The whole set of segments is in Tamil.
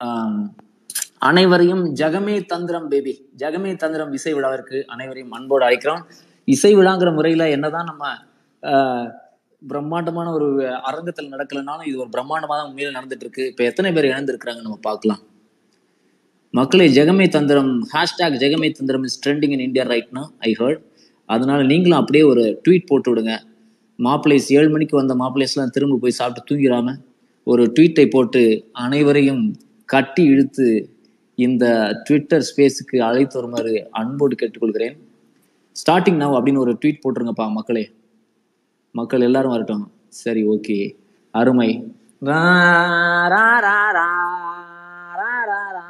ஆம், அனைவரையும் ஜகமே தந்திரம் பேபி ஜகமே தந்திரம் இசை விழாவிற்கு அனைவரையும் அன்போடு அழைக்கிறோம் இசை விழாங்கிற முறையில என்னதான் நம்ம ஆஹ், பிரம்மாண்டமான ஒரு அரங்கத்தில் நடக்கலைனாலும் இது ஒரு பிரம்மாண்டமா தான் உண்மையில நடந்துட்டு இருக்கு இப்ப எத்தனை பேர் இணைந்திருக்கிறாங்க நம்ம பார்க்கலாம் மக்களே ஜெகமே தந்திரம் hashtag Jagame Thandhiram is trending in India ரைட்னா ஐ ஹர்ட் அதனால நீங்களும் அப்படியே ஒரு ட்வீட் போட்டு விடுங்க மாப்பிள்ளைஸ் ஏழு மணிக்கு வந்த மாப்பிள்ளைஸ்லாம் திரும்ப போய் சாப்பிட்டு தூங்கிடாம ஒரு ட்வீட்டை போட்டு அனைவரையும் கட்டி இழுத்து இந்த ட்விட்டர் ஸ்பேஸுக்கு அழைத்து வருமாறு அன்போடு கேட்டுக்கொள்கிறேன் ஸ்டார்டிங் நவ் அப்படின்னு ஒரு ட்வீட் போட்டுருங்கப்பா மக்களே மக்கள் எல்லாரும் வரட்டும் சரி ஓகே அருமை ரா, ரா, ரா, ரா, ரா, ரா, ரா.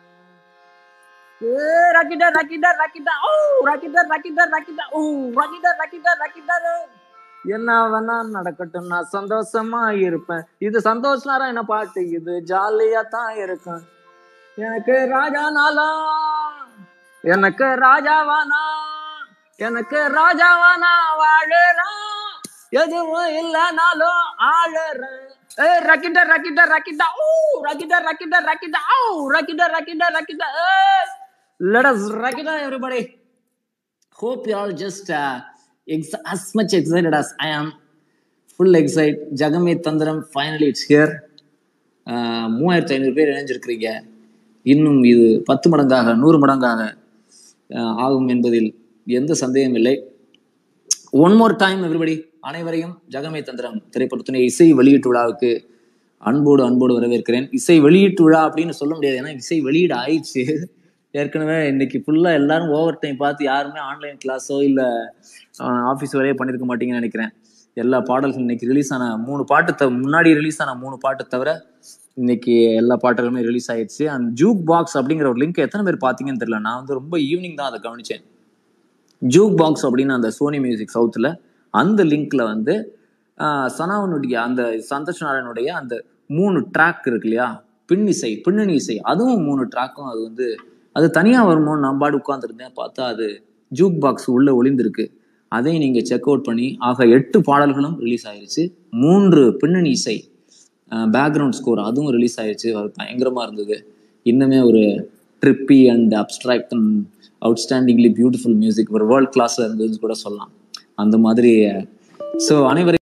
ஏ, ராக்கிட்டா, ராக்கிட்டா, ராக்கிட்டா, ஓ, ராக்கிட்டா, ராக்கிட்டா, ராக்கிட்டா, ஓ, ராக்கிட்டா, ராக்கிட்டா, ராக்கிட்டா, ரோ. என்ன வேணா நடக்கட்டும் நான் சந்தோஷமா இருப்பேன் இது சந்தோஷம் என்ன பாட்டு இது ஜாலியா தான் இருக்கும் எனக்கு ராஜா நாளா எனக்கு ராஜாவானா எனக்கு ராஜாவானா வாழுறான் எதுவும் இல்லைனாலும் ஆளுறேன் ஏ ரக்கிட்ட ரக்கிட்ட ரக்கிட்ட ஓ ரக்கிட்ட ரக்கிட்ட ரக்கிட்ட ஓ ரக்கிட்ட ரக்கிட்ட ரக்கிட்ட ஏ let us rock it everybody hope you all just uh, ex- as much excited as i am full excited ஜகமே தந்திரம் ஃபைனலி இட்ஸ் ஹியர் மூவாயிரத்தி ஐநூறு பேர் இணைஞ்சிருக்கிறீங்க இன்னும் இது பத்து மடங்காக நூறு மடங்காக ஆஹ் ஆகும் என்பதில் எந்த சந்தேகம் இல்லை ஒன் மோர் டைம் எவ்ரிபடி அனைவரையும் ஜகமே தந்திரம் திரைப்படத்தினை இசை வெளியீட்டு விழாவுக்கு அன்போடு அன்போடு வரவேற்கிறேன் இசை வெளியீட்டு விழா அப்படின்னு சொல்ல முடியாது ஏன்னா இசை வெளியீடு ஆயிடுச்சு ஏற்கனவே இன்னைக்கு ஃபுல்லா எல்லாரும் ஓவர் டைம் பார்த்து யாருமே ஆன்லைன் கிளாஸோ இல்ல ஆஃபீஸ் வேலையோ பண்ணியிருக்க மாட்டீங்கன்னு நினைக்கிறேன் எல்லா பாடல்கள் இன்னைக்கு ரிலீஸ் ஆன மூணு பாட்டு த முன்னாடி ரிலீஸ் ஆன மூணு பாட்டு தவிர இன்னைக்கு எல்லா பாட்டுகளுமே ரிலீஸ் ஆயிடுச்சு அந்த ஜூக் பாக்ஸ் அப்படிங்கிற ஒரு லிங்க் எத்தனை பேர் பார்த்தீங்கன்னு தெரியல நான் வந்து ரொம்ப ஈவினிங் தான் அதை கவனிச்சேன் ஜூக் பாக்ஸ் அப்படின்னு அந்த சோனி மியூசிக் சவுத்தில் அந்த லிங்க்ல வந்து ஆஹ், சனாவனுடைய அந்த சந்தோஷ் நாராயணுடைய அந்த மூணு ட்ராக் இருக்கு இல்லையா பின் இசை பின்னணி இசை அதுவும் மூணு ட்ராக்கும் அது வந்து அது தனியாக வருமோ நான் பாடு உட்காந்துருந்தேன் பார்த்தா அது ஜூக் பாக்ஸ் உள்ள ஒளிந்திருக்கு அதையும் நீங்க செக் அவுட் பண்ணி ஆக எட்டு பாடல்களும் ரிலீஸ் ஆயிருச்சு மூன்று பின்னணி இசை பேக்ரவுண்ட் ஸ்கோர் அதுவும் ரிலீஸ் ஆயிருச்சு அது பயங்கரமா இருந்தது இன்னுமே ஒரு trippy and abstract and outstandingly beautiful music ஒரு வேர்ல்ட் கிளாஸ்ல இருந்ததுன்னு கூட சொல்லலாம் அந்த மாதிரி ஸோ அனைவரையும்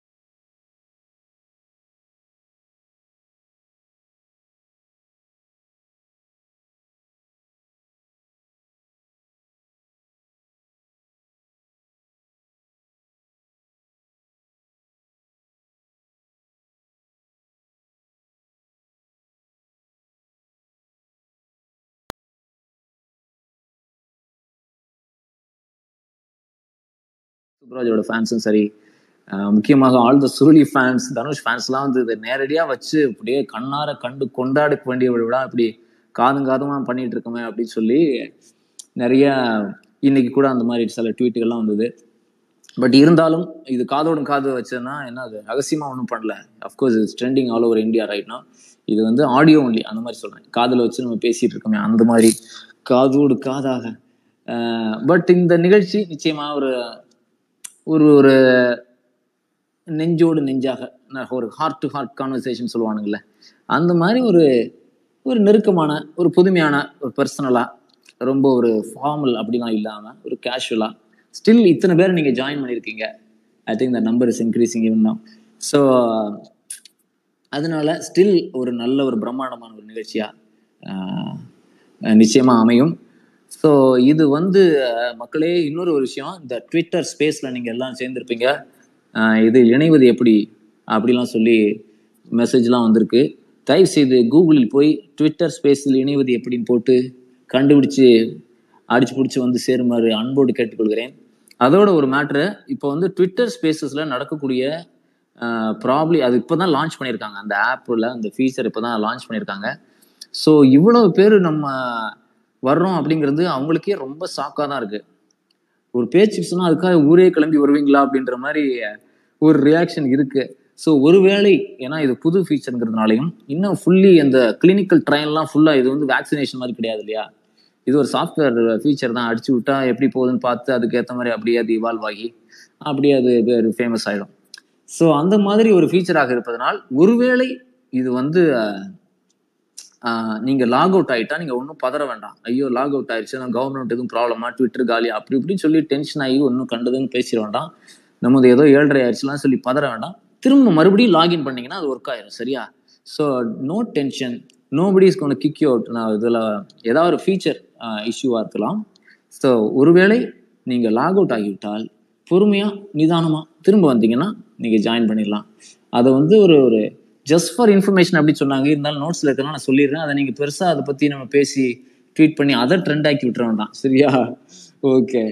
சுப்ராஜோட ஃபேன்ஸும் சரி அஹ் முக்கியமாக all the Suruli fans Dhanush ஃபேன்ஸ்லாம் வந்து இதை நேரடியாக வச்சு அப்படியே கண்ணார கண்டு கொண்டாட வேண்டிய ஒரு விழா இப்படி காதும் காதுமா பண்ணிட்டு இருக்கோமே அப்படின்னு சொல்லி நிறைய இன்னைக்கு கூட அந்த மாதிரி சில ட்வீட்டுகள்லாம் வந்தது பட் இருந்தாலும் இது காதோடும் காது வச்சதுன்னா என்ன அது ரகசியமா ஒன்றும் பண்ணல of course it's trending all over India ரைட்னா இது வந்து ஆடியோ ஒன்லி அந்த மாதிரி சொல்றேன் காதில் வச்சு நம்ம பேசிட்டு இருக்கோமே அந்த மாதிரி காதோடு காதாக பட் இந்த நிகழ்ச்சி நிச்சயமா ஒரு ஒரு ஒரு நெஞ்சோடு நெஞ்சாக ந- ஒரு ஹார்ட் டு ஹார்ட் கான்வர்சேஷன் சொல்லுவானுங்கல்ல அந்த மாதிரி ஒரு ஒரு நெருக்கமான ஒரு புதுமையான ஒரு பர்சனலா ரொம்ப ஒரு ஃபார்மல் அப்படிலாம் இல்லாம ஒரு கேஷுவலா ஸ்டில் இத்தனை பேர் நீங்க ஜாயின் பண்ணியிருக்கீங்க I think the number is increasing even now so அதனால ஸ்டில் ஒரு நல்ல ஒரு பிரம்மாண்டமான ஒரு நிகழ்ச்சியா ஆஹ், நிச்சயமா அமையும் ஸோ இது வந்து அஹ், மக்களே இன்னொரு ஒரு விஷயம் இந்த ட்விட்டர் ஸ்பேஸ்ல நீங்க எல்லாம் சேர்ந்திருப்பீங்க ஆஹ், இது இணைவது எப்படி அப்படிலாம் சொல்லி மெசேஜ்லாம் வந்திருக்கு தயவு செய்து கூகுளில் போய் ட்விட்டர் ஸ்பேஸில் இணைவது எப்படின்னு போட்டு கண்டுபிடிச்சு அடிச்சு பிடிச்சி வந்து சேருமாறு அன்போடு கேட்டுக்கொள்கிறேன் அதோட ஒரு மேட்ரு இப்போ வந்து ட்விட்டர் ஸ்பேசஸ்ல நடக்கக்கூடிய ப்ராப்ளி அது இப்போ தான் லான்ச் பண்ணியிருக்காங்க அந்த ஆப்பில் அந்த ஃபீச்சர் இப்போ தான் லான்ச் பண்ணியிருக்காங்க ஸோ இவ்வளவு பேர் நம்ம வர்றோம் அப்படிங்கிறது அவங்களுக்கே ரொம்ப ஷாக்காக தான் இருக்கு ஒரு பேச்சுக்கு சொன்னா அதுக்காக ஊரே கிளம்பி வருவீங்களா அப்படின்ற மாதிரி ஒரு ரியாக்ஷன் இருக்கு ஸோ ஒருவேளை ஏன்னா இது புது ஃபீச்சருங்கிறதுனாலையும் இன்னும் ஃபுல்லி அந்த கிளினிக்கல் ட்ரையல்லாம் ஃபுல்லா இது வந்து வேக்சினேஷன் மாதிரி கிடையாது இல்லையா இது ஒரு சாஃப்ட்வேர் ஃபீச்சர் தான் அடிச்சு விட்டா எப்படி போகுதுன்னு பார்த்து அதுக்கேற்ற மாதிரி அப்படியே அது இவால்வ் ஆகி அப்படியே அது ஃபேமஸ் ஆயிடும் ஸோ அந்த மாதிரி ஒரு ஃபீச்சராக இருப்பதனால் ஒருவேளை இது வந்து அஹ், ஆஹ் நீங்க லாக் அவுட் ஆயிட்டா நீங்க ஒன்றும் பதற வேண்டாம் ஐயோ லாக் அவுட் ஆயிடுச்சு நான் கவர்மெண்ட் எதுவும் ப்ராப்ளமா ட்விட்டர் காலி அப்படி இப்படின்னு சொல்லி டென்ஷன் ஆகி ஒன்றும் கண்டதுன்னு பேசிட வேண்டாம் நமது ஏதோ ஏழரை ஆயிடுச்சுலாம் சொல்லி பதற வேண்டாம் திரும்ப மறுபடியும் லாகின் பண்ணீங்கன்னா அது ஒர்க் ஆயிரும் சரியா so no tension nobody is gonna kick you out நான் இதில் ஏதாவது ஒரு ஃபீச்சர் இஷ்யூவாக இருக்கலாம் ஸோ ஒருவேளை நீங்கள் லாக் அவுட் ஆகிவிட்டால் பொறுமையாக நிதானமாக திரும்ப வந்தீங்கன்னா நீங்கள் ஜாயின் பண்ணிடலாம் அதை வந்து ஒரு ஒரு ஜஸ்ட் ஃபார் இன்ஃபர்மேஷன் அப்படி சொன்னாங்க இருந்தாலும் நோட்ஸில் இருக்கலாம் நான் சொல்லிடுறேன் அதை நீங்கள் பெருசாக அதை பற்றி நம்ம பேசி ட்வீட் பண்ணி அதை ட்ரெண்ட் ஆக்கி விட்டுற வேண்டாம் சரியா ஓகே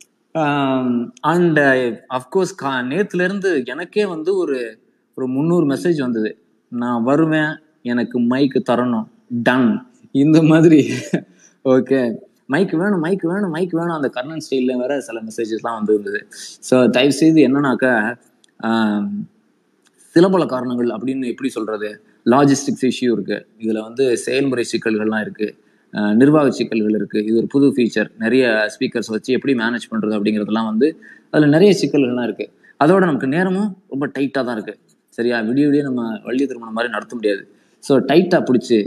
அண்ட் அஃப்கோர்ஸ் கா நேத்துலேருந்து எனக்கே வந்து ஒரு ஒரு முந்நூறு மெசேஜ் வந்தது நான் வருவேன் எனக்கு மைக்கு தரணும் டன் இந்த மாதிரி ஓகே மைக் வேணும் மைக் வேணும் மைக் வேணும் அந்த கர்ணன் ஸ்டைலில் வேற சில மெசேஜஸ்லாம் வந்து இருந்தது ஸோ தயவு செய்து என்னன்னாக்கா ஆம், சில பல காரணங்கள் அப்படின்னு எப்படி சொல்றது லாஜிஸ்டிக்ஸ் இஷ்யூ இருக்கு இதுல வந்து செயல்முறை சிக்கல்கள்லாம் இருக்கு அஹ் நிர்வாக சிக்கல்கள் இருக்கு இது ஒரு புது ஃபீச்சர் நிறைய ஸ்பீக்கர்ஸ் வச்சு எப்படி மேனேஜ் பண்றது அப்படிங்கிறதுலாம் வந்து அதுல நிறைய சிக்கல்கள்லாம் இருக்கு அதோட நமக்கு நேரமும் ரொம்ப டைட்டா தான் இருக்கு சரியா விடிய விடிய நம்ம வள்ளி திருமணம் மாதிரி நடத்த முடியாது ஸோ டைட்டா பிடிச்சி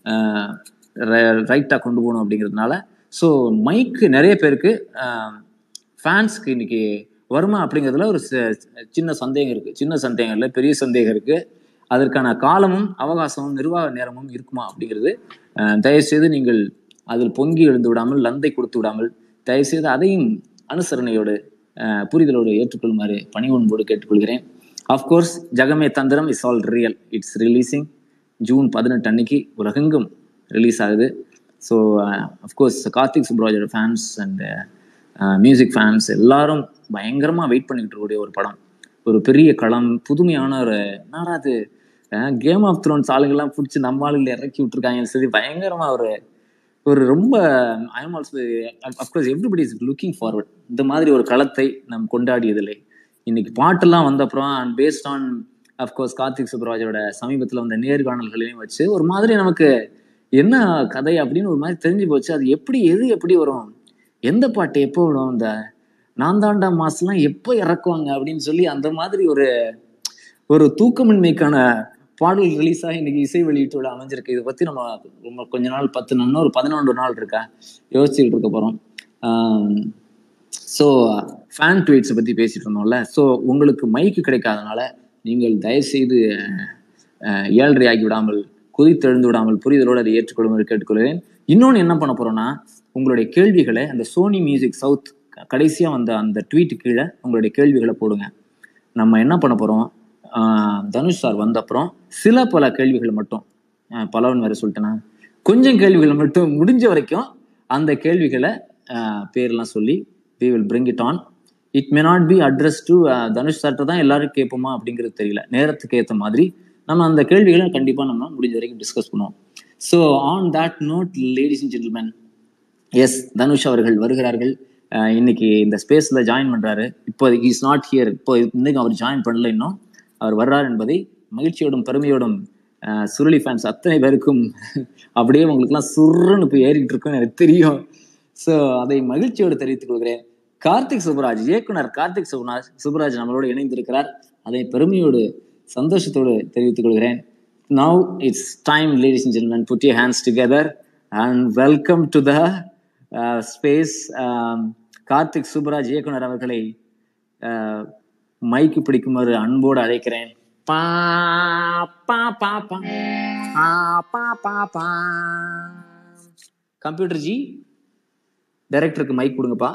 ரைட்டா கொண்டு போகணும் அப்படிங்கிறதுனால ஸோ மைக்கு நிறைய பேருக்கு ஃபேன்ஸ்க்கு இன்னைக்கு வருமா அப்படிங்கிறதுல ஒரு சி- சின்ன சந்தேகம் இருக்கு சின்ன சந்தேகம் இல்லை பெரிய சந்தேகம் இருக்கு அதற்கான காலமும் அவகாசமும் நிர்வாக நேரமும் இருக்குமா அப்படிங்கிறது அஹ், தயவுசெய்து நீங்கள் அதில் பொங்கி எழுந்து விடாமல் லந்தை கொடுத்து விடாமல் தயவுசெய்து அதையும் அனுசரணையோடு அஹ், புரிதலோடு ஏற்றுக்கொள்ளுமாறு பணிவன்போடு கேட்டுக்கொள்கிறேன் of course Jagame Thandhiram is all real it's releasing June பதினெட்டு அன்னைக்கு உலகெங்கும் ரிலீஸ் ஆகுது ஸோ அஃப்கோர்ஸ் கார்த்திக் சுப்ராஜோட ஃபேன்ஸ் அண்ட் மியூசிக் ஃபேன்ஸ் எல்லாரும் பயங்கரமாக வெயிட் பண்ணிக்கிட்டு இருக்கக்கூடிய ஒரு படம் ஒரு பெரிய களம் புதுமையான ஒரு என்னடா அது கேம் ஆஃப் த்ரோன்ஸ் ஆளுங்கெல்லாம் பிடிச்சி நம்ம ஆளுங்களை இறக்கி விட்டுருக்காங்கன்னு சொல்லி பயங்கரமாக ஒரு ஒரு ரொம்ப I'm also of course everybody is looking forward இந்த மாதிரி ஒரு களத்தை நாம் கொண்டாடியதில்லை இன்னைக்கு பாட்டெல்லாம் வந்த அப்புறம் and based on of course Karthik சுப்ராஜோட சமீபத்தில் வந்த நேர்காணல்களையும் வச்சு ஒரு மாதிரி நமக்கு என்ன கதை அப்படின்னு ஒரு மாதிரி தெரிஞ்சு போச்சு அது எப்படி எது எப்படி வரும் எந்த பாட்டு எப்போ வரும் இந்த நான் தாண்டா மாசெல்லாம் எப்போ இறக்குவாங்க அப்படின்னு சொல்லி அந்த மாதிரி ஒரு ஒரு தூக்கமின்மைக்கான பாடல் ரிலீஸ் ஆகி இன்னைக்கு இசை வெளியீட்டோட அமைஞ்சிருக்கு இதை பத்தி நம்ம ரொம்ப கொஞ்ச நாள் பத்து நாள் ஒரு பதினொன்று நாள் இருக்கா யோசிச்சுட்டு இருக்க போறோம் ஸோ ஃபேன் ட்வீட்ஸை பற்றி பேசிட்டு இருந்தோம்ல ஸோ உங்களுக்கு மைக்கு கிடைக்காதனால நீங்கள் தயவுசெய்து அஹ், ஏழ்ரை ஆகி விடாமல் குதித்தெழுந்து விடாமல் புரிதலோடு அதை ஏற்றுக்கொள்ளுமாறு கேட்டுக்கொள்கிறேன் இன்னொன்று என்ன பண்ண போறோம்னா உங்களுடைய கேள்விகளை அந்த சோனி மியூசிக் சவுத் கடைசியாக வந்த அந்த ட்வீட் கீழே உங்களுடைய கேள்விகளை போடுங்க நம்ம என்ன பண்ண போறோம் ஆஹ் தனுஷ் சார் வந்த அப்புறம் சில பல கேள்விகள் மட்டும் ஆஹ் பலவன் வேற சொல்லிட்டேனா கொஞ்சம் கேள்விகள் மட்டும் முடிஞ்ச வரைக்கும் அந்த கேள்விகளை ஆஹ் பேர்லாம் சொல்லி we will bring it on it may not be address to Dhanush சார்ட்ட தான் எல்லாரும் கேட்போமா அப்படிங்கிறது தெரியல நேரத்துக்கு ஏற்ற மாதிரி நம்ம அந்த கேள்விகளை கண்டிப்பாக நம்ம முடிஞ்ச வரைக்கும் டிஸ்கஸ் பண்ணுவோம் so on that note ladies and gentlemen yes Dhanush அவர்கள் வருகிறார்கள் அஹ் இன்னைக்கு இந்த ஸ்பேஸ்ல ஜாயின் பண்றாரு இப்போ இஸ் நாட் ஹியர் இப்போ இன்னைக்கு அவர் ஜாயின் பண்ணல இன்னும் அவர் வர்றார் என்பதை மகிழ்ச்சியோடும் பெருமையோடும் அஹ் சுருளி ஃபேன்ஸ் அத்தனை பேருக்கும் அப்படியே உங்களுக்குலாம் சுருன்னு போய் ஏறிக்கிட்டு இருக்குன்னு எனக்கு தெரியும் ஸோ அதை மகிழ்ச்சியோடு தெரிவித்துக் கொள்கிறேன் கார்த்திக் சுப்ராஜ் இயக்குனர் கார்த்திக் சுப்ராஜ் சுப்ராஜ் நம்மளோடு இணைந்திருக்கிறார் அதை பெருமையோடு சந்தோஷத்தோடு தெரிவித்துக் கொள்கிறேன் now it's time ladies and ஜென்மன் put you hands together and welcome to the space Karthik Subbaraj இயக்குனர் அவர்களை மைக்கு பிடிக்குமாறு அன்போடு அழைக்கிறேன் பா பா பா பா ஆ, பா பா பா கம்ப்யூட்டர் ஜி டைரக்டருக்கு மைக் கொடுங்கப்பா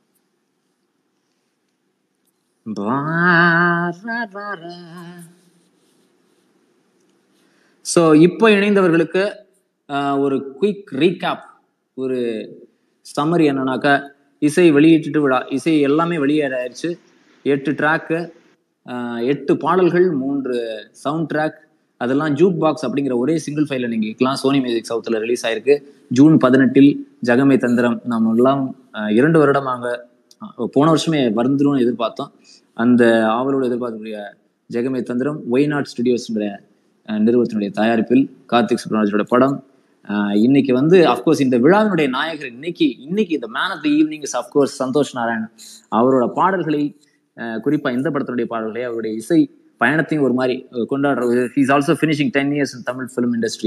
ஸோ இப்போ இணைந்தவர்களுக்கு ஆஹ், ஒரு குயிக் ரீகேப் ஒரு சம்மரி என்னன்னாக்கா இசை வெளியிட்டு விழா இசை எல்லாமே வெளியேறாயிருச்சு எட்டு ட்ராக்கு எட்டு பாடல்கள் மூன்று சவுண்ட் ட்ராக் அதெல்லாம் ஜூக் பாக்ஸ் அப்படிங்கிற ஒரே சிங்கிள் ஃபைல நீங்க கேட்கலாம் சோனி மியூசிக் சவுத்தில் ரிலீஸ் ஆயிருக்கு ஜூன் பதினெட்டில் ஜகமே தந்திரம் நம்ம எல்லாம் ஆஹ், இரண்டு வருடமாக ஆஹ், போன வருஷமே வந்துரும்னு எதிர்பார்த்தோம் அந்த ஆவலோடு எதிர்பார்க்கக்கூடிய ஜெகமே தந்திரம் ஒய் நாட் ஸ்டுடியோஸ்ங்கிற அஹ், நிறுவனத்தினுடைய தயாரிப்பில் கார்த்திக் சுப்ரமணியோட படம் அஹ், இன்னைக்கு வந்து அஃப்கோர்ஸ் இந்த விழாவினுடைய நாயகர் இன்னைக்கு இன்னைக்கு இந்த man of the evening is of course Santhosh Narayan அவரோட பாடல்களை அஹ், குறிப்பா இந்த படத்தினுடைய பாடல்களை அவருடைய இசை பயணத்தையும் ஒரு மாதிரி அஹ், கொண்டாடுற he's also finishing ten years in Tamil film industry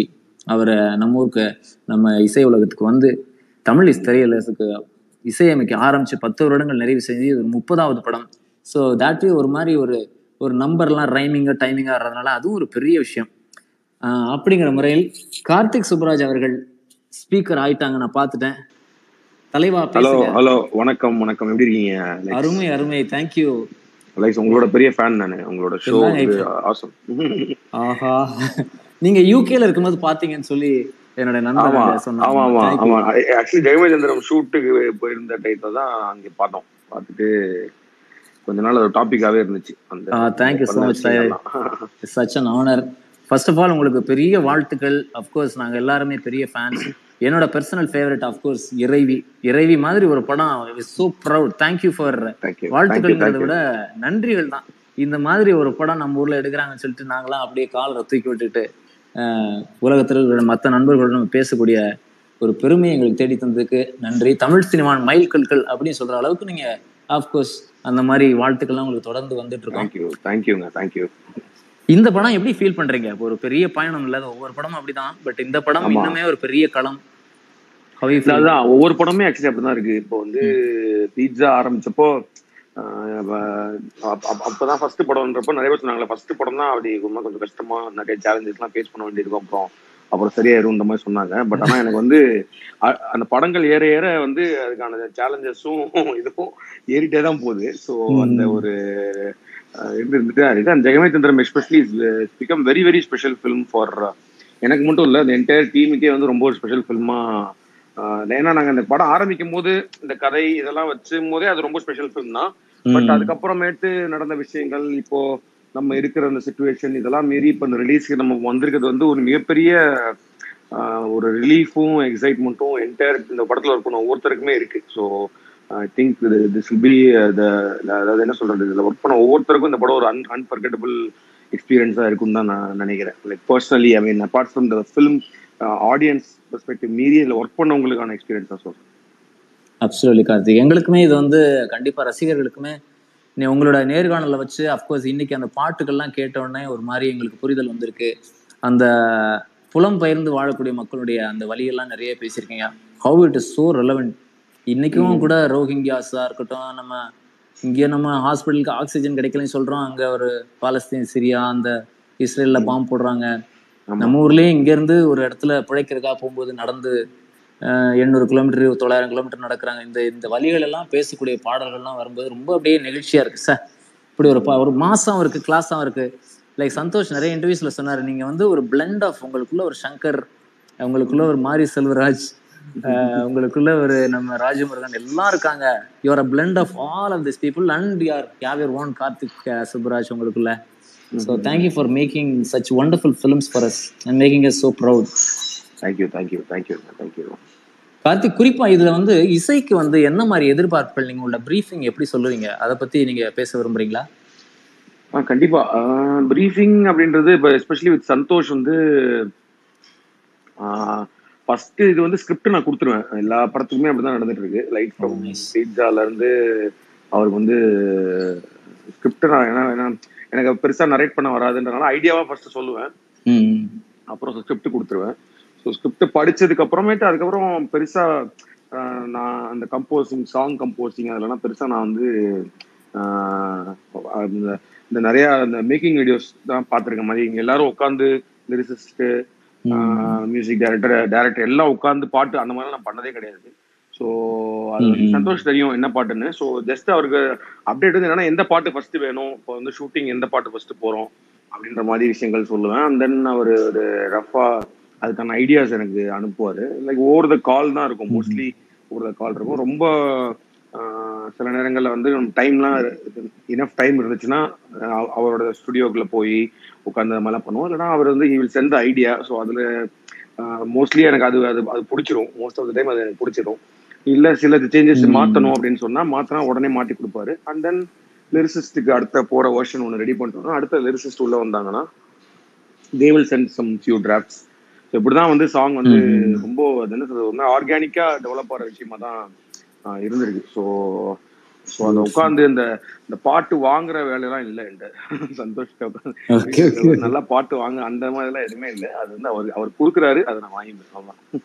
அவரை நம்ம ஊருக்கு நம்ம இசை உலகத்துக்கு வந்து தமிழ் இஸ் திரையுலகத்துக்கு இசையமைக்க ஆரம்பிச்சு பத்து வருடங்கள் நிறைவு செஞ்சு இது ஒரு முப்பதாவது படம் ஸோ தாட் ஒரு மாதிரி ஒரு ஒரு நம்பர்லாம் ரைமிங்காக டைமிங்காக வர்றதுனால அதுவும் ஒரு பெரிய விஷயம் ஆஹ் அப்படிங்கிற முறையில் கார்த்திக் சுப்ராஜ் அவர்கள் ஸ்பீக்கர் ஆயிட்டாங்க நான் பார்த்துட்டேன் தலைவா ஹலோ பேசுங்க ஹலோ வணக்கம் வணக்கம் எப்படி இருக்கீங்க Alex? அருமை அருமை தேங்க்யூ Alex, உங்களோட பெரிய ஃபேன் நானு உங்களோட ஷோ இதுதான் வந்து இப்ப- ஆசம் ஆஹா நீங்க யூகேல இருக்கும்போது பாத்தீங்கன்னு சொல்லி என்னோட ஆமா நண்பர் ஆமா சொன்னாங்க ஆமா Thank you. ஆமா ஆக்சுவலி ஜெயமச்சந்திரம் ஷூட்டுக்கு போயிருந்த டைத்துல தான் அங்க பார்த்தோம் பார்த்துட்டு கொஞ்ச நாள் அது டாபிக்காவே இருந்துச்சு அந்த Ah, thank you so பண்ண much, sir. விஷயங்கள்லாம். Such an honour first of all உங்களுக்கு பெரிய வாழ்த்துக்கள் அஃப்கோர்ஸ் நாங்க எல்லாருமே பெரிய ஃபேன்ஸ் என்னோட பர்சனல் ஃபேவரட் அஃப்கோர்ஸ் இறைவி இறைவி மாதிரி ஒரு படம் so proud thank you for Thank you, thank you, வாழ்த்துக்கள்ங்கிறத thank you. விட நன்றிகள் தான் இந்த மாதிரி ஒரு படம் நம்ம ஊர்ல எடுக்கிறாங்கன்னு சொல்லிட்டு நாங்களாம் அப்படியே காலரை தூக்கி விட்டுட்டு ஆஹ், உலகத்தில் இருக்கிற மற்ற நண்பர்களோட நம்ம பேசக்கூடிய ஒரு பெருமை எங்களுக்கு தேடி தந்ததுக்கு நன்றி தமிழ் சினிமான் மைல் கற்கள் அப்படின்னு சொல்ற அளவுக்கு நீங்க ஆஃப்கோர்ஸ் அந்த மாதிரி வாழ்த்துக்கள்லாம் உங்களுக்கு தொடர்ந்து வந்துட்டு இருக்கோம் Thank you, thank you ங்க, thank you. இந்த படம் எப்படி ஃபீல் பண்றீங்க ஒரு பெரிய பயணம் இல்ல ஒவ்வொரு படமும் அப்படிதான் பட் இந்த படம் ஆமா. இன்னுமே ஒரு பெரிய களம் How you இல்ல, feel? அதான் ஒவ்வொரு படமே ஆக்சுவலி அப்படிதான் இருக்கு இப்போ வந்து பீட்சா ஆரம்பிச்சப்போ ஆஹ் அப்ப- அப்ப- அப்பதான் ஃபர்ஸ்ட் படம்ன்றப்போ நிறைய பேர் சொன்னாங்களே ஃபர்ஸ்ட் படம் தான் அப்படி ரொம்ப கொஞ்சம் கஷ்டமா நிறைய சேலஞ்சஸ் எல்லாம் ஃபேஸ் பண்ண வேண்டியிருக்கும் அப்புறம் அப்புறம் சரியாயிரும்ன்ற மாதிரி சொன்னாங்க பட் ஆனா எனக்கு வந்து அ- அந்த படங்கள் ஏற ஏற வந்து அதுக்கான சேலஞ்சஸும் இதுவும் ஏறிட்டே தான் போகுது ஸோ அந்த ம். ஒரு அஹ், இது இருந்துட்டு தான் இருக்கு அந்த Jagame Thandhiram especially become very very special film for எனக்கு மட்டும் இல்ல இந்த என்டையர் டீமுக்கே வந்து ரொம்ப ஒரு ஸ்பெஷல் ஃபில்மா ஏன்னா நாங்க இந்த படம் ஆரம்பிக்கும் போது இந்த கதை இதெல்லாம் வச்சும் போதே அது ரொம்ப ஸ்பெஷல் ஃபிலிம் தான் பட் ம். அதுக்கப்புறமேட்டு நடந்த விஷயங்கள் இப்போ நம்ம இருக்கிற அந்த சுச்சுவேஷன் இதெல்லாம் மீறி இப்போ இந்த ரிலீஸ்க்கு நம்ம வந்திருக்கிறது வந்து ஒரு மிகப்பெரிய ஆஹ், ஒரு ரிலீஃபும் எக்ஸைட்மெண்ட்டும் என்டையர் இந்த படத்துல இருக்கணும் ஒவ்வொருத்தருக்குமே இருக்கு so I think this will be அதாவது என்ன சொல்றது இதுல ஒர்க் பண்ண ஒவ்வொருத்தருக்கும் இந்த படம் ஒரு அன் அன்பர்கெட்டபிள் எக்ஸ்பீரியன்ஸா இருக்கும்னு தான் நான் நினைக்கிறேன் like personally I mean apart from the film audience perspective மீறி இதுல ஒர்க் பண்ணவங்களுக்கான எக்ஸ்பீரியன்ஸ் தான் சொல்றேன் அப்சல்யூட்லி கார்த்திக் எங்களுக்குமே இது வந்து கண்டிப்பா ரசிகர்களுக்குமே நீ உங்களோட நேர்காணல வச்சு அஃப்கோர்ஸ் இன்னைக்கு அந்த பாட்டுகள்லாம் கேட்ட உடனே ஒரு மாதிரி எங்களுக்கு புரிதல் வந்திருக்கு அந்த புலம் பெயர்ந்து வாழக்கூடிய மக்களுடைய அந்த வழியெல்லாம் நிறைய பேசியிருக்கீங்க how it is so relevant இன்னைக்கும் கூட ரோஹிங்கியாஸா இருக்கட்டும் நம்ம இங்கே நம்ம ஹாஸ்பிட்டலுக்கு ஆக்சிஜன் கிடைக்கலன்னு சொல்றோம் அங்க ஒரு பாலஸ்தீன் சிரியா அந்த இஸ்ரேல்ல பாம்பு போடுறாங்க ஆமா. நம்ம ஊர்லயே இங்க இருந்து ஒரு இடத்துல பிழைக்கிறதுக்காக போகும்போது நடந்து எண்ணூறு கிலோமீட்டர் தொள்ளாயிரம் கிலோமீட்டர் நடக்கிறாங்க இந்த இந்த வழிகள் எல்லாம் பேசக்கூடிய பாடல்கள்லாம் வரும்போது ரொம்ப அப்படியே நெகிழ்ச்சியா இருக்கு சார் இப்படி ஒரு பா- ஒரு மாசம் இருக்கு கிளாஸாகவும் இருக்கு லைக் சந்தோஷ் நிறைய இன்டர்வியூஸ்ல சொன்னாரு நீங்க வந்து ஒரு blend ஆஃப் உங்களுக்குள்ள ஒரு சங்கர் உங்களுக்குள்ள ஒரு மாரி செல்வராஜ் அஹ், உங்களுக்குள்ள ஒரு நம்ம ராஜமுருகன் எல்லாம் இருக்காங்க you're a blend of all of this people and you're have your own Karthik uh, Subbaraj உங்களுக்குள்ள so thank you for making such wonderful films for us and making us so proud thank you thank you thank you thank you Karthik குறிப்பா இதுல வந்து இசைக்கு வந்து என்ன மாதிரி எதிர்பார்ப்புகள் நீங்க உள்ள பிரீஃபிங் எப்படி சொல்லுவீங்க அதை பத்தி நீங்க பேச விரும்புறீங்களா ஆ கண்டிப்பா ப்ரீஃபிங் அப்படின்றது இப்போ எஸ்பெஷலி வித் சந்தோஷ் வந்து ஃபர்ஸ்ட் இது வந்து ஸ்கிரிப்ட் நான் கொடுத்துருவேன் எல்லா படத்துக்குமே அப்படிதான் நடந்துட்டு இருக்கு லைட் ஃப்ரம் nice. பீட்சால இருந்து அவருக்கு வந்து ஸ்கிரிப்ட் நான் ஏன்னா ஏன்னா எனக்கு பெருசா நரேட் பண்ண வராதுன்றனால ஐடியாவா ஃபர்ஸ்ட் சொல்லுவேன் ம் அப்புறம் ஸ்கிரிப்ட் கொடுத்துருவேன் ஸோ ஸ்கிரிப்ட் படிச்சதுக்கு அப்புறமேட்டு அதுக்கப்புறம் பெருசா ஆஹ், நான் அந்த கம்போசிங் சாங் கம்போசிங் அதெல்லாம் பெருசா நான் வந்து ஆஹ், அந்த- இந்த நிறைய அந்த மேக்கிங் வீடியோஸ் தான் பார்த்துருக்கேன் மாதிரி இங்க எல்லாரும் உட்காந்து லிரிசிஸ்ட் மியூசிக் டைரக்டர் டைரக்டர் எல்லாம் உட்காந்து பாட்டு அந்த மாதிரிலாம் நான் பண்ணதே கிடையாது ஸோ அது வந்து ம். சந்தோஷ் தெரியும் என்ன பாட்டுன்னு ஸோ ஜஸ்ட் அவருக்கு அப்டேட் வந்து என்னன்னா எந்த பாட்டு ஃபர்ஸ்ட் வேணும் இப்போ வந்து ஷூட்டிங் எந்த பாட்டு ஃபர்ஸ்ட் போறோம் அப்படின்ற மாதிரி விஷயங்கள் சொல்லுவேன் அண்ட் தென் அவர் ஒரு ரஃபா அதுக்கான ஐடியாஸ் எனக்கு அனுப்புவாரு லைக் ஓவர் த கால் தான் இருக்கும் மோஸ்ட்லி ஓவர் த கால் இருக்கும் ரொம்ப ஆஹ், சில நேரங்களில் வந்து டைம்லாம் இனஃப் டைம் இருந்துச்சுன்னா அஹ், அவரோட ஸ்டுடியோக்குள்ள போய் உட்காந்து அந்த மாதிரிலாம் பண்ணுவோம் இல்லைன்னா அவர் வந்து he will send idea so அதில் மோஸ்ட்லி எனக்கு அது அது அது பிடிச்சிரும் மோஸ்ட் ஆஃப் த டைம் அது எனக்கு பிடிச்சிரும் இல்ல சில சேஞ்சஸ் ம். மாத்தணும் அப்படின்னு சொன்னா மாத்தினா உடனே மாட்டி கொடுப்பாரு அண்ட் தென் லிரிசிஸ்டுக்கு அடுத்த போற வெர்ஷன் ஒன்று ரெடி பண்ணிட்டோம்னா அடுத்த லிரிசிஸ்ட் உள்ள வந்தாங்கன்னா they will send some few drafts இப்படிதான் வந்து சாங் வந்து ம். ரொம்ப அது என்ன சொல்றது ஆர்கானிக்கா டெவலப் ஆகிற விஷயமா தான் ஆஹ், இருந்திருக்கு ஸோ ஸோ அதை உட்காந்து இந்த இந்த பாட்டு வாங்குற வேலையெல்லாம் இல்லை என்கிட்ட சந்தோஷ் ஓகே ஓகே நல்லா பாட்டு வாங்க அந்த மாதிரிலாம் எதுவுமே இல்லை அது வந்து அவர் அவர் கொடுக்குறாரு அதை நான் வாங்கிப்பேன் அவ்வளவுதான்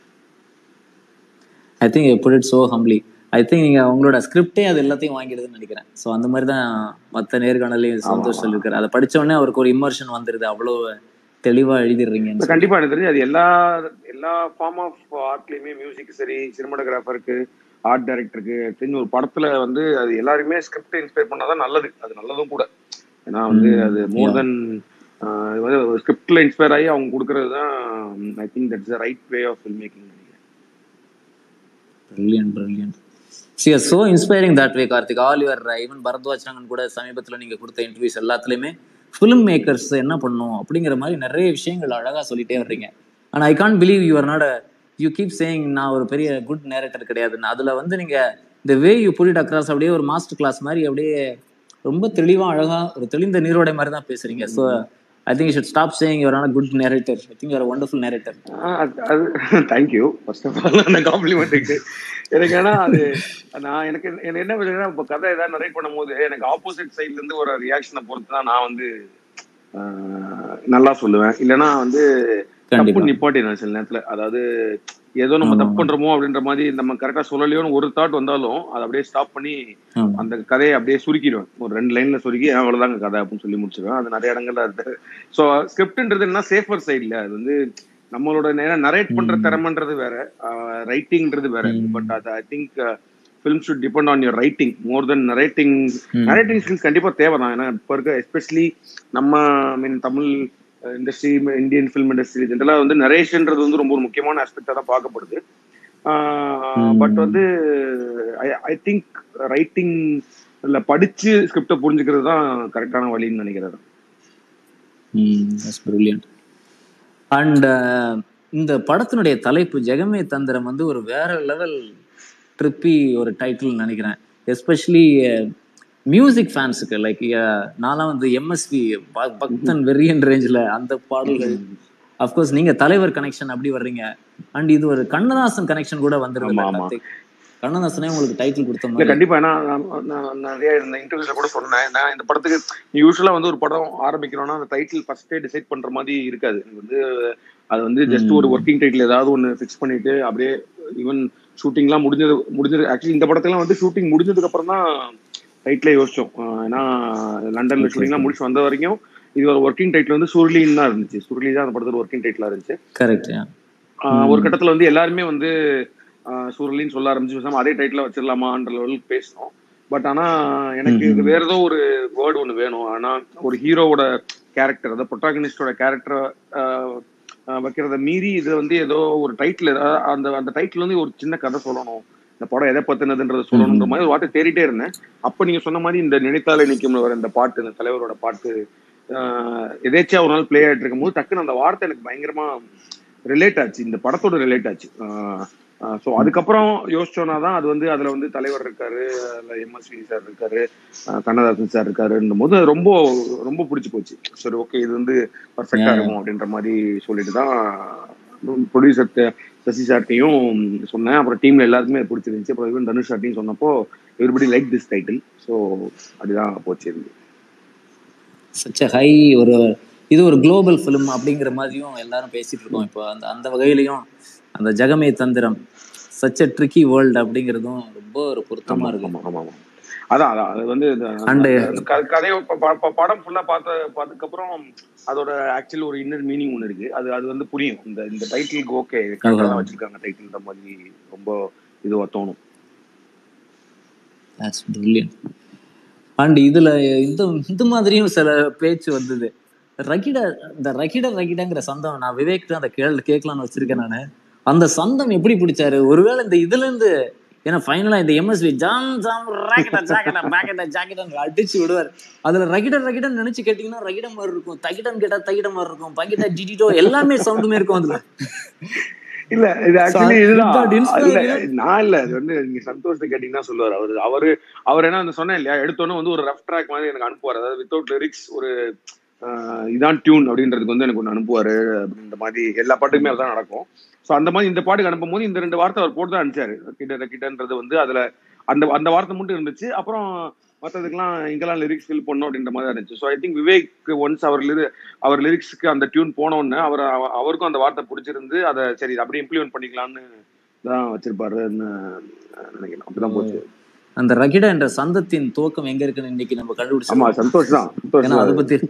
I think put it so humbly I think நீங்க உங்களோட ஸ்கிரிப்டே அது எல்லாத்தையும் வாங்கிடுதுன்னு நினைக்கிறேன் ஸோ அந்த மாதிரி தான் மற்ற நேர்காணலையும் சந்தோஷ் சொல்லியிருக்காரு அதை படிச்ச உடனே அவருக்கு ஒரு இமர்ஷன் வந்துருது அவ்வளோ தெளிவா எழுதிடுறீங்கன்னு இப்ப கண்டிப்பா எனக்கு தெரிஞ்சு அது எல்லா எல்லா ஃபார்ம் ஆஃப் ஆர்ட்லயுமே மியூசிக் சரி சினிமாட்டோகிராஃபருக்கு ஆர்ட் டைரக்டருக்கு தெரிஞ்ச ஒரு படத்துல வந்து அது எல்லாருமே ஸ்கிரிப்ட் இன்ஸ்பயர் பண்ணாதான் நல்லது அது நல்லதும் கூட ஏன்னா வந்து Mm, அது மோர் yeah. தென் வந்து ஸ்கிரிப்ட்ல இன்ஸ்பயர் ஆகி அவங்க கொடுக்கறது தான் I think that's right way of film making நினைக்கிறேன் brilliant brilliant sir so inspiring that way Karthik all your even Bharadwaj Rangan கூட சமீபத்தில் நீங்க கொடுத்த இன்டர்வியூஸ் எல்லாத்துலயுமே ஃபிலிம் மேக்கர்ஸ் என்ன பண்ணும் அப்படிங்கிற மாதிரி நிறைய விஷயங்கள் அழகா சொல்லிட்டே வர்றீங்க ஆனா I can't believe your not you keep saying நான் ஒரு பெரிய குட் நேரேட்டர் கிடையாதுன்னு அதுல வந்து நீங்க இந்த வே யூ புரிட் அக்ராஸ் அப்படியே ஒரு மாஸ்டர் கிளாஸ் மாதிரி அப்படியே ரொம்ப தெளிவா அழகா ஒரு தெளிந்த நீரோடை மாதிரி தான் பேசுறீங்க so I think should stop saying your a good narrator I think your wonderful narrator ஆஹ் அது- அது தேங்க்யூ ஃபர்ஸ்ட் ஆஃப் ஆல் அந்த காம்ப்ளிமெண்ட்டுக்கு எனக்கு ஏன்னா அது நான் எனக்கு எனக்கு என்ன விஷயம்னா இப்போ கதை ஏதாவது நரேட் பண்ணும்போது எனக்கு ஆப்போசிட் சைட்ல இருந்து ஒரு ரியாக்ஷனை பொறுத்து தான் நான் வந்து ஆஹ், நல்லா சொல்லுவேன் இல்லைன்னா வந்து கண்டிப்பா. தப்பு நிப்பாட்டிடுவேன் சில நேரத்துல அதாவது ஏதோ நம்ம ஆமா, தப்பு ஆமா. பண்றோமோ அப்படின்ற மாதிரி நம்ம கரெக்டா சொல்லலையோன்னு ஒரு தாட் வந்தாலும் அதை அப்படியே ஸ்டாப் பண்ணி ஆமா. அந்த கதையை அப்படியே சுருக்கிடுவேன் ஒரு ரெண்டு லைன்ல சுருக்கி "ஆ, அவ்வளவுதாங்க கதை அப்படின்னு சொல்லி முடிச்சிருவேன் அது நிறைய இடங்கள்ல இருக்கு ஸோ ஸ்கிரிப்ட்ன்றது என்ன சேஃபர் சைட்ல அது வந்து நம்மளோட நேரம் நரேட் பண்ற ம். திறமைன்றது வேற ரைட்டிங்ன்றது வேற ம். பட் அது I think film should depend on your writing more than narrating ம். நரேட்டிங் ஸ்கில்ஸ் கண்டிப்பா தேவை தான் ஏன்னா இப்போ இருக்க எஸ்பெஷலி நம்ம mean Tamil industry Indian film industry இதெல்லாம் வந்து நரேஷன்ன்றது வந்து ரொம்ப ஒரு முக்கியமான ஆஸ்பெக்டா தான் பார்க்கப்படுது பட் ம். வந்து ஐ திங்க் ரைட்டிங் இல்ல படிச்சு ஸ்கிரிப்டை புரிஞ்சுக்கிறது தான் கரெக்டான வழின்னு நினைக்கிறேன் பிரில்லியன்ட் அண்ட் இந்த படத்தினுடைய தலைப்பு ஜெகமே தந்திரம் வந்து ஒரு வேற லெவல் ட்ரிப்பி ஒரு டைட்டில் நினைக்கிறேன் எஸ்பெஷலி மியூசிக் ஃபேன்ஸுக்கு லைக் நான்லாம் வந்து எம்எஸ்வி பக்தன் வெறியன் ரேஞ்சில் அந்த பாடல்கள் அஃப்கோர்ஸ் நீங்க தலைவர் கனெக்ஷன் அப்படி வர்றீங்க அண்ட் இது ஒரு கண்ணதாசன் கனெக்ஷன் கூட வந்துருது ஆமா, ஆமா. கார்த்திக் கண்ணதாசனே உங்களுக்கு டைட்டில் கொடுத்த இல்ல மாதிரி கண்டிப்பா ஏன்னா நான் நான் நான் நிறைய இந்த இன்டர்வியூல கூட சொன்னேன் நான் இந்த படத்துக்கு யூஸ்வலா வந்து ஒரு படம் ஆரம்பிக்கிறோம்னா அந்த டைட்டில் ஃபர்ஸ்டே டிசைட் பண்ற மாதிரி இருக்காது எனக்கு வந்து அது வந்து ஜஸ்ட் ஒரு ஒர்க்கிங் டைட்டில் ஏதாவது ஒன்று ஃபிக்ஸ் பண்ணிட்டு அப்படியே ஈவன் ஷூட்டிங்லாம் முடிஞ்சது முடிஞ்சது ஆக்சுவலி இந்த படத்துலாம் வந்து ஷூட்டிங் முடிஞ்சதுக்கு அப்புறம் தான் டைட்டிலே யோசிச்சோம் அஹ் ஏன்னா லண்டன்ல Okay, ஷூட்டிங்லாம் okay. முடிச்சு வந்த வரைக்கும் இது ஒரு ஒர்க்கிங் டைட்டில் வந்து சுருளின்னு தான் இருந்துச்சு சுருளி தான் அந்த படத்துல ஒர்க்கிங் டைட்டிலா இருந்துச்சு கரெக்ட் ஆஹ் ஒரு கட்டத்துல வந்து எல்லாருமே வந்து ஆஹ் சூரலின்னு சொல்ல ஆரம்பிச்சு பேசாம அதே டைட்டில் வச்சிடலாமான்ற லெவலுக்கு பேசணும் பட் ஆனா எனக்கு இது வேற ஏதோ ஒரு வேர்டு ஒன்று வேணும் ஆனா ஒரு ஹீரோவோட கேரக்டர் அதாவது ப்ரொட்டாகனிஸ்டோட கேரக்டர் வைக்கிறத மீறி இது வந்து ஏதோ ஒரு டைட்டில் அந்த அந்த டைட்டில் வந்து ஒரு சின்ன கதை சொல்லணும் இந்த படம் எதை பத்தினதுன்றத சொல்லணுன்ற மாதிரி ஒரு வார்த்தை தேடிட்டே இருந்தேன் அப்ப நீங்க சொன்ன மாதிரி இந்த நினைத்தாலே நிற்கும் வர இந்த பாட்டு இந்த தலைவரோட பாட்டு ஆஹ் எதேச்சியா ஒரு நாள் பிளே ஆயிட்டு இருக்கும்போது டக்குன்னு அந்த வார்த்தை எனக்கு பயங்கரமா ரிலேட் ஆச்சு இந்த படத்தோட ரிலேட் ஆச்சு ஸோ அதுக்கப்புறம் யோசிச்சோன்னா தான் அது வந்து அதுல வந்து தலைவர் இருக்காரு அதுல எம்எஸ்வி சார் இருக்காரு ஆஹ் கண்ணதாசன் சார் இருக்காருன்னும் போது அது ரொம்ப ரொம்ப பிடிச்சி போச்சு சரி ஓகே இது வந்து பர்ஃபெக்டா Yeah. இருக்கும் அப்படின்ற மாதிரி சொல்லிட்டு தான் ப்ரொடியூசர் சசி சார்ட்டையும் சொன்னேன் அப்புறம் டீம்ல எல்லாருக்குமே அது பிடிச்சிருந்துச்சு அப்புறம் ஈவன் தனுஷ் சார்ட்டையும் சொன்னப்போ everybody like this title so அதுதான் போச்சு இருந்து சச் ஹை ஒரு இது ஒரு குளோபல் ஃபிலிம் அப்படிங்கிற மாதிரியும் எல்லாரும் பேசிட்டு இருக்கோம் இப்போ அந்த அந்த வகையிலையும் அந்த ஜெகமே தந்திரம் சச் அ ட்ரிக்கி வேர்ல்டு அப்படிங்கிறதும் ரொம்ப ஒரு பொருத்தமா ஆமா இருக்கு ஆமா ஆமா ஆமா அதான் அதான் அது வந்து இந்த- And- அந்த க- கதையை ப- ப- ப- படம் ஃபுல்லா பார்த்த பார்த்ததுக்கு அப்புறம் அதோட ஆக்சுவலி ஒரு இன்னர் மீனிங் ஒன்று இருக்கு அது அது வந்து புரியும் இந்த இந்த டைட்டிலுக்கு ஓகே கரெக்டாக தான் வச்சிருக்காங்க டைட்டில்ன்ற மாதிரி ரொம்ப இதுவா தோணும் தட்ஸ் பிரில்லியன்ட் அண்ட் இதுல இந்த இந்த மாதிரியும் சில பேச்சு வந்தது ரகிட இந்த ரகிட ரகிடங்கிற சந்தம் நான் விவேக் அந்த கேள் கேட்கலாம்னு வச்சிருக்கேன் நானு அந்த சந்தம் எப்படி பிடிச்சாரு ஒருவேளை இந்த இதுல இருந்து ஏன்னா ஃபைனலா இந்த எம்எஸ்வி ஜாம் ஜாம் ராக்கெட்டா ஜாக்கெட்டா பேக்கெட்டா ஜாக்கெட்டா அடிச்சு விடுவார் அதுல ரகிடன் ரகிடன் நினைச்சு கேட்டீங்கன்னா ரகிடம் மாதிரி இருக்கும் தகிடம் கேட்டா தகிடம் மாதிரி இருக்கும் பகிட்டா ஜிடிடோ எல்லாமே சவுண்டுமே இருக்கும் அதுல இல்ல இது ஆக்சுவலி So, இதுதான் without inspiring- இல்ல நான் இல்ல இது வந்து நீங்க சந்தோஷத்தை கேட்டீங்கன்னா சொல்லுவாரு அவரு அவரு அவர் என்ன அந்த சொன்னேன் இல்லையா எடுத்தோன்னே வந்து ஒரு ரஃப் ட்ராக் மாதிரி எனக்கு அனுப்புவார் அதாவது வித்தவுட் லிரிக்ஸ் ஒரு ஆஹ், இதான் டியூன் அப்படின்றதுக்கு வந்து எனக்கு ஒன்று அனுப்புவாரு அப்படின்ற மாதிரி எல்லா பாட்டுக்குமே அதுதான் நடக்கும் ஸோ அந்த மாதிரி இந்த பாட்டுக்கு அனுப்பும்போது இந்த ரெண்டு வார்த்தை அவர் போட்டு தான் அனுப்பிச்சாரு கிட்ட கிட்டன்றது வந்து அதுல அந்த அந்த வார்த்தை மட்டும் இருந்துச்சு அப்புறம் மற்றதுக்கெல்லாம் இங்கெல்லாம் லிரிக்ஸ் ஃபில் பண்ணோம் அப்படின்ற மாதிரி தான் இருந்துச்சு so I think Vivek once அவர் லிரி அவர் லிரிக்ஸ்க்கு அந்த டியூன் போன உடனே அவர் அவ- அவருக்கும் அந்த வார்த்தை பிடிச்சிருந்து அதை சரி இதை அப்படியே இம்ப்ளிமெண்ட் பண்ணிக்கலாம்னு தான் வச்சிருப்பாருன்னு நினைக்கிறேன் அப்படிதான் போச்சு அந்த ரகிடா என்ற சந்தத்தின் துவக்கம் எங்க இருக்குன்னு இன்னைக்கு நம்ம ஆமா கண்டுபிடிச்சோம் சந்தோஷ் தான் சந்தோஷ் ஏன்னா அதை தான் பத்தி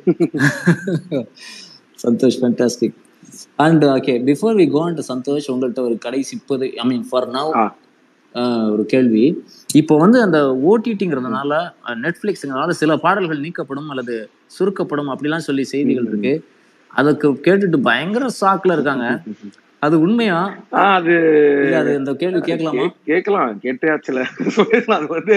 Santhosh fantastic and okay before we go to Santhosh உங்கள்ட்ட ஒரு கடைசி இப்போது ஐ மீன் ஃபார் நவ் ஆ ஒரு கேள்வி இப்போ வந்து அந்த ஓடிடிங்கிறதுனால நெட்ஃபிளிக்ஸ்ங்கிறதுனால சில பாடல்கள் நீக்கப்படும் அல்லது சுருக்கப்படும் அப்படிலாம் சொல்லி செய்திகள் இருக்கு அதுக்கு கேட்டுட்டு பயங்கர ஷாக்ல இருக்காங்க அது உண்மையா ஆ, அது இல்ல அது இந்த கேள்வி கேட்கலாமா கே- கேட்கலாம் கேட்டாச்சுல சொல்லிடலாம் அது வந்து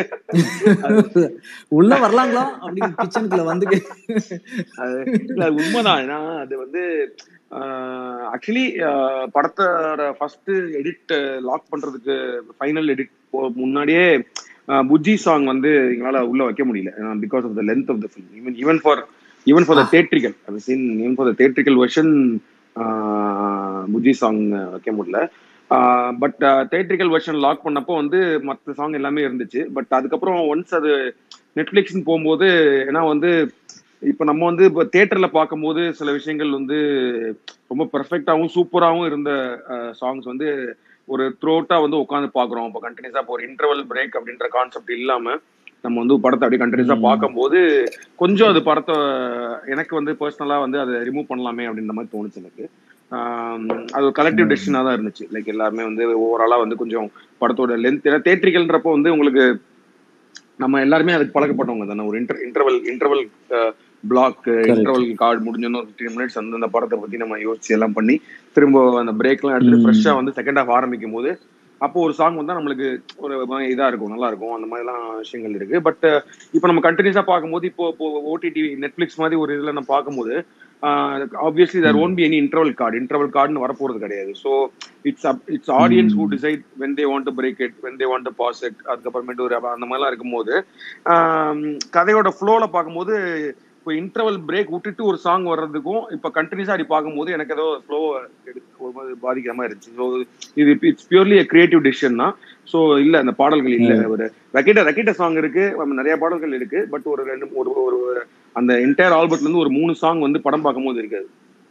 உள்ள வரலாங்களா அப்படின்னு கிச்சனுக்குள்ள வந்து கே- அது இல்ல அது உண்மைதான் ஏன்னா அது வந்து ஆக்சுவலி படத்தோட ஃபர்ஸ்ட் எடிட் லாக் பண்றதுக்கு ஃபைனல் எடிட் முன்னாடியே ஆஹ் புஜ்ஜி சாங் வந்து எங்களால உள்ள வைக்க முடியல because of the length of the film even even for even for the theatrical அது scene even for the theatrical version Bujji song வைக்க முடியல பட் தேட்ரிக்கல் வெர்ஷன் லாக் பண்ணப்போ வந்து மற்ற சாங் எல்லாமே இருந்துச்சு பட் அதுக்கப்புறம் ஒன்ஸ் அது நெட்ஃபிளிக்ஸ்னு போகும்போது ஏன்னா வந்து இப்போ நம்ம வந்து இப்போ தேட்டர்ல பார்க்கும்போது சில விஷயங்கள் வந்து ரொம்ப பெர்ஃபெக்டாகவும் சூப்பராகவும் இருந்த சாங்ஸ் வந்து ஒரு த்ரோட்டா வந்து உட்காந்து பார்க்குறோம் இப்போ கண்டினியூஸா இப்போ ஒரு இன்டர்வல் பிரேக் அப்படின்ற கான்செப்ட் இல்லாம நம்ம வந்து படத்தை அப்படியே கண்டினியூஸா ம். பார்க்கும்போது கொஞ்சம் அது படத்தை எனக்கு வந்து பர்சனலா வந்து அதை ரிமூவ் பண்ணலாமே அப்படின்ற மாதிரி தோணுச்சு எனக்கு ஆம், அது ஒரு கலெக்டிவ் ம். டெசிஷனாக தான் இருந்துச்சு லைக் எல்லாருமே வந்து ஓவராலா வந்து கொஞ்சம் படத்தோட லென்த் ஏன்னா தேட்ரிக்கல்ன்றப்போ வந்து உங்களுக்கு நம்ம எல்லாருமே அதுக்கு பழக்கப்பட்டவங்க தானே ஒரு inter interval interval block Correct. Interval card முடிஞ்சோன்னு ஒரு ஃபிஃப்டீன் மினிட்ஸ் வந்து அந்த படத்தை பத்தி நம்ம யோசிச்சு எல்லாம் பண்ணி திரும்ப அந்த பிரேக்லாம் எடுத்து ம். ஃப்ரெஷ்ஷாக வந்து செகண்ட் ஹாஃப் ஆரம்பிக்கும் போது அப்போ ஒரு சாங் வந்தா நம்மளுக்கு ஒரு மாதிரி இதா இருக்கும் நல்லா இருக்கும் அந்த மாதிரிலாம் விஷயங்கள் இருக்கு பட் இப்போ நம்ம கண்டினியூஸா பார்க்கும்போது இப்போ இப்போ ஓடிடி நெட்ஃபிளிக்ஸ் மாதிரி ஒரு இதுல நம்ம பார்க்கும்போது obviously there won't be any interval card interval கார்டுன்னு வரப்போறது கிடையாது so it's it's audience who decide when they want to break it when they want to pause it அதுக்கப்புறமேட்டு ஒரு அந்த மாதிரிலாம் இருக்கும்போது ஆம், கதையோட ஃப்ளோல பார்க்கும்போது இப்போ இன்டர்வல் பிரேக் விட்டுட்டு ஒரு சாங் வர்றதுக்கும் இப்போ கண்டினியூஸா அப்படி பார்க்கும்போது எனக்கு ஏதோ ஃப்ளோ ஒரு மாதிரி பாதிக்கிற மாதிரி இருந்துச்சு ஸோ இது இட்ஸ் பியூர்லி கிரியேட்டிவ் டிசிஷன் தான் ஸோ இல்ல அந்த பாடல்கள் இல்ல ஒரு ரக்கெட்ட ரக்கெட்ட சாங் இருக்கு நம்ம நிறைய பாடல்கள் இருக்கு பட் ஒரு ரெண்டு ஒரு ஒரு அந்த என்டையர் ஆல்பட்ல இருந்து ஒரு மூணு சாங் வந்து படம் பார்க்கும்போது இருக்காது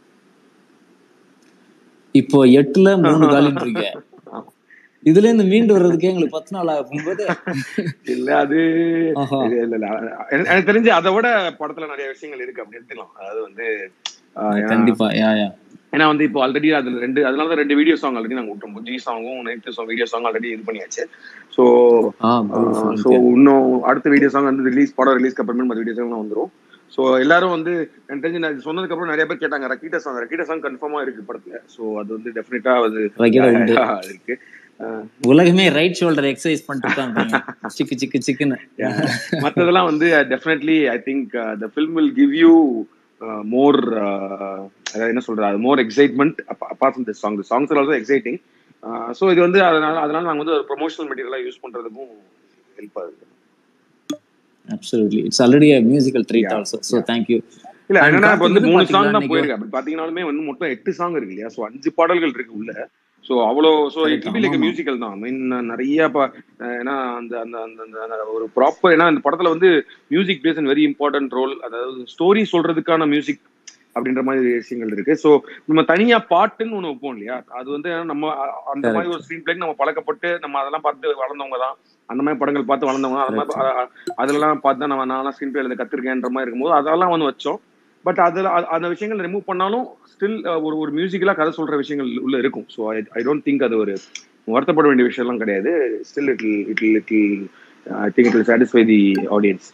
இப்போ எட்டுல மூணு காலின்றீங்க இதுல இருந்து மீண்டு வர்றதுக்கே எங்களுக்கு பத்து நாள் ஆகும்போது இல்ல அது ஆஹா. இல்ல இல்ல இல்ல. எனக்கு எனக்கு தெரிஞ்சு அதை விட படத்துல நிறைய விஷயங்கள் இருக்கு அப்படி எடுத்துக்கலாம் அதாவது வந்து ஆஹ், ஏன்னா- கண்டிப்பா யா யா ஏன்னா வந்து இப்போ ஆல்ரெடி அதுல ரெண்டு அதனால தான் ரெண்டு வீடியோ சாங் ஆல்ரெடி நாங்க விட்டோம் ஜி சாங்கும் night song video song already இது பண்ணியாச்சு ஸோ ஆ beautiful. ஸோ இன்னும் அடுத்த வீடியோ சாங் வந்து ரிலீஸ் படம் ரிலீஸ்க்கு அப்புறமே மற்ற வீடியோ சாங் வந்துரும் ஸோ எல்லாரும் வந்து எனக்கு தெரிஞ்சு நான் இது சொன்னதுக்கு அப்புறம் நிறைய பேர் கேட்டாங்க ரக்கீட்டா சாங் ரக்கீட்டா சாங் கன்ஃபார்மா இருக்கு படத்துல ஸோ அது வந்து டெஃபினட்டா அது ரகீடா உண்டு. இருக்கு ஆஹ் உலகமே ரைட் ஷோல்டர் எக்ஸசைஸ் பண்ணிட்டு இருக்காங்க சிக்கு சிக்கு சிக்குன்னு மற்றதெல்லாம் வந்து definitely I think the film will give you more அதாவது என்ன சொல்றது more excitement apart from the song the songs also exciting so இது வந்து அதனால அதனால நாங்கள் வந்து ஒரு ப்ரொமோஷனல் மெட்டீரியலாக யூஸ் பண்றதுக்கும் ஹெல்ப் ஆகுது absolutely it's already a musical treat Yeah, also so thank you இல்ல And என்னன்னா இப்ப வந்து கார்த்திக் மூணு வந்து சாங் தான் பாத்தீங்களா போயிருக்கு அப்படி பாத்தீங்கன்னாலுமே வந்து மொத்தம் எட்டு சாங் இருக்கு இல்லையா ஸோ அஞ்சு பாடல்கள் இருக்கு உள்ள ஸோ அவ்வளோ ஸோ Correct, இட் லைக் ஆமா. மியூசிக்கல் தான் மீன் நிறைய ப- அஹ் ஏன்னா அந்த அந்த அந்த அந்த அந்த ஒரு ப்ராப்பர் ஏன்னா அந்த படத்துல வந்து music plays and very important role அதாவது ஸ்டோரி சொல்றதுக்கான மியூசிக் அப்படின்ற மாதிரி விஷயங்கள் இருக்கு ஸோ நம்ம தனியா பாட்டுன்னு ஒண்ணு வைப்போம் இல்லையா அது வந்து நம்ம அ- அந்த மாதிரி ஒரு ஸ்க்ரீன் பிளேக்கு நம்ம பழக்கப்பட்டு நம்ம அதெல்லாம் பார்த்து வளர்ந்தவங்க தான் அந்த மாதிரி படங்கள் பார்த்து வளர்ந்தவங்க தான். அந்த மாதிரி அ- அ- அதெல்லாம் பார்த்து தான் நம்ம நான்லாம் ஸ்க்ரீன் பிளே எழுத கத்திருக்கேன்ற மாதிரி இருக்கும்போது அதெல்லாம் வந்து வச்சோம் பட் அதுல அ- அந்த விஷயங்கள் ரிமூவ் பண்ணாலும் ஸ்டில் ஒரு ஒரு மியூசிக்கலா கதை சொல்ற விஷயங்கள் உள்ள இருக்கும் so I I don't think அது ஒரு வருத்தப்பட வேண்டிய விஷயம்லாம் கிடையாது still it it it I think it will satisfy the audience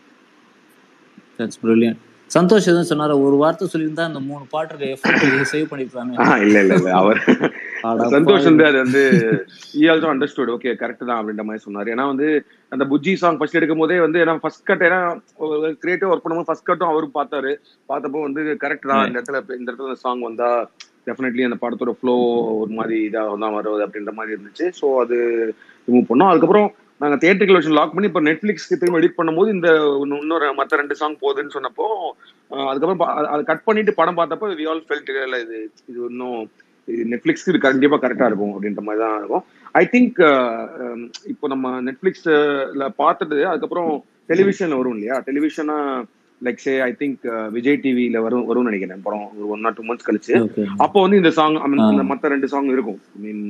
that's brilliant Santhosh எதுவும் சொன்னாரு ஒரு வார்த்தை சொல்லியிருந்தா அந்த மூணு பாட்டு எஃபர்ட் சேவ் பண்ணிருப்பாங்க இல்ல இல்ல இல்ல அவர் அட சந்தோஷ் பாவி. வந்து அது வந்து he also understood okay correct தான் அப்படின்ற மாதிரி சொன்னாரு ஏன்னா வந்து அந்த புஜ்ஜி சாங் ஃபர்ஸ்ட் எடுக்கும் போதே வந்து ஏன்னா ஃபர்ஸ்ட் கட் ஏன்னா கிரியேட்டிவ் ஒர்க் பண்ணும்போது ஃபர்ஸ்ட் கட்டும் அவரும் பார்த்தாரு பார்த்தப்போ வந்து கரெக்ட் தான் இந்த இடத்துல இந்த இடத்துல இந்த சாங் வந்தா டெஃபினெட்லி அந்த படத்தோட ஃப்ளோ ஒரு மாதிரி இதாக தான் வருது அப்படின்ற மாதிரி இருந்துச்சு ஸோ அது ரிமூவ் பண்ணோம் அதுக்கப்புறம் நாங்க தியேட்டரிக்கல் வெர்ஷன் லாக் பண்ணி இப்போ நெட்ஃபிளிக்ஸ்க்கு திரும்ப எடிட் பண்ணும்போது இந்த இன்னும் இன்னொரு மற்ற ரெண்டு சாங் போகுதுன்னு சொன்னப்போ அஹ் அதுக்கப்புறம் பா- அது- அதை கட் பண்ணிட்டு படம் பார்த்தப்போ வி ஆல் ஃபெல்ட் இல்ல இது இது இன்னும் நெட்ஃபிளிக்ஸ்க்கு இது கண்டிப்பா கரெக்டா இருக்கும் அப்படின்ற மாதிரி தான் இருக்கும் ஐ திங்க் இப்போ நம்ம நெட்ஃபிளிக்ஸ்ல பார்த்துட்டு அதுக்கப்புறம் டெலிவிஷன்ல வரும் இல்லையா டெலிவிஷனா like say I think Vijay டிவில வரும் வரும்னு நினைக்கிறேன் படம் ஒரு ஒன் ஆர் டூ மந்த்ஸ் கழிச்சு ஓகே அப்போ வந்து இந்த சாங் ஆ. அந்த மத்த ரெண்டு சாங் இருக்கும் ஐ மீன்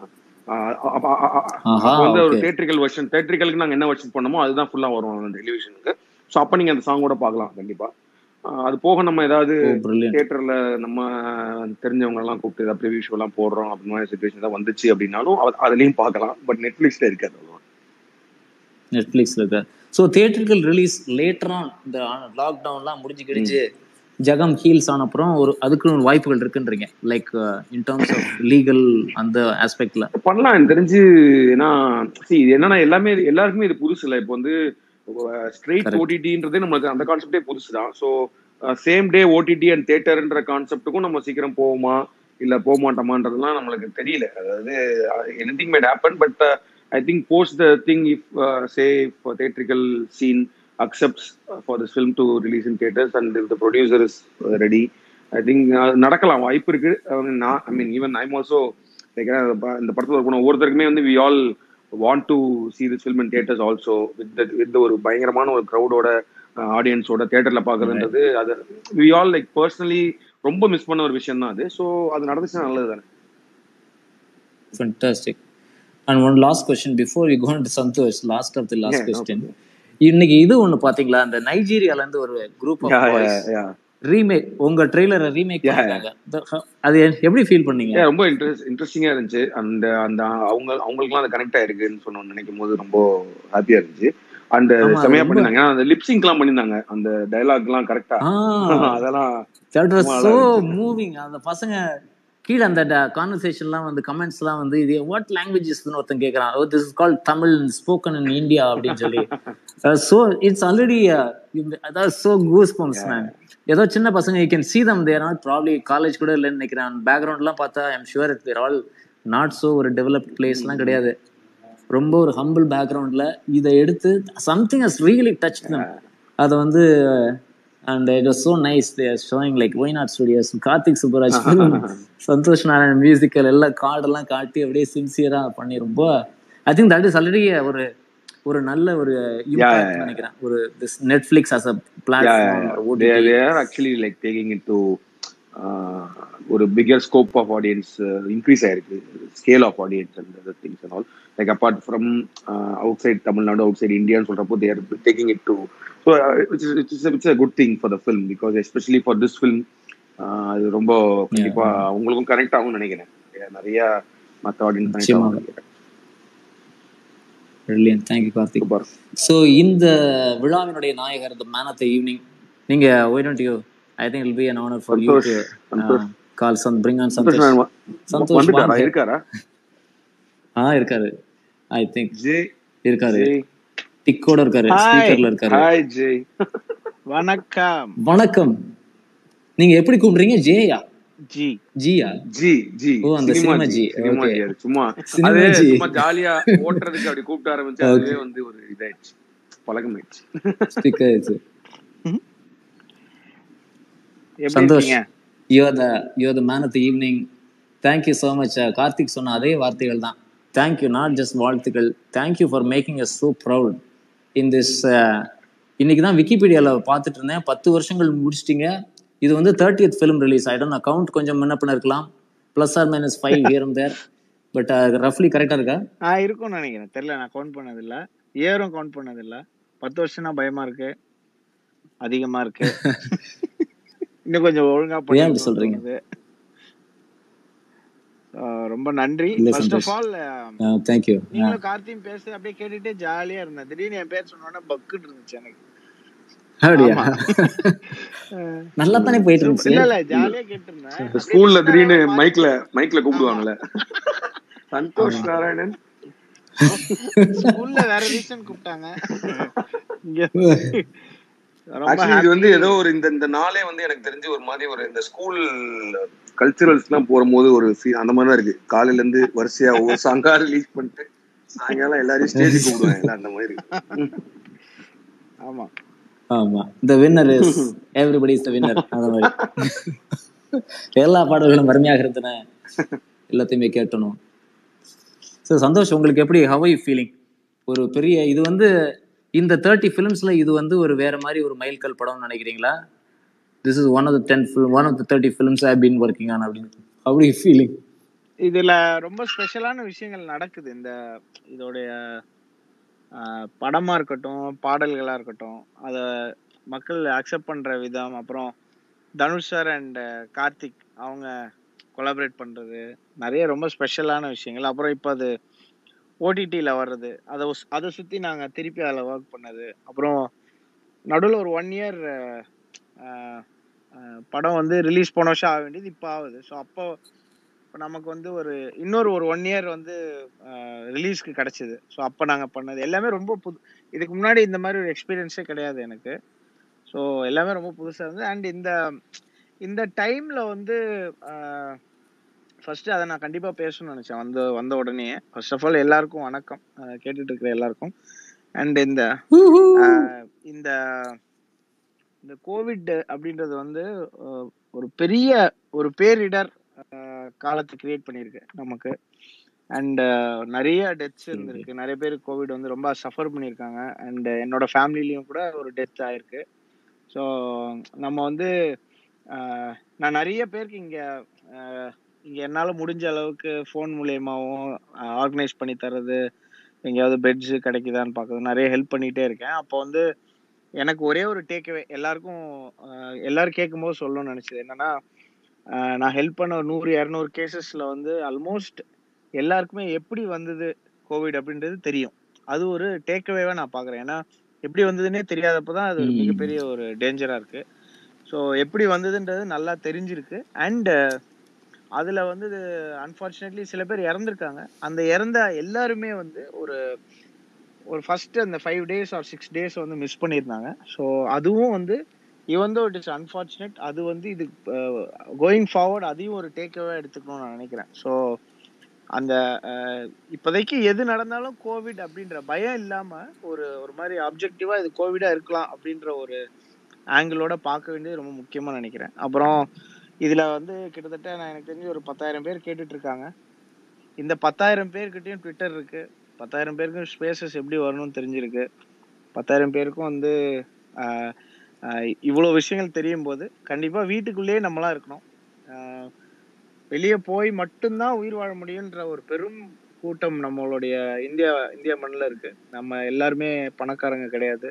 ஆஹா வந்து ஒரு ஓகே தேட்ரிக்கல் வெர்ஷன் தேட்ரிக்கலுக்கு நாங்க என்ன வெர்ஷன் பண்ணமோ அதுதான் ஃபுல்லா வரும் அந்த டெலிவிஷனுக்கு ஸோ அப்போ நீங்க அந்த சாங் கூட பார்க்கலாம் கண்டிப்பா ஆஹ் அது போக நம்ம ஏதாவது ஓ பிரில்லியன்ட் தியேட்டர்ல நம்ம தெரிஞ்சவங்க எல்லாம் கூப்பிட்டு ஏதாவது ப்ரிவியூ ஷோ எல்லாம் போடுறோம் அப்படி மாதிரி சுச்சுவேஷன் தான் வந்துச்சு அப்படின்னாலும் அது- அதுலயும் பார்க்கலாம் பட் நெட்ஃபிளிக்ஸ்ல இருக்காது அவ்வளவுதான். நெட்ஃபிளிக்ஸ்ல இருக்க ஸோ தியேட்டர்கள் ரிலீஸ் லேட்டரா இந்த லாக்டவுன்லாம் முடிஞ்சு கிடிச்சு ஜகம் ஹீல்ஸ் ஆன அப்புறம் ஒரு அதுக்கு ஒரு வாய்ப்புகள் இருக்குன்றீங்க like in terms of legal அந்த ஆஸ்பெக்ட்ல பண்ணலாம் எனக்கு தெரிஞ்சு ஏன்னா see, இது என்னன்னா எல்லாமே எல்லாருக்குமே இது புதுசு இல்லை இப்போ வந்து ஸ்ட்ரெயிட் Correct. ஓடிடின்றதே நம்மளுக்கு அந்த கான்செப்டே புதுசு தான் so same day OTT and தேட்டர்ன்ற கான்செப்ட்டுக்கும் நம்ம சீக்கிரம் போவோமா இல்ல போக மாட்டோமான்றதுலாம் நம்மளுக்கு தெரியல அதாவது anything might happen but I think post the thing if say theatrical scene accepts for this film to release in theatres and the producer is ready I think நடக்கலாம் வாய்ப்பு இருக்கு I mean, நான் I mean even I'm also இந்த படத்துல இருக்கணும் ஒவ்வொருத்தருக்குமே வந்து we all want to see this film in theatres also with with ஒரு பயங்கரமான ஒரு க்ரௌடோட ஆடியன்ஸோட தியேட்டர்ல பாக்குறதுன்றது அது வி ஆல் லைக் பர்சனலி ரொம்ப மிஸ் பண்ண ஒரு விஷயம் தான் அது ஸோ அது நடந்துச்சுன்னா நல்லது தானே fantastic and one last question before you gonna to Santhosh last of the last Yeah, no question இன்னைக்கு இது ஒண்ணு பாத்தீங்களா அந்த நைஜீரியால இருந்து ஒரு group of boys Yeah, remake உங்க ட்ரெய்லரை ரீமேக் Yeah, பண்ணிருக்காங்க The- அது எப்படி ஃபீல் பண்ணீங்க Yeah, ரொம்ப இன்ட்ரெஸ்ட் இன்ட்ரெஸ்டிங்கா இருந்துச்சு அந்த அந்த அவங்க அவங்களுக்குலாம் அது கனெக்ட் ஆயிருக்குன்னு சொன்ன நினைக்கும் போது ரொம்ப ஹாப்பியா இருந்துச்சு அண்ட் ஆமா, அது செமையா ரொம்ப- பண்ணிருந்தாங்க ஏன்னா அந்த லிப்சிங்க்லாம் பண்ணிருந்தாங்க அந்த டைலாக் எல்லாம் கரெக்டா ஆ அதெல்லாம் தட் வாஸ் ரொம்ப சோ நல்லா இருந்துச்சு. மூவிங் அந்த பசங்க கீழே அந்த கான்வர்சேஷன்லாம் வந்து கமெண்ட்ஸ்லாம் வந்து இது வாட் லாங்குவேஜஸ்னு ஒருத்தன் கேட்கறான் oh this is call Tamil spoken in India அப்படின்னு சொல்லி ஸோ இட்ஸ் ஆல்ரெடி அதாவது ஸோ கூஸ் பம்ப்ஸ் மேன் ஏதோ சின்ன பசங்க you can see them there not probably college கூட இல்லைன்னு நினைக்கிறேன் பேக்ரவுண்ட்லாம் பார்த்தா I'm sure it there all not so ஒரு டெவலப்ட் பிளேஸ்லாம் கிடையாது ரொம்ப ஒரு ஹம்பிள் பேக்ரவுண்ட்ல இதை எடுத்து something has really touch them அதை வந்து and it was so nice there showing like Y Not studios Karthik Subbaraj film, Santhosh Narayan musical எல்லாம் கார்டெல்லாம் காட்டி அப்படியே சின்சியரா பண்ணி ரொம்ப I think that is already ஒரு ஒரு நல்ல ஒரு இம்பாக்ட் நினைக்கிறேன் ஒரு this Netflix as a platform they they are actually like taking it to uh, ஒரு bigger scope of audience increase ஆயிருக்கு scale of audience and other things and all like apart from outside Tamil Nadu outside இந்தியான்னு சொல்றப்போ there taking it to so it's it's a good thing for the film because especially for this film அது ரொம்ப கண்டிப்பா உங்களுக்கும் கனெக்ட் ஆகும்னு நினைக்கிறேன் நிறைய மற்ற ஆடியன்ஸ் கனெக்ட் நிச்சயமாக. ஆகும் நினைக்கிறேன் brilliant thank you Karthik super so இந்த விழாவினுடைய நாயகர் the man of the evening நீங்க why don't you I think it'll be an honour for you Santhosh, to Santhosh. Call சந்த் பிரிங் ஆன் சந்தோஷ் சந்தோஷ் நான் சந்தோஷ் வந்துட்டாரா வாங்க. இருக்காரா ஆ இருக்காரு ஐ திங்க் ஜே இருக்காரு ஜெய் டிக்கோட இருக்காரு Hi. ஸ்பீக்கர்ல இருக்காரு ஹாய் ஜெய் வணக்கம் வணக்கம் நீங்க எப்படி கூப்பிடுறீங்க ஜேயா ஜி ஜியா ஜி ஜி ஓ, அந்த சினிமா சினிமா ஜி ஜி, சினிமா okay. ஜி அது சும்மா சினிமா அது ஜி. சும்மா ஜாலியா ஓட்டுறதுக்கு அப்படி கூப்பிட்டு ஆரம்பிச்சு அதுவே வந்து ஒரு இதாயிடுச்சு பழக்கமாயிடுச்சு ஸ்பீக்கர் இருக்கு எப்படி சந்தோஷ் இருக்கீங்க you're the you're the man of the evening thank you so much Karthik சொன்ன அதே வார்த்தைகள் தான் தேங்க்யூ நாட் ஜஸ்ட் வாழ்த்துக்கள் thank you for making us so proud in this இன்னைக்கு தான் விக்கிபீடியாவில் பார்த்துட்டு இருந்தேன் பத்து வருஷங்கள் முடிச்சிட்டீங்க இது வந்து தேர்ட்டியத் ஃபிலிம் ரிலீஸ் ஆகிடும் அக்கவுண்ட் கொஞ்சம் முன்ன பின்ன இருக்கலாம் ப்ளஸ் ஆர் மைனஸ் ஃபைவ் இயரும் தேர் பட் ரஃப்லி கரெக்டாக இருக்கா ஆ இருக்கும்னு நினைக்கிறேன் தெரியல நான் கவுண்ட் பண்ணது இல்ல இயரும் கவுண்ட் பண்ணது இல்ல பத்து வருஷம்னா பயமா இருக்கு அதிகமா இருக்கு இன்னும் கொஞ்சம் ஒழுங்கா ஏன் அப்படி பண்ணி சொல்றீங்க? ரொம்ப நன்றி இல்ல, first of Santhosh. All thank you நீங்களும் கார்த்தியும் பேசி அப்படியே கேட்டுட்டே ஜாலியா இருந்தேன் திடீர்னு என் பேர் சொன்னோன்னே பக்குன்னு இருந்துச்சு எனக்கு அப்படியா ஆமா. நல்லா தானே போயிட்டு இல்ல இருந்துச்சு இல்ல ஜாலியா கேட்டிருந்தேன் ஸ்கூல்ல திடீர்னு மைக்ல மைக்ல கூப்பிடுவாங்கல்ல சந்தோஷ் நாராயணன் ஸ்கூல்ல வேற ரீசன் கூப்பிட்டாங்க இங்க ரொம்ப ஆக்சுவலி இது வந்து ஏதோ ஒரு இந்த இந்த நாளே வந்து எனக்கு தெரிஞ்சு ஒரு மாதிரி ஒரு இந்த ஸ்கூல் கல்ச்சுரல்ஸ் எல்லாம் போகும்போது ஒரு feel- அந்த மாதிரி தான் இருக்கு காலையில இருந்து வரிசையா ஒவ்வொரு சாங்கா ரிலீஸ் பண்ணிட்டு சாயங்காலம் எல்லாரையும் ஸ்டேஜ் கூப்பிடுவாங்க அந்த மாதிரி இருக்கு ஆமா ஆமா the winner is everybody is the winner அந்த மாதிரி எல்லா பாடல்களும் அருமையாக இருந்தன எல்லாத்தையுமே கேட்டணும் ஸோ சந்தோஷ் உங்களுக்கு எப்படி ஹவ் யூ ஃபீலிங் ஒரு பெரிய இது வந்து இந்த தேர்ட்டி ஃபிலிம்ஸ்ல இது வந்து ஒரு வேற மாதிரி ஒரு மைல்கல் படம்னு நினைக்கிறீங்களா this is one of the ten one of the thirty films I been working on அப்படின்னு ஹவ் யூ ஃபீலிங் இதுல ரொம்ப ஸ்பெஷலான விஷயங்கள் நடக்குது இந்த இதோடைய ஆஹ், படமா இருக்கட்டும் பாடல்களா இருக்கட்டும் அத மக்கள் அக்செப்ட் பண்ற விதம் அப்புறம் தனுஷ் சார் அண்ட் கார்த்திக் அவங்க கொலாபரேட் பண்றது நிறைய ரொம்ப ஸ்பெஷலான விஷயங்கள் அப்புறம் இப்போ அது ஓடிடியில் வர்றது அதை உஸ்- அதை சுற்றி நாங்கள் திருப்பி அதில் ஒர்க் பண்ணது அப்புறம் நடுவில் ஒரு ஒன் இயர் படம் வந்து ரிலீஸ் போன வருஷம் ஆக வேண்டியது இப்போ ஆகுது ஸோ அப்போ இப்போ நமக்கு வந்து ஒரு இன்னொரு ஒரு ஒன் இயர் வந்து ரிலீஸ்க்கு கிடச்சிது ஸோ அப்போ நாங்கள் பண்ணது எல்லாமே ரொம்ப புது இதுக்கு முன்னாடி இந்த மாதிரி ஒரு எக்ஸ்பீரியன்ஸே கிடையாது எனக்கு ஸோ எல்லாமே ரொம்ப புதுசாக இருந்தது அண்ட் இந்த இந்த டைமில் வந்து ஃபர்ஸ்ட் அதை நான் கண்டிப்பாக பேசணும்னு நினச்சேன் வந்து வந்த உடனே ஃபர்ஸ்ட் ஆஃப் ஆல் எல்லாருக்கும் வணக்கம் அஹ் கேட்டுட்டு இருக்கிற எல்லாருக்கும் அண்ட் இந்த அஹ் இந்த இந்த கோவிட் அப்படின்றது வந்து அஹ், ஒரு பெரிய ஒரு பேரிடர் அஹ், காலத்தை கிரியேட் பண்ணியிருக்கு நமக்கு அண்ட் நிறைய டெத்ஸ் இருந்திருக்கு நிறைய பேர் கோவிட் வந்து ரொம்ப சஃபர் பண்ணியிருக்காங்க அண்ட் என்னோட ஃபேமிலிலையும் கூட ஒரு டெத் ஆயிருக்கு ஸோ நம்ம வந்து அஹ், நான் நிறைய பேருக்கு இங்கே இங்கே என்னால் முடிஞ்ச அளவுக்கு ஃபோன் மூலியமாகவும் ஆர்கனைஸ் பண்ணி தர்றது எங்கேயாவது பெட்ஸ் கிடைக்குதான்னு பார்க்குறது நிறைய ஹெல்ப் பண்ணிகிட்டே இருக்கேன் அப்போ வந்து எனக்கு ஒரே ஒரு டேக்அவே எல்லாருக்கும் அஹ், எல்லாரும் கேட்கும்போது சொல்லணும்னு நினச்சது என்னன்னா அஹ், நான் ஹெல்ப் பண்ண ஒரு நூறு இரநூறு கேசஸில் வந்து ஆல்மோஸ்ட் எல்லாருக்குமே எப்படி வந்தது கோவிட் அப்படின்றது தெரியும் அது ஒரு டேக்அவேவா நான் பார்க்குறேன் ஏன்னா எப்படி வந்ததுன்னே தெரியாதப்போ தான் அது ஒரு ம். மிகப்பெரிய ஒரு டேஞ்சராக இருக்கு ஸோ எப்படி வந்ததுன்றது நல்லா தெரிஞ்சிருக்கு அண்ட் அதுல வந்து அன்பார்ச்சுனேட்லி சில பேர் இறந்துருக்காங்க அந்த இறந்த எல்லாருமே வந்து ஒரு ஒரு ஃபர்ஸ்ட் அந்த five days or six days வந்து மிஸ் பண்ணியிருந்தாங்க ஸோ அதுவும் வந்து இவன் தோ இட் இஸ் அன்ஃபார்ச்சுனேட் அது வந்து இது கோயிங் ஃபார்வர்ட் அதையும் ஒரு டேக்அவே எடுத்துக்கணும்னு நான் நினைக்கிறேன் ஸோ அந்த அஹ், இப்போதைக்கு எது நடந்தாலும் கோவிட் அப்படின்ற பயம் இல்லாம ஒரு ஒரு மாதிரி அப்ஜெக்டிவா இது கோவிடா இருக்கலாம் அப்படின்ற ஒரு ஆங்கிளோட பார்க்க வேண்டியது ரொம்ப முக்கியமா நினைக்கிறேன் அப்புறம் இதுல வந்து கிட்டத்தட்ட நான் எனக்கு தெரிஞ்சு ஒரு பத்தாயிரம் பேர் கேட்டுட்டு இருக்காங்க இந்த பத்தாயிரம் பேர்கிட்டயும் ட்விட்டர் இருக்கு பத்தாயிரம் பேருக்கும் ஸ்பேசஸ் எப்படி வரணும்னு தெரிஞ்சிருக்கு பத்தாயிரம் பேருக்கும் வந்து ஆஹ், ஆஹ், இவ்வளோ விஷயங்கள் தெரியும் போது கண்டிப்பா வீட்டுக்குள்ளேயே நம்மளா இருக்கணும் ஆஹ், வெளியே போய் மட்டும்தான் உயிர் வாழ முடியுன்ற ஒரு பெரும் கூட்டம் நம்மளுடைய இந்தியா இந்தியா மண்ணில் இருக்கு நம்ம எல்லாருமே பணக்காரங்க கிடையாது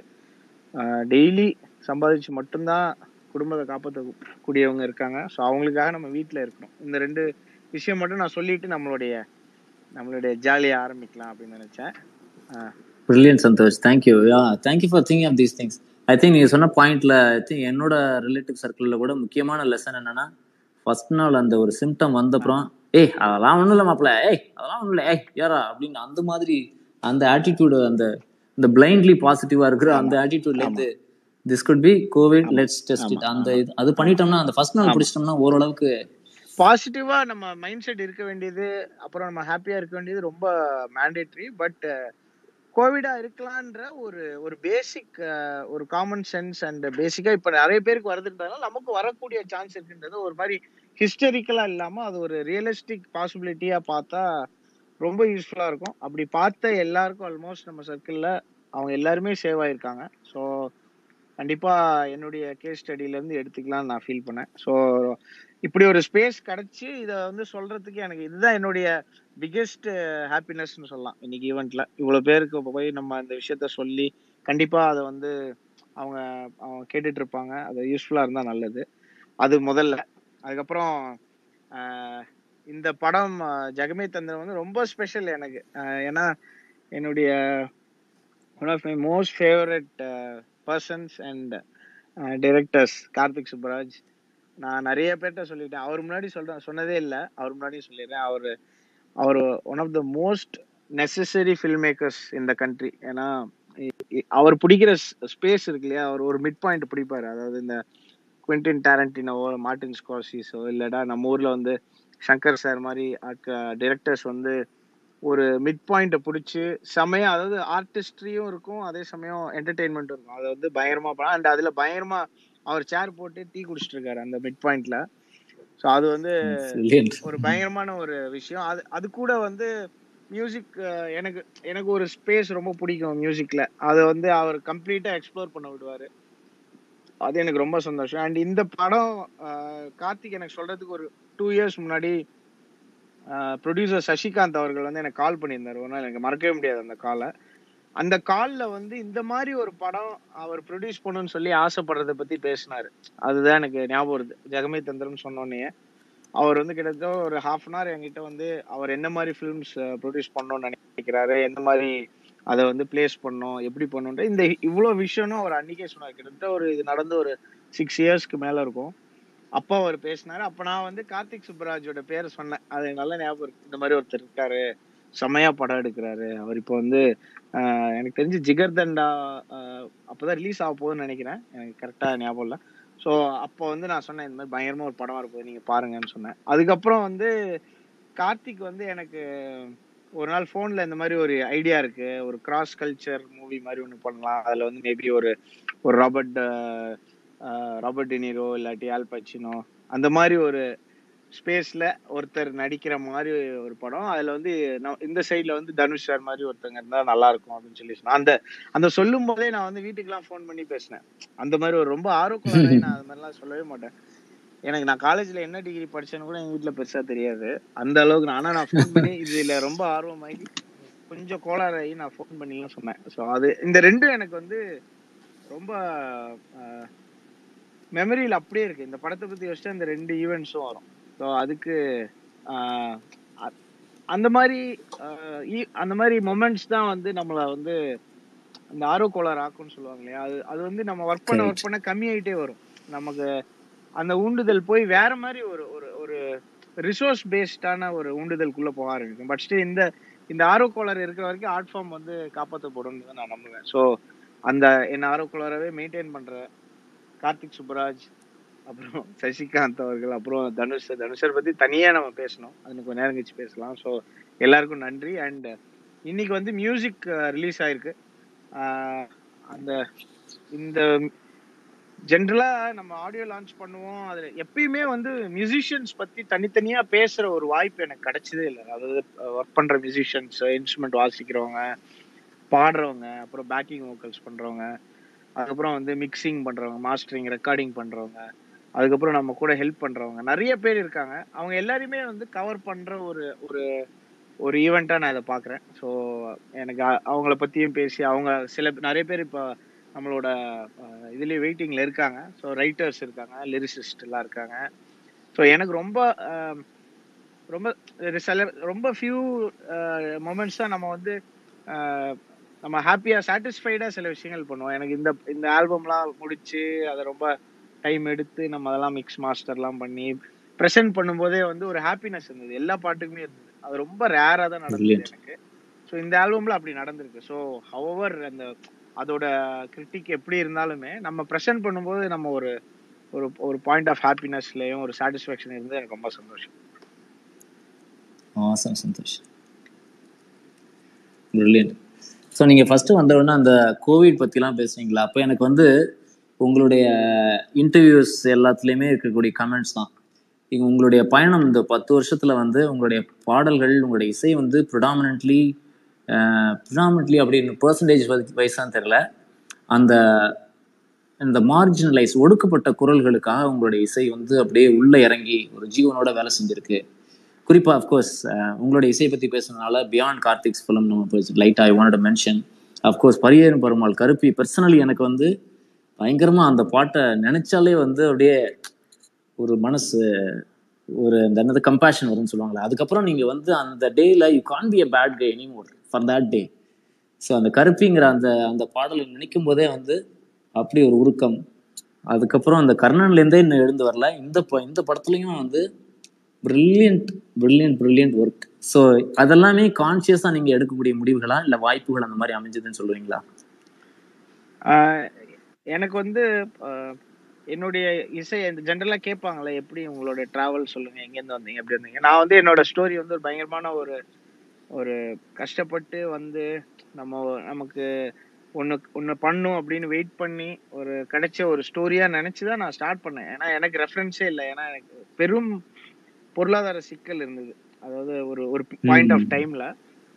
டெய்லி சம்பாதிச்சு மட்டும்தான் குடும்பத்தை காப்பாற்றக்கூடியவங்க இருக்காங்க ஸோ அவங்களுக்காக நம்ம வீட்டில் இருக்கணும் இந்த ரெண்டு விஷயம் மட்டும் நான் சொல்லிட்டு நம்மளுடைய நம்மளுடைய ஜாலியை ஆரம்பிக்கலாம் அப்படின்னு நினைச்சேன் ah brilliant Santhosh thank you yeah thank you for thinking of these things I think நீங்கள் சொன்ன பாயிண்ட்ல ஐ திங்க் என்னோட ரிலேட்டிவ் சர்க்கிளில் கூட முக்கியமான லெசன் என்னன்னா ஃபர்ஸ்ட் நாள் அந்த ஒரு சிம்டம் வந்தப்புறம் ஏய் அதெல்லாம் ஒன்றும் இல்லை மாப்பிள்ள ஏய் அதெல்லாம் ஒன்றும் இல்லை ஏய் யாரா அப்படின்னு அந்த மாதிரி அந்த ஆட்டிடியூடு அந்த இந்த பிளைண்ட்லி பாசிட்டிவா இருக்கிற அந்த ஆட்டிடியூட்ல இருந்து this could be COVID let's test it அந்த இது அது பண்ணிட்டோம்னா அந்த ஃபர்ஸ்ட் நாள் பிடிச்சிட்டோம்னா ஓரளவுக்கு பாசிட்டிவா நம்ம மைண்ட் செட் இருக்க வேண்டியது அப்புறம் நம்ம ஹாப்பியா இருக்க வேண்டியது ரொம்ப மேண்டேட்ரி பட் கோவிடா இருக்கலான்ற ஒரு ஒரு பேசிக் ஒரு காமன் சென்ஸ் அண்ட் பேசிக்கா இப்ப நிறைய பேருக்கு வருதுன்றதுனால நமக்கு வரக்கூடிய சான்ஸ் இருக்குன்றது ஒரு மாதிரி ஹிஸ்டரிக்கலா இல்லாம அது ஒரு ரியலிஸ்டிக் பாசிபிலிட்டியா பார்த்தா ரொம்ப யூஸ்ஃபுல்லா இருக்கும் அப்படி பார்த்த எல்லாருக்கும் ஆல்மோஸ்ட் நம்ம சர்க்கிள்ல அவங்க எல்லாருமே சேவ் ஆயிருக்காங்க ஸோ கண்டிப்பா என்னுடைய கேஸ் ஸ்டடியில இருந்து எடுத்துக்கலாம்னு நான் ஃபீல் பண்ணேன் ஸோ இப்படி ஒரு ஸ்பேஸ் கிடைச்சு இதை வந்து சொல்றதுக்கு எனக்கு இதுதான் என்னுடைய பிக்கெஸ்ட் ஹாப்பினஸ்னு சொல்லலாம் இன்னைக்கு ஈவெண்ட்ல இவ்வளவு பேருக்கு போய் நம்ம இந்த விஷயத்த சொல்லி கண்டிப்பா அதை வந்து அவங்க அவங்க கேட்டுட்டு இருப்பாங்க அது யூஸ்ஃபுல்லா இருந்தா நல்லது அது முதல்ல அதுக்கப்புறம் ஆஹ், இந்த படம் ஆஹ், ஜெகமே தந்திரம் வந்து ரொம்ப ஸ்பெஷல் எனக்கு ஆஹ், ஏன்னா என்னுடைய one of my most favourite persons and directors Karthik Subbaraj நான் நிறைய பேர்கிட்ட சொல்லிட்டேன் அவர் முன்னாடி சொல்றேன் சொன்னதே இல்லை அவர் முன்னாடி சொல்லிடுறேன் அவர் அவர் one of the most necessary film makers இந்த கண்ட்ரி ஏன்னா இ- இ- அவர் பிடிக்கிற ஸ்பேஸ் இருக்கு இல்லையா அவர் ஒரு மிட் பாயிண்ட் பிடிப்பாரு அதாவது இந்த குவிண்டின் டேரண்டினோவோ மார்டின் ஸ்கார்சிஸோ இல்லடா நம்ம ஊர்ல வந்து சங்கர் சார் மாதிரி டிரெக்டர்ஸ் வந்து ஒரு மிட் பாயிண்ட்டை பிடிச்சி செமையா அதாவது ஆர்டிஸ்ட்ரியும் இருக்கும் அதே சமயம் என்டர்டெயின்மெண்ட்டும் இருக்கும் அதை வந்து பயங்கரமா அண்ட் அதுல பயங்கரமா அவர் சேர் போட்டு டீ குடிச்சிட்டு இருக்காரு அந்த மிட் பாயிண்ட்ல ஸோ அது வந்து Brilliant. ஒரு பயங்கரமான ஒரு விஷயம் அது அது கூட வந்து மியூசிக் எனக்கு எனக்கு ஒரு ஸ்பேஸ் ரொம்ப பிடிக்கும் மியூசிக்ல அதை வந்து அவர் கம்ப்ளீட்டா எக்ஸ்ப்ளோர் பண்ண விடுவாரு அது எனக்கு ரொம்ப சந்தோஷம் அண்ட் இந்த படம் அஹ், கார்த்திக் எனக்கு சொல்றதுக்கு ஒரு டூ இயர்ஸ் முன்னாடி ப்ரொடியூசர் சசிகாந்த் அவர்கள் வந்து எனக்கு கால் பண்ணியிருந்தார் ஒரு நாள் எனக்கு மறக்கவே முடியாது அந்த காலை அந்த கால்ல வந்து இந்த மாதிரி ஒரு படம் அவர் ப்ரொடியூஸ் பண்ணணும்னு சொல்லி ஆசைப்படுறத பத்தி பேசினாரு அதுதான் எனக்கு ஞாபகம் வருது ஜெகமே தந்திரம் சொன்னோன்னே அவர் வந்து கிட்டத்தட்ட ஒரு ஹாஃப் அன் ஹவர் என்கிட்ட வந்து அவர் என்ன மாதிரி ஃபிலிம்ஸ் ப்ரொடியூஸ் பண்ணணும்னு நினைக்கிறாரு எந்த மாதிரி அதை வந்து பிளேஸ் பண்ணணும் எப்படி பண்ணணுன்ற இந்த இவ்வளோ விஷயம்னு அவர் அன்னைக்கே சொன்னார் கிட்டத்தட்ட ஒரு இது நடந்து ஒரு சிக்ஸ் இயர்ஸ்க்கு மேல இருக்கும் அப்போ அவர் பேசினாரு அப்ப நான் வந்து கார்த்திக் சுப்பராஜோட பேரை சொன்னேன் அது எனக்கு நல்ல ஞாபகம் இருக்கு இந்த மாதிரி ஒருத்தர் இருக்காரு செமையா படம் எடுக்கிறாரு அவர் இப்போ வந்து ஆஹ், எனக்கு தெரிஞ்சு ஜிகர்தண்டா ஆஹ், அப்பதான் ரிலீஸ் ஆக போகுதுன்னு நினைக்கிறேன் எனக்கு கரெக்டா ஞாபகம் இல்லை ஸோ அப்போ வந்து நான் சொன்னேன் இந்த மாதிரி பயங்கரமா ஒரு படம் வரப்போகுது நீங்க பாருங்கன்னு சொன்னேன் அதுக்கப்புறம் வந்து கார்த்திக் வந்து எனக்கு ஒரு நாள் ஃபோன்ல இந்த மாதிரி ஒரு ஐடியா இருக்கு ஒரு கிராஸ் கல்ச்சர் மூவி மாதிரி ஒன்று பண்ணலாம் அதுல வந்து மேபி ஒரு ஒரு Robert ah, ah, Robert De Niro இல்லாட்டி ஆல் பச்சினோ அந்த மாதிரி ஒரு ஸ்பேஸ்ல ஒருத்தர் நடிக்கிற மாதிரி ஒரு படம் அதுல வந்து நான் இந்த சைடுல வந்து தனுஷ் சார் மாதிரி ஒருத்தங்க இருந்தா நல்லா இருக்கும் அப்படின்னு சொல்லி சொன்னேன் அந்த அந்த சொல்லும் போதே நான் வந்து வீட்டுக்கெல்லாம் ஃபோன் பண்ணி பேசினேன் அந்த மாதிரி ஒரு ரொம்ப ஆர்வக்குள்ளாரே நான் அது மாதிரிலாம் சொல்லவே மாட்டேன் எனக்கு நான் காலேஜ்ல என்ன டிகிரி படிச்சேன்னு கூட எங்க வீட்ல பெருசா தெரியாது அந்த அளவுக்கு நான் ஆனா நான் ஃபோன் பண்ணி இதுல ரொம்ப ஆர்வமாகி கொஞ்சம் கோளாறாகி நான் ஃபோன் பண்ணிலாம் சொன்னேன் ஸோ அது இந்த ரெண்டும் எனக்கு வந்து ரொம்ப மெமரியில் அப்படியே இருக்கு இந்த படத்தை பத்தி யோசிச்சா இந்த ரெண்டு ஈவெண்ட்ஸும் வரும் ஸோ அதுக்கு ஆஹ், அ- அந்த மாதிரி ஆஹ், ஈ- அந்த மாதிரி மொமெண்ட்ஸ் தான் வந்து நம்மளை வந்து அந்த ஆர்வ கோளாறு ஆக்கும்னு சொல்லுவாங்க இல்லையா அது அது வந்து நம்ம ஒர்க் பண்ண Correct. ஒர்க் பண்ண கம்மியாயிட்டே வரும் நமக்கு அந்த ஊண்டுதல் போய் வேற மாதிரி ஒரு ஒரு ஒரு ரிசோர்ஸ் பேஸ்டான ஒரு ஊண்டுதலுக்குள்ள போக ஆரம்பிக்கும் பட் ஸ்டில் இந்த இந்த ஆர்வ கோளாறு இருக்கிற வரைக்கும் ஆர்ட் ஃபார்ம் வந்து காப்பாற்றப்படும் நான் நம்புவேன் ஸோ அந்த என் ஆர்வ கோளாறவே மெயின்டைன் பண்ற கார்த்திக் சுப்பராஜ் அப்புறம் சசிகாந்த் அவர்கள் அப்புறம் தனுஷ் தனுஷர் பத்தி தனியா நம்ம பேசணும் அது கொஞ்சம் நேரம் கழிச்சு பேசலாம் ஸோ எல்லாருக்கும் நன்றி அண்ட் இன்னைக்கு வந்து மியூசிக் ரிலீஸ் ஆயிருக்கு ஆஹ் அந்த இந்த ஜென்ரலா நம்ம ஆடியோ லான்ச் பண்ணுவோம் அதுல எப்பயுமே வந்து மியூசிஷியன்ஸ் பத்தி தனித்தனியா பேசுற ஒரு வாய்ப்பு எனக்கு கிடைச்சதே இல்லை அதாவது ஒர்க் பண்ற மியூசிஷியன்ஸ் இன்ஸ்ட்ருமெண்ட் வாசிக்கிறவங்க பாடுறவங்க அப்புறம் பேக்கிங் வோக்கல்ஸ் பண்றவங்க அதுக்கப்புறம் வந்து மிக்சிங் பண்றவங்க மாஸ்டரிங் ரெக்கார்டிங் பண்றவங்க அதுக்கப்புறம் நம்ம கூட ஹெல்ப் பண்றவங்க நிறைய பேர் இருக்காங்க அவங்க எல்லாரையுமே வந்து கவர் பண்ற ஒரு ஒரு ஒரு ஈவெண்ட்டா நான் இதை பாக்குறேன் ஸோ எனக்கு அ- அவங்கள பத்தியும் பேசி அவங்க சில நிறைய பேர் இப்போ நம்மளோட அஹ், இதுலயே வெயிட்டிங்ல இருக்காங்க ஸோ ரைட்டர்ஸ் இருக்காங்க லிரிசிஸ்ட் எல்லாம் இருக்காங்க ஸோ எனக்கு ரொம்ப அஹ், ரொம்ப ஒரு சில ரொம்ப ஃபியூ மொமெண்ட்ஸ் தான் நம்ம வந்து அஹ், நம்ம ஹாப்பியா சாட்டிஸ்ஃபைடா சில விஷயங்கள் பண்ணுவோம் எனக்கு இந்த இந்த ஆல்பம்லாம் முடிச்சு அதை ரொம்ப டைம் எடுத்து நம்ம அதெல்லாம் மிக்ஸ் மாஸ்டர்லாம் பண்ணி ப்ரெசென்ட் பண்ணும்போதே வந்து ஒரு ஹாப்பினஸ் இருந்தது எல்லா பாட்டுக்குமே இருந்தது அது ரொம்ப ரேரா தான் நடந்தது Brilliant. எனக்கு ஸோ இந்த ஆல்பம்ல அப்படி நடந்திருக்கு ஸோ ஹவர் அந்த அதோட கிரிட்டிக் எப்படி இருந்தாலுமே நம்ம ப்ரெசென்ட் பண்ணும்போது நம்ம ஒரு ஒரு ஒரு பாயிண்ட் ஆஃப் ஹாப்பினஸ்லயும் ஒரு சாட்டிஸ்ஃபேக்ஷன் இருந்து எனக்கு ரொம்ப சந்தோஷம் ஆசம் சந்தோஷ் பிரில்லியன்ட் ஸோ நீங்கள் ஃபஸ்ட்டு வந்தவுடனே அந்த கோவிட் பற்றிலாம் பேசுனீங்களா அப்போ எனக்கு வந்து உங்களுடைய இன்டர்வியூஸ் எல்லாத்துலேயுமே இருக்கக்கூடிய கமெண்ட்ஸ் தான் இங்க உங்களுடைய பயணம் இந்த பத்து வருஷத்தில் வந்து உங்களுடைய பாடல்கள் உங்களுடைய இசை வந்து ப்ரிடாமினன்ட்லி ப்ரிடாமினன்ட்லி அப்படின்னு பர்சன்டேஜ் வைஸான்னு தெரில அந்த இந்த மார்ஜினலைஸ் ஒடுக்கப்பட்ட குரல்களுக்காக உங்களுடைய இசை வந்து அப்படியே உள்ளே இறங்கி ஒரு ஜீவனோட வேலை செஞ்சிருக்கு குறிப்பாக அஃப்கோர்ஸ் உங்களுடைய இசையை பற்றி பேசுனதுனால பியாண்ட் கார்த்திக்ஸ் ஃபிலிம் நம்ம light I want mention of course Pariyerum Perumal Karuppi personally எனக்கு வந்து பயங்கரமாக அந்த பாட்டை நினைச்சாலே வந்து அப்படியே ஒரு மனசு ஒரு அந்த என்னது கம்பேஷன் வரும்னு சொல்லுவாங்களே அதுக்கப்புறம் நீங்கள் வந்து அந்த டேயில் you can be a bad day any more for that day so அந்த கருப்பிங்கிற அந்த அந்த பாடலை நினைக்கும் போதே வந்து அப்படி ஒரு உருக்கம் அதுக்கப்புறம் அந்த கர்ணன்லேருந்தே இன்னும் எழுந்து வரல இந்த ப- இந்த படத்துலையும் வந்து brilliant brilliant brilliant work so அதெல்லாமே கான்சியஸாக நீங்கள் எடுக்கக்கூடிய முடிவுகளா இல்லை வாய்ப்புகள் அந்த மாதிரி அமைஞ்சதுன்னு சொல்லுவீங்களா ஆஹ் எனக்கு வந்து ஆஹ் என்னுடைய இசை இந்த ஜென்ரலா கேட்பாங்களே எப்படி உங்களோட டிராவல் சொல்லுங்க எங்கேருந்து வந்தீங்க எப்படி வந்தீங்க நான் வந்து என்னோட ஸ்டோரி வந்து ஒரு பயங்கரமான ஒரு ஒரு கஷ்டப்பட்டு வந்து நம்ம நமக்கு ஒன்று ஒன்று பண்ணும் அப்படின்னு வெயிட் பண்ணி ஒரு கிடைச்ச ஒரு ஸ்டோரியா நினைச்சு தான் நான் ஸ்டார்ட் பண்ணேன் ஏன்னா எனக்கு ரெஃபரன்ஸே இல்லை ஏன்னா எனக்கு பெரும் பொருளாதார சிக்கல் இருந்தது அதாவது ஒரு ஒரு பாயிண்ட் ஆஃப் டைம்ல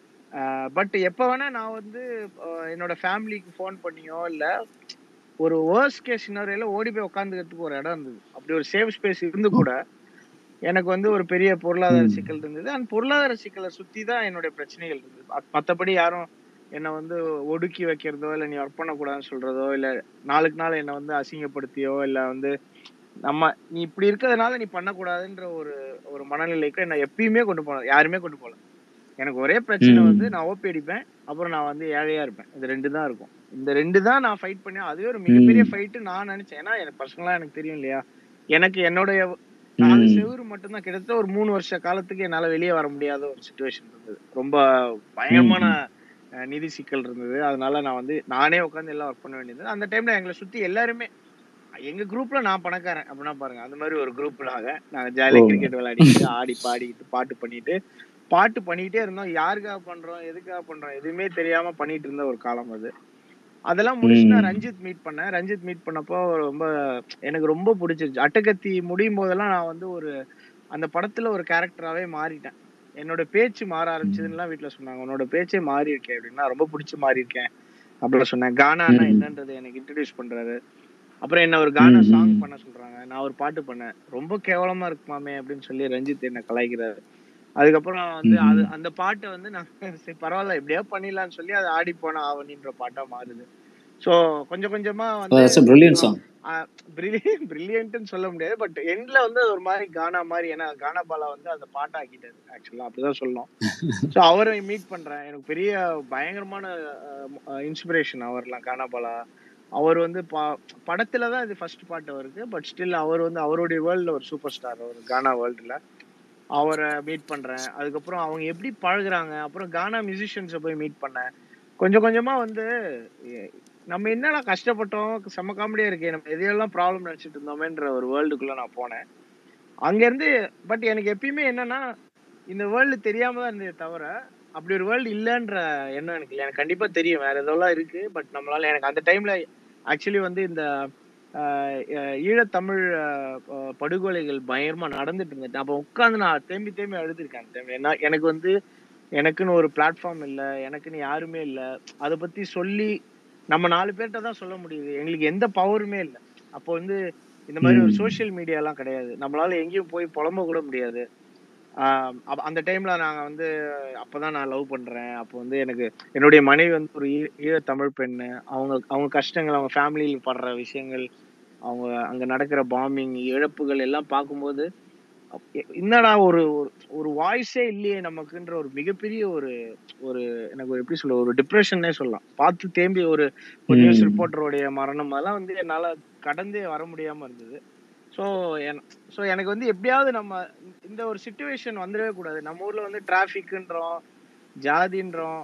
பட் எப்போ வேணா நான் வந்து அஹ், என்னோட ஃபேமிலிக்கு ஃபோன் பண்ணியோ இல்லை ஒரு வேர்ஸ்ட் கேஸ் சினாரியில ஓடி போய் உட்காந்துக்கிறதுக்கு ஒரு இடம் இருந்தது அப்படி ஒரு சேஃப் ஸ்பேஸ் இருந்து கூட எனக்கு வந்து ஒரு பெரிய பொருளாதார ம். சிக்கல் இருந்தது அந்த பொருளாதார சிக்கலை சுத்தி தான் என்னுடைய பிரச்சனைகள் இருந்தது மத்- மத்தபடி யாரும் என்னை வந்து ஒடுக்கி வைக்கிறதோ இல்லை நீ ஒர்க் பண்ணக்கூடாதுன்னு சொல்றதோ இல்லை நாளுக்கு நாள் என்னை வந்து அசிங்கப்படுத்தியோ இல்லை வந்து நம்ம நீ இப்படி இருக்கிறதுனால நீ பண்ணக்கூடாதுன்ற ஒரு ஒரு மனநிலைக்கு என்னை எப்பயுமே கொண்டு போகல யாருமே கொண்டு போகல எனக்கு ஒரே பிரச்சனை ம். வந்து நான் ஓபி அடிப்பேன் அப்புறம் நான் வந்து ஏழையா இருப்பேன் இது ரெண்டு தான் இருக்கும் இந்த ரெண்டு தான் நான் ஃபைட் பண்ணேன் அதுவே ஒரு மிகப்பெரிய ம். ஃபைட்டு நான் நினைச்சேன் ஏன்னா எனக்கு பர்சனலா எனக்கு தெரியும் இல்லையா எனக்கு என்னுடைய நாலு ம். செவுரு மட்டும்தான் கிட்டத்தட்ட ஒரு மூணு வருஷ காலத்துக்கு என்னால வெளியே வர முடியாத ஒரு சுச்சுவேஷன் இருந்தது ரொம்ப பயங்கரமான அஹ், நிதி சிக்கல் இருந்தது அதனால நான் வந்து நானே உட்காந்து எல்லாம் ஒர்க் பண்ண வேண்டியது அந்த டைம்ல எங்களை சுத்தி எல்லாருமே எங்க குரூப்ல நான் பணக்காரன் அப்படின்னா பாருங்க அந்த மாதிரி ஒரு குரூப் நாங்க நாங்க ஜாலியா ஓ. கிரிக்கெட் விளையாடிட்டு ஆடி பாடிட்டு பாட்டு பண்ணிட்டு பாட்டு பண்ணிட்டே இருந்தோம் யாருக்காக பண்றோம் எதுக்காக பண்றோம் எதுவுமே தெரியாம பண்ணிட்டு இருந்த ஒரு காலம் அது அதெல்லாம் முடிச்சு நான் ம். ரஞ்சித் மீட் பண்ணேன் ரஞ்சித் மீட் பண்ணப்போ ரொம்ப எனக்கு ரொம்ப பிடிச்சிருச்சு அட்டகத்தி முடியும் போதெல்லாம் நான் வந்து ஒரு அந்த படத்துல ஒரு கேரக்டராவே மாறிட்டேன் என்னோட பேச்சு மாற ஆரம்பிச்சதுன்னுலாம் வீட்ல சொன்னாங்க உன்னோட பேச்சே மாறி இருக்கே அப்படின்னா ரொம்ப பிடிச்சி மாறி இருக்கேன் அப்படின்னு சொன்னேன் கானானா ம். என்னன்றது எனக்கு இன்ட்ரடியூஸ் பண்றாரு அப்புறம் என்ன ஒரு கானா ம், சாங் ம். பண்ண சொல்றாங்க நான் ஒரு பாட்டு பண்ணேன் ரொம்ப கேவலமா இருக்குமாமே அப்படின்னு சொல்லி ரஞ்சித் என்ன கலாய்க்கிறாரு அதுக்கப்புறம் வந்து ம். அது அந்த பாட்டை வந்து நான் சரி பரவாயில்ல எப்படியா பண்ணிடலாம்னு சொல்லி அதை ஆடி போன ஆவணின்ற பாட்டா மாறுது சோ கொஞ்சம் கொஞ்சமா Oh, வந்து that's a brilliant song. Brilliant பிரில்லியன்ட்னு சொல்ல முடியாது பட் எண்ட்ல வந்து அது ஒரு மாதிரி கானா மாதிரி ஏன்னா கானா பாலா வந்து அந்த பாட்டை ஆக்கிட்டாரு ஆக்சுவலா அப்படிதான் சொல்லணும் ஸோ அவரை மீட் பண்றேன் எனக்கு பெரிய பயங்கரமான இன்ஸ்பிரேஷன் அவர்லாம் கானா பாலா அவர் வந்து பா படத்துல தான் இது ஃபர்ஸ்ட் பாட்டு அவருக்கு பட் ஸ்டில் அவர் வந்து அவருடைய வேர்ல்ட்ல ஒரு சூப்பர் ஸ்டார் அவர் கானா வேர்ல்டுல அவரை மீட் பண்றேன் அதுக்கப்புறம் அவங்க எப்படி பழகுறாங்க அப்புறம் கானா மியூசிஷியன்ஸை போய் மீட் பண்ணேன் கொஞ்சம் கொஞ்சமா வந்து எ- நம்ம என்னடா கஷ்டப்பட்டோம் செம்ம காமெடியா இருக்கே நம்ம எதையெல்லாம் ப்ராப்ளம் நினைச்சிட்டு இருந்தோமேன்ற ஒரு வேர்ல்டுக்குள்ள நான் போனேன் அங்க இருந்து பட் எனக்கு எப்பயுமே என்னன்னா இந்த வேர்ல்டு தெரியாம தான் இருந்ததே தவிர அப்படி ஒரு வேர்ல்டு இல்லைன்ற எண்ணம் எனக்கு இல்லை எனக்கு கண்டிப்பா தெரியும் வேற எதெல்லாம் இருக்கு பட் நம்மளால எனக்கு அந்த டைம்ல ஆக்சுவலி வந்து இந்த ஆஹ் அஹ் ஈழத்தமிழ் ஆஹ் ஆஹ் படுகொலைகள் பயங்கரமா நடந்துட்டு இருந்துட்டு அப்ப உட்காந்து நான் தேம்பி தேம்பி அழுதுருக்கேன் அந்த time. ஏன்னா எனக்கு வந்து எனக்குன்னு ஒரு பிளாட்ஃபார்ம் இல்ல எனக்குன்னு யாருமே இல்ல அதை பத்தி சொல்லி நம்ம நாலு பேர்கிட்ட தான் சொல்ல முடியுது எங்களுக்கு எந்த பவருமே இல்லை அப்போ வந்து இந்த மாதிரி ஒரு ம். சோஷியல் மீடியாலாம் கிடையாது நம்மளால எங்கேயும் போய் புலம்ப கூட முடியாது ஆஹ் அப்ப அந்த டைம்ல நாங்க வந்து அப்பதான் நான் லவ் பண்றேன் அப்போ வந்து எனக்கு என்னுடைய மனைவி வந்து ஒரு ஈ- ஈழத் தமிழ் பெண்ணு அவங்க அவங்க கஷ்டங்கள் அவங்க ஃபேமிலியில் படுற விஷயங்கள் அவங்க அங்க நடக்கிற பாம்பிங் இழப்புகள் எல்லாம் பார்க்கும்போது அப்- எ- என்னடா ஒரு ஒரு- ஒரு வாய்ஸே இல்லையே நமக்குன்ற ஒரு மிகப்பெரிய ஒரு ஒரு எனக்கு ஒரு எப்படி சொல்ல ஒரு டிப்ரெஷன்னே சொல்லலாம் பார்த்து தேம்பி ஒரு ஒரு நியூஸ் ம். ரிப்போர்ட்டருடைய மரணம் அதெல்லாம் வந்து என்னால கடந்தே வர முடியாம இருந்தது ஸோ ஸோ எனக்கு வந்து எப்படியாவது நம்ம இந்த ஒரு சுச்சுவேஷன் வந்துடவே கூடாது நம்ம ஊர்ல வந்து டிராஃபிக்ன்றோம் ஜாதின்றோம்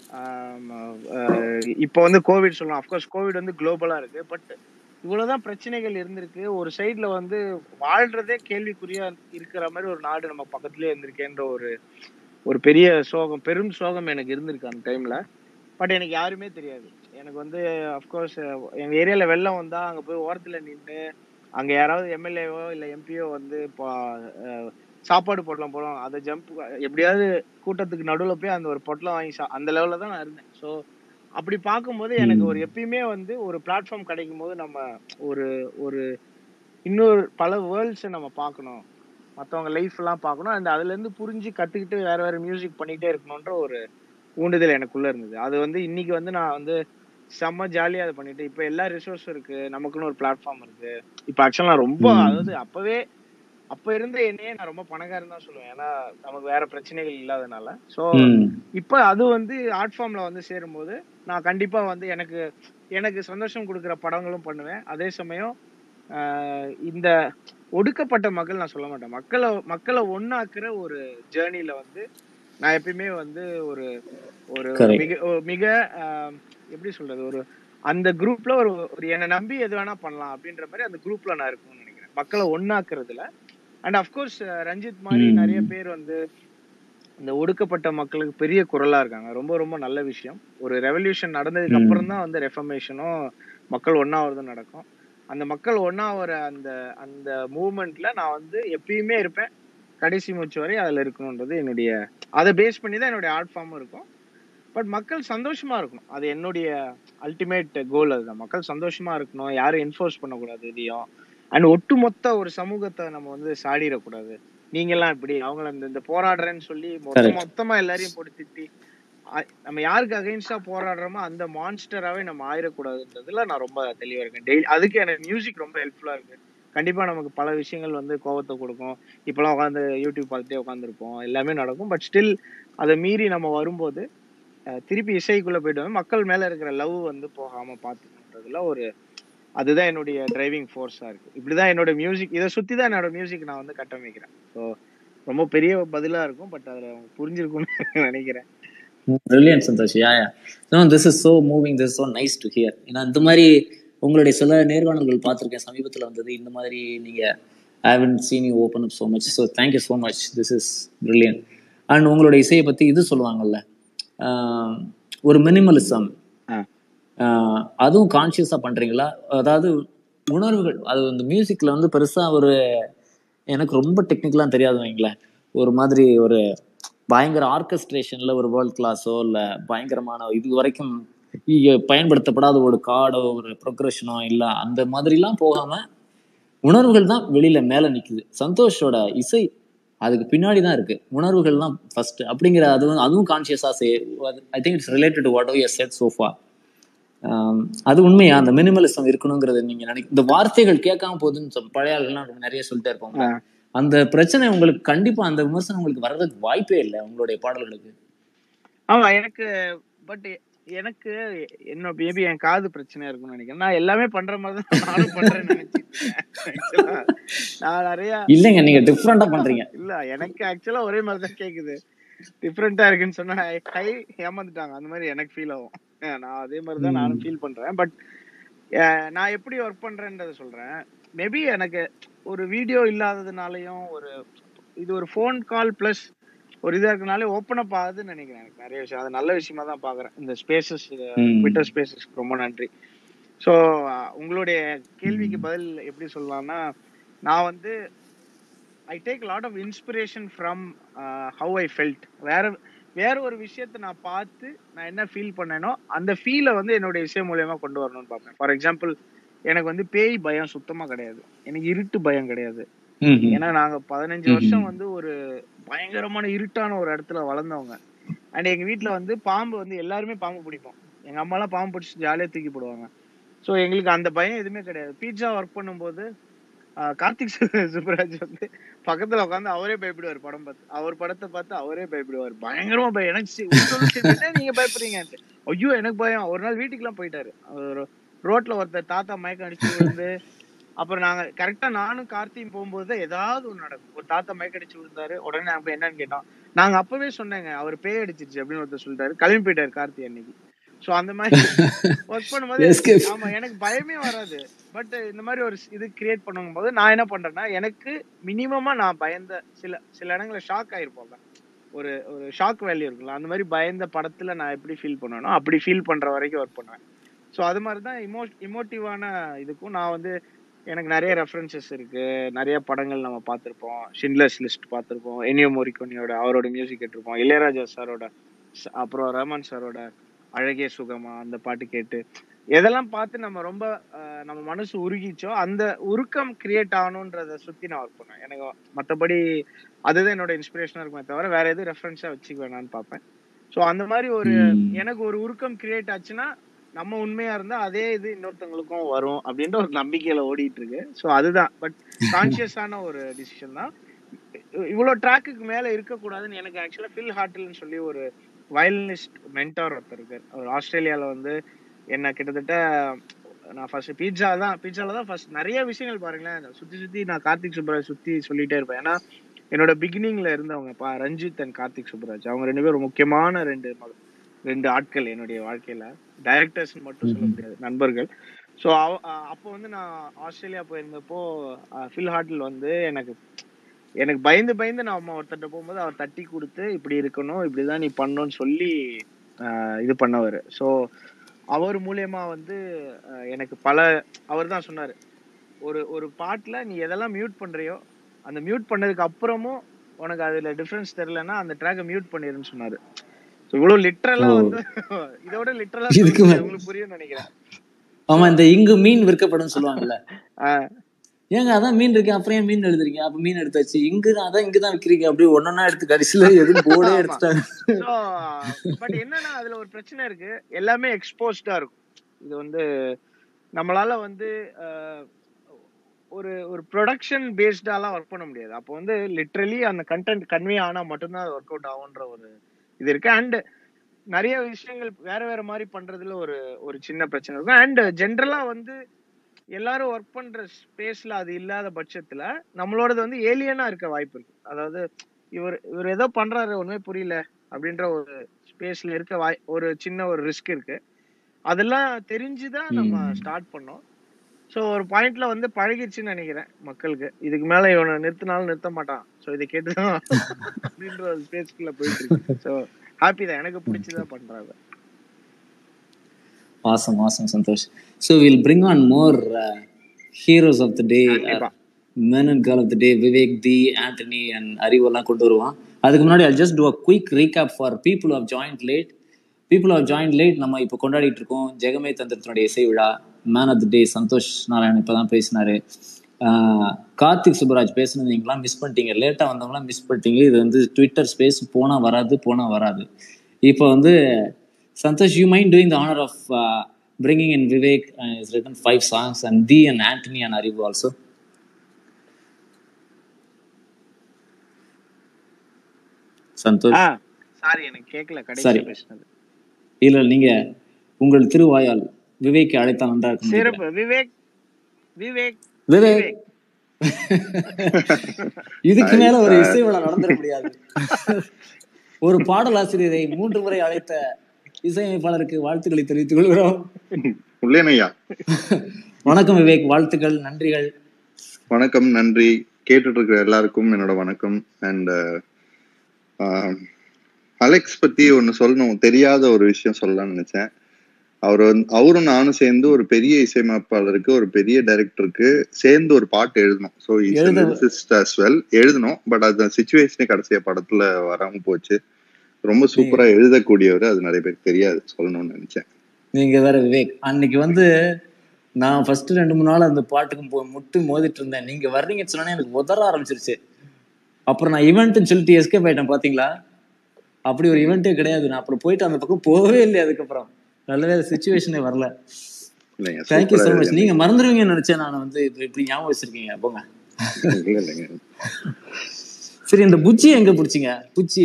ஆம், அஹ், இப்போ வந்து கோவிட் சொல்லலாம் அஃப்கோர்ஸ் கோவிட் வந்து குளோபலா இருக்கு பட் இவ்வளவுதான் பிரச்சனைகள் இருந்திருக்கு ஒரு சைடுல வந்து வாழ்றதே கேள்விக்குறியா இருக்கிற மாதிரி ஒரு நாடு நம்ம பக்கத்துலயே இருந்திருக்கேன்ற ஒரு ஒரு பெரிய சோகம் பெரும் சோகம் எனக்கு இருந்திருக்கு அந்த டைம்ல பட் எனக்கு யாருமே தெரியாது எனக்கு வந்து அஃப்கோர்ஸ் எங்க ஏரியால வெள்ளம் வந்தா அங்க போய் ஓரத்துல நின்று அங்க யாராவது எம்எல்ஏவோ இல்ல எம்பியோ வந்து இப்போ அஹ், சாப்பாடு பொட்டலம் போடுவாங்க அதை ஜம்ப் எப்படியாவது கூட்டத்துக்கு நடுவுல போய் அந்த ஒரு பொட்டலம் வாங்கி சா அந்த லெவல்ல தான் நான் இருந்தேன் ஸோ அப்படி பார்க்கும்போது எனக்கு ஒரு எப்பயுமே வந்து ஒரு பிளாட்ஃபார்ம் கிடைக்கும் போது நம்ம ஒரு ஒரு இன்னொரு பல வேர்ல்ட்ஸை நம்ம பார்க்கணும் மற்றவங்க லைஃப் எல்லாம் பார்க்கணும் அந்த அதுல இருந்து புரிஞ்சு கத்துக்கிட்டு வேற வேற மியூசிக் பண்ணிட்டே இருக்கணும்ன்ற ஒரு ஊண்டுதல் எனக்குள்ள இருந்தது அது வந்து இன்னைக்கு வந்து நான் வந்து செம்ம ஜாலியா அதை பண்ணிட்டு இப்ப எல்லா ரிசோர்ஸும் இருக்கு நமக்குன்னு ஒரு பிளாட்ஃபார்ம் இருக்கு இப்ப ஆக்சுவலா நான் ரொம்ப ம். அதாவது அப்பவே அப்ப இருந்த என்னையே நான் ரொம்ப பணக்காரன் தான் சொல்லுவேன் ஏன்னா நமக்கு வேற பிரச்சனைகள் இல்லாதனால சோ ம். இப்ப அது வந்து ஆர்ட் ஃபார்ம்ல வந்து சேரும்போது நான் கண்டிப்பா வந்து எனக்கு எனக்கு சந்தோஷம் கொடுக்குற படங்களும் பண்ணுவேன் அதே சமயம் ஆஹ் இந்த ஒடுக்கப்பட்ட மக்கள் நான் சொல்ல மாட்டேன் மக்களை மக்களை ஒண்ணாக்குற ஒரு ஜேர்னில வந்து நான் எப்பயுமே வந்து ஒரு ஒரு Correct. மிக ஒரு மிக ஆஹ் எப்படி சொல்றது ஒரு அந்த குரூப்ல ஒரு ஒரு என்னை நம்பி எது வேணா பண்ணலாம் அப்படின்ற மாதிரி அந்த குரூப்ல நான் இருக்கணும்னு நினைக்கிறேன் மக்களை ஒண்ணாக்குறதுல அண்ட் அஃப்கோர்ஸ் ரஞ்சித் மாதிரி ம். நிறைய பேர் வந்து இந்த ஒடுக்கப்பட்ட மக்களுக்கு பெரிய குரலா இருக்காங்க ரொம்ப ரொம்ப நல்ல விஷயம் ஒரு ரெவல்யூஷன் நடந்ததுக்கு ம். அப்புறம் தான் வந்து ரெஃபர்மேஷனும் மக்கள் ஒன்னாவதும் நடக்கும் அந்த மக்கள் ஒன்னா வர அந்த அந்த மூவ்மெண்ட்ல நான் வந்து எப்பயுமே இருப்பேன் கடைசி மூச்சு வரை அதுல இருக்கணுன்றது என்னுடைய அதை பேஸ் பண்ணி தான் என்னுடைய ஆர்ட் ஃபார்மும் இருக்கும் பட் மக்கள் சந்தோஷமா இருக்கணும் அது என்னுடைய அல்டிமேட் கோல் அதுதான் மக்கள் சந்தோஷமா இருக்கணும் யாரும் என்ஃபோர்ஸ் பண்ணக்கூடாது இதையும் அண்ட் ஒட்டுமொத்த ஒரு சமூகத்தை நம்ம வந்து சாடிடக்கூடாது நீங்க எல்லாம் இப்படி அவங்கள இந்த இந்த போராடுறேன்னு சொல்லி மொத்த Correct. மொத்தமா எல்லாரையும் போட்டு திட்டி அ- நம்ம யாருக்கு அகைன்ஸ்டா போராடுறோமோ அந்த மான்ஸ்டராவே நம்ம ஆயிடக்கூடாதுன்றதுல நான் ரொம்ப தெளிவா இருக்கேன் டெய்லி அதுக்கு எனக்கு மியூசிக் ரொம்ப ஹெல்ப்ஃபுல்லா இருக்கு கண்டிப்பா நமக்கு பல விஷயங்கள் வந்து கோவத்தை கொடுக்கும் இப்பெல்லாம் உட்காந்து யூடியூப் பார்த்துட்டே உட்காந்துருப்போம் எல்லாமே நடக்கும் பட் ஸ்டில் அதை மீறி நம்ம வரும்போது அஹ், திருப்பி இசைக்குள்ள போயிட்டு வந்து மக்கள் மேல இருக்கிற லவ் வந்து போகாம பாத்துக்கணுன்றதுல ஒரு அதுதான் என்னுடைய டிரைவிங் ஃபோர்ஸா இருக்கு இப்படிதான் என்னோட மியூசிக் இதை சுத்தி தான் என்னோட மியூசிக் நான் வந்து கட்டமைக்கிறேன் ஸோ ரொம்ப பெரிய பதிலா இருக்கும் பட் அதுல அவங்க புரிஞ்சிருக்கும்னு நினைக்கிறேன் brilliant Santhosh yeah yeah no this is so moving this so nice to hear ஏன்னா இந்த மாதிரி உங்களுடைய சில நேர்காணல்கள் பார்த்துருக்கேன் சமீபத்தில் வந்தது இந்த மாதிரி நீங்கள் I haven't seen you open up so much so thank you so much this is brilliant and உங்களோட இசையை பற்றி இது சொல்லுவாங்கல்ல ஆஹ், ஒரு மினிமலிசம் ஆ. அதுவும் கான்ஷியஸாக பண்ணுறீங்களா அதாவது உணர்வுகள் அது இந்த மியூசிக்கில் வந்து பெருசாக ஒரு எனக்கு ரொம்ப டெக்னிக்கலாக தெரியாது வைங்களேன் ஒரு மாதிரி ஒரு பயங்கர ஆர்கஸ்ட்ரேஷன்ல ஒரு வேர்ல்ட் கிளாஸோ இல்லை பயங்கரமான இது வரைக்கும் இங்க பயன்படுத்தப்படாத ஒரு கார்டோ ஒரு ப்ரொக்ரஷனோ இல்லை அந்த மாதிரிலாம் போகாம உணர்வுகள் தான் வெளியில மேல நிக்குது சந்தோஷோட இசை அதுக்கு பின்னாடி தான் இருக்கு உணர்வுகள் தான் ஃபர்ஸ்ட் அப்படிங்கிற அது வந்து- அதுவும் கான்சியஸா say I think it's related to what you said so far அது உண்மையா அந்த மினிமலிசம் இருக்கணுங்கிறது நீங்க நினைக்க இந்த வார்த்தைகள் கேட்காம போகுதுன்னு சொல் பழைய ஆளுகள்லாம் நிறைய சொல்லிட்டே இருப்பாங்க ஆ. அந்த பிரச்சனை உங்களுக்கு கண்டிப்பா அந்த விமர்சனம் உங்களுக்கு வர்றதுக்கு வாய்ப்பே இல்லை உங்களுடைய பாடல்களுக்கு ஆமா எனக்கு பட் எனக்கு என்ன பேபி என் காது பிரச்சனையா இருக்கும்னு நினைக்கிறேன் நான் எல்லாமே பண்ற மாதிரி தான் நானும் பண்றேன்னு நினைச்சிட்டு இருக்கேன். Actually, நான் நிறைய இல்லைங்க நீங்க டிஃப்ரெண்டா பண்றீங்க இல்ல எனக்கு ஆக்சுவலா ஒரே மாதிரி தான் கேக்குது டிஃப்ரெண்டா இருக்குன்னு சொன்னா ஹை ஏமாந்துட்டாங்க அந்த மாதிரி எனக்கு ஃபீல் ஆகும் அஹ் நான் அதே மாதிரி தான் நானும் ஃபீல் பண்றேன் பட் நான் எப்படி ஒர்க் பண்றேன்றத சொல்றேன் மேபி எனக்கு ஒரு வீடியோ இல்லாததுனாலயும் ஒரு இது ஒரு ஃபோன் கால் பிளஸ் ஒரு இதா இருக்கனாலே ஓப்பன் அப் ஆகுதுன்னு நினைக்கிறேன் எனக்கு நிறைய விஷயம் அது நல்ல விஷயமா தான் பாக்குறேன் இந்த ஸ்பேசஸ் ம். ட்விட்டர் ஸ்பேசஸ்க்கு ரொம்ப நன்றி ஸோ உங்களுடைய கேள்விக்கு பதில் எப்படி சொல்லலாம்னா நான் வந்து I take lot of inspiration from how I felt வேற வேற ஒரு விஷயத்த நான் பார்த்து நான் என்ன ஃபீல் பண்ணேனோ அந்த ஃபீலை வந்து என்னுடைய இசை மூலியமா கொண்டு வரணும்னு பார்ப்பேன் ஃபார் எக்ஸாம்பிள் எனக்கு வந்து பேய் பயம் சுத்தமா கிடையாது எனக்கு இருட்டு பயம் கிடையாது ம், ம். ஏன்னா நாங்க பதினஞ்சு ம்ஹும். வருஷம் வந்து ஒரு பயங்கரமான இருட்டான ஒரு இடத்துல வளர்ந்தவங்க அண்ட் எங்க வீட்ல வந்து பாம்பு வந்து எல்லாருமே பாம்பு பிடிப்போம் எங்க அம்மா எல்லாம் பாம்பு பிடிச்சி ஜாலியா தூக்கி போடுவாங்க சோ எங்களுக்கு அந்த பயம் எதுவுமே கிடையாது பீட்சா ஒர்க் பண்ணும்போது ஆஹ், கார்த்திக் சு- சுப்புராஜ் வந்து பக்கத்துல உட்காந்து அவரே பயப்படுவார் படம் பார்த்து அவர் படத்தை பார்த்து அவரே பயப்படுவார் பயங்கரமா பயம் எனக்கு சி- ஒரு நிமிஷம் என்ன நீங்க பயப்படுறீங்கன்ட்டு ஐயோ எனக்கு பயம் ஒரு நாள் வீட்டுக்குலாம் போயிட்டாரு அவர் ரோட்ல ஒருத்தர் தாத்தா மயக்கம் அடிச்சு விழுந்து அப்புறம் நாங்க கரெக்டா நானும் கார்த்தியும் போகும்போது ஏதாவது ஒண்ணு நடக்கும் ஒரு தாத்தா மயக்க அடிச்சு விழுந்தாரு உடனே நாங்க என்னன்னு கேட்டோம் நாங்க அப்பவே சொன்னேங்க அவர் பேய் அடிச்சிருச்சு அப்படின்னு ஒருத்தர் சொல்லிட்டாரு கிளம்பி போயிட்டாரு கார்த்தி அன்னைக்கு சோ அந்த மாதிரி ஒர்க் பண்ணும்போது Escape. ஆமா எனக்கு பயமே வராது பட் இந்த மாதிரி ஒரு இது கிரியேட் பண்ணும் போது நான் என்ன பண்றேன்னா எனக்கு மினிமமா நான் பயந்த சில சில இடங்கள்ல ஷாக் ஆயிருப்போம்ல ஒரு ஒரு ஷாக் வேல்யூ இருக்குல்ல அந்த மாதிரி பயந்த படத்துல நான் எப்படி ஃபீல் பண்ணணும் அப்படி ஃபீல் பண்ற வரைக்கும் ஒர்க் பண்ணுவேன் ஸோ அது மாதிரி தான் இமோ இமோட்டிவான இதுக்கும் நான் வந்து எனக்கு நிறைய ரெஃபரன்சஸ் இருக்கு நிறைய படங்கள் நம்ம பார்த்துருப்போம் ஷின்லர்ஸ் லிஸ்ட் பார்த்துருப்போம் எனியோ மோரிகோனியோட அவரோட மியூசிக் கேட்டிருப்போம் இளையராஜா சாரோட ச- அப்புறம் ரஹ்மான் சாரோட அழகே சுகமா அந்த பாட்டு கேட்டு எதெல்லாம் பார்த்து நம்ம ரொம்ப அஹ், நம்ம மனசு உருகிச்சோ அந்த உருக்கம் கிரியேட் ஆகணுன்றத சுத்தி நான் ஒர்க் பண்ணுவேன் எனக்கு மற்றபடி அதுதான் என்னோட இன்ஸ்பிரேஷனா இருக்குமே தவிர வேற எதுவும் ரெஃபரன்ஸா வச்சுக்க வேணாம்னு பார்ப்பேன் ஸோ அந்த மாதிரி ஒரு ம். எனக்கு ஒரு உருக்கம் கிரியேட் ஆச்சுன்னா நம்ம உண்மையா இருந்தா அதே இது இன்னொருத்தவங்களுக்கும் வரும் அப்படின்ற ஒரு நம்பிக்கையில ஓடிட்டு இருக்கு ஸோ அதுதான் பட் கான்சியஸான ஒரு டிசிஷன் தான் இவ்வளவு ட்ராக்குக்கு மேல இருக்கக்கூடாதுன்னு எனக்கு ஆக்சுவலா ஃபில் ஹார்ட்லன்னு சொல்லி ஒரு வயலினிஸ்ட் மென்டார் ஒருத்தர் இருக்கார் அவர் ஆஸ்திரேலியால வந்து என்ன கிட்டத்தட்ட நான் ஃபர்ஸ்ட் பீட்சா தான் பீட்சால தான் ஃபர்ஸ்ட் நிறைய விஷயங்கள் பாருங்களேன் சுத்தி சுத்தி நான் கார்த்திக் சுப்ராஜ் சுத்தி சொல்லிட்டே இருப்பேன் ஏன்னா என்னோட பிகினிங்ல இருந்தவங்க பா ரஞ்சித் அண்ட் கார்த்திக் சுப்ராஜ் அவங்க ரெண்டு பேரும் முக்கியமான ரெண்டு மக- ரெண்டு ஆட்கள் என்னுடைய வாழ்க்கையில டைரக்டர்ஸ் மட்டும் சொல்ல முடியாது நண்பர்கள் ஸோ அப்போ வந்து நான் ஆஸ்திரேலியா போயிருந்தப்போ ஃபில் ஹார்ட்டில் வந்து எனக்கு எனக்கு பயந்து பயந்து நான் அம்மா ஒருத்தர்ட்ட போகும்போது அவர் தட்டி கொடுத்து இப்படி இருக்கணும் இப்படிதான் நீ பண்ணணும்னு சொல்லி ஆஹ் இது பண்ணவர் ஸோ அவர் மூலியமா வந்து ஆஹ் எனக்கு பல அவர் தான் சொன்னாரு ஒரு ஒரு பாட்டுல நீ எதெல்லாம் மியூட் பண்றியோ அந்த மியூட் பண்ணதுக்கு அப்புறமும் உனக்கு அதுல டிஃபரன்ஸ் தெரியலன்னா அந்த ட்ராக்கை மியூட் பண்ணிருன்னு சொன்னாரு So இவ்வளவு லிட்டரலா ஓ. வந்து இதோட லிட்டரலா இதுக்கு மேல- உங்களுக்கு புரியும் நினைக்கிறேன் ஆமா இந்த இங்கு மீன் விற்கப்படும் சொல்லுவாங்கல்ல ஆஹ் ஏங்க அதான் மீன் இருக்கு அப்புறம் ஏன் மீன் எழுதுறீங்க அப்ப மீன் எடுத்தாச்சு இங்கு அதான் இங்கதான் விக்கிறீங்க அப்படியே ஒன்னொன்னா எடுத்து கடைசியில எதுவும் போர்டே ஆமா. எடுத்துட்டாங்க ஸோ பட் என்னன்னா அதுல ஒரு பிரச்சனை இருக்கு எல்லாமே எக்ஸ்போஸ்டா இருக்கும் இது வந்து நம்மளால வந்து அஹ், ஒரு ஒரு ப்ரொடக்ஷன் பேஸ்டாலாம் ஒர்க் பண்ண முடியாது அப்போ வந்து லிட்ரலி அந்த கண்டென்ட் கன்வே ஆனா மட்டும்தான் அது ஒர்க் அவுட் ஆகுன்ற ஒரு இது இருக்கு அண்ட் நிறைய விஷயங்கள் வேற வேற மாதிரி பண்றதுல ஒரு ஒரு சின்ன பிரச்சனை இருக்கும் அண்ட் ஜென்ரலா வந்து எல்லாரும் ஒர்க் பண்ற ஸ்பேஸ்ல அது இல்லாத பட்சத்துல நம்மளோடது வந்து ஏலியனா இருக்க வாய்ப்பு இருக்கு அதாவது இவர் இவர் ஏதோ பண்றாரு ஒண்ணுமே புரியல அப்படின்ற ஒரு ஸ்பேஸ்ல இருக்க வாய் ஒரு சின்ன ஒரு ரிஸ்க் இருக்கு அதெல்லாம் தெரிஞ்சுதான் நம்ம ம். ஸ்டார்ட் பண்ணோம் ஸோ ஒரு பாயிண்ட்ல வந்து பழகிடுச்சுன்னு நினைக்கிறேன் மக்களுக்கு இதுக்கு மேல இவனை நிறுத்தினாலும் நிறுத்த மாட்டான் ஸோ இதை கேட்டுதான் அப்படின்ற ஒரு ஸ்பேஸ்க்குள்ள போயிட்டு இருக்கு ஸோ ஹாப்பி தான் எனக்கு பிடிச்சதா பண்றாங்க awesome awesome Santhosh so we'll bring on more uh, heroes of the day கண்டிப்பா. men and girl of the day Vivek the Anthony and அறிவெல்லாம் கொண்டு வருவான் அதுக்கு முன்னாடி I'll just do a quick recap for people who have joined late people who have joined late நம்ம இப்போ கொண்டாடிட்டு இருக்கோம் ஜெகமே தந்திரத்தினுடைய இசை விழா man of the day Santhosh Narayan இப்போ தான் பேசினாரு ஆஹ் கார்த்திக் சுப்பராஜ் பேசுனது நீங்களாம் மிஸ் பண்ணிட்டீங்க லேட்டாக வந்தவங்களாம் மிஸ் பண்ணிட்டீங்க இது வந்து ட்விட்டர் ஸ்பேஸ் போனால் வராது போனால் வராது இப்போ வந்து Santhosh you mind doing the honour of bringing in Vivek uh, has written five songs and Dee and Anthony and Arivu also. Santhosh ah sorry எனக்கு கேட்கல கடைசி சரி. பேசினது இல்ல நீங்க உங்கள் திருவாயால் விவேக்கை அழைத்தால் நன்றா இருக்கும் சிறப்பு விவேக் விவேக் விவேக் விவேக் இதுக்கு மேல ஒரு இசை விழா நடந்துட முடியாது ஒரு பாடலாசிரியரை மூன்று முறை அழைத்த இசையமைப்பாளருக்கு வாழ்த்துக்களை தெரிவித்துக் கொள்கிறோம் உள்ளேனையா வணக்கம் விவேக் வாழ்த்துக்கள் நன்றிகள் வணக்கம் நன்றி கேட்டுட்டு இருக்கிற எல்லாருக்கும் என்னோட வணக்கம் அண்ட் அலெக்ஸ் பத்தி ஒன்னு சொல்லணும் தெரியாத ஒரு விஷயம் சொல்லலாம்னு நினைச்சேன் அவர் வந்து அவரும் நானும் சேர்ந்து ஒரு பெரிய இசையமைப்பாளருக்கு ஒரு பெரிய டைரக்டருக்கு சேர்ந்து ஒரு பாட்டு எழுதணும் ஸோ எழுத- அஸ் வெல் எழுதணும் பட் அந்த சுச்சுவேஷனே கடைசியா படத்துல வராம போச்சு ரொம்ப சூப்பரா எழுதக்கூடியவர் அது நிறைய பேருக்கு தெரியாது சொல்லணும்னு நினைச்சேன் நீங்க வேற விவேக் அன்னைக்கு வந்து நான் ஃபர்ஸ்ட் ரெண்டு மூணு நாள் அந்த பாட்டுக்கு போ முட்டு மோதிட்டு இருந்தேன் நீங்க வர்றீங்கன்னு சொன்னோன்னே எனக்கு உதற ஆரம்பிச்சிருச்சு அப்புறம் நான் ஈவெண்ட்னு சொல்லிட்டு எஸ்கேப் ஆயிட்டேன் பாத்தீங்களா அப்படி ஒரு ஈவெண்ட்டே கிடையாது நான் அப்புறம் போயிட்டு அந்த பக்கம் போகவே இல்லை அதுக்கப்புறம் நல்லவே சுச்சுவேஷனே வரல இல்லைங்க தேங்க்யூ ஸோ சூப்பரா மச் நீங்க மறந்துடுவீங்கன்னு நினைச்சேன் நான் வந்து இப்ப இப்படி ஞாபகம் வச்சிருக்கீங்க போங்க இல்ல இல்லைங்க சரி இந்த புச்சி எங்க பிடிச்சிங்க புச்சி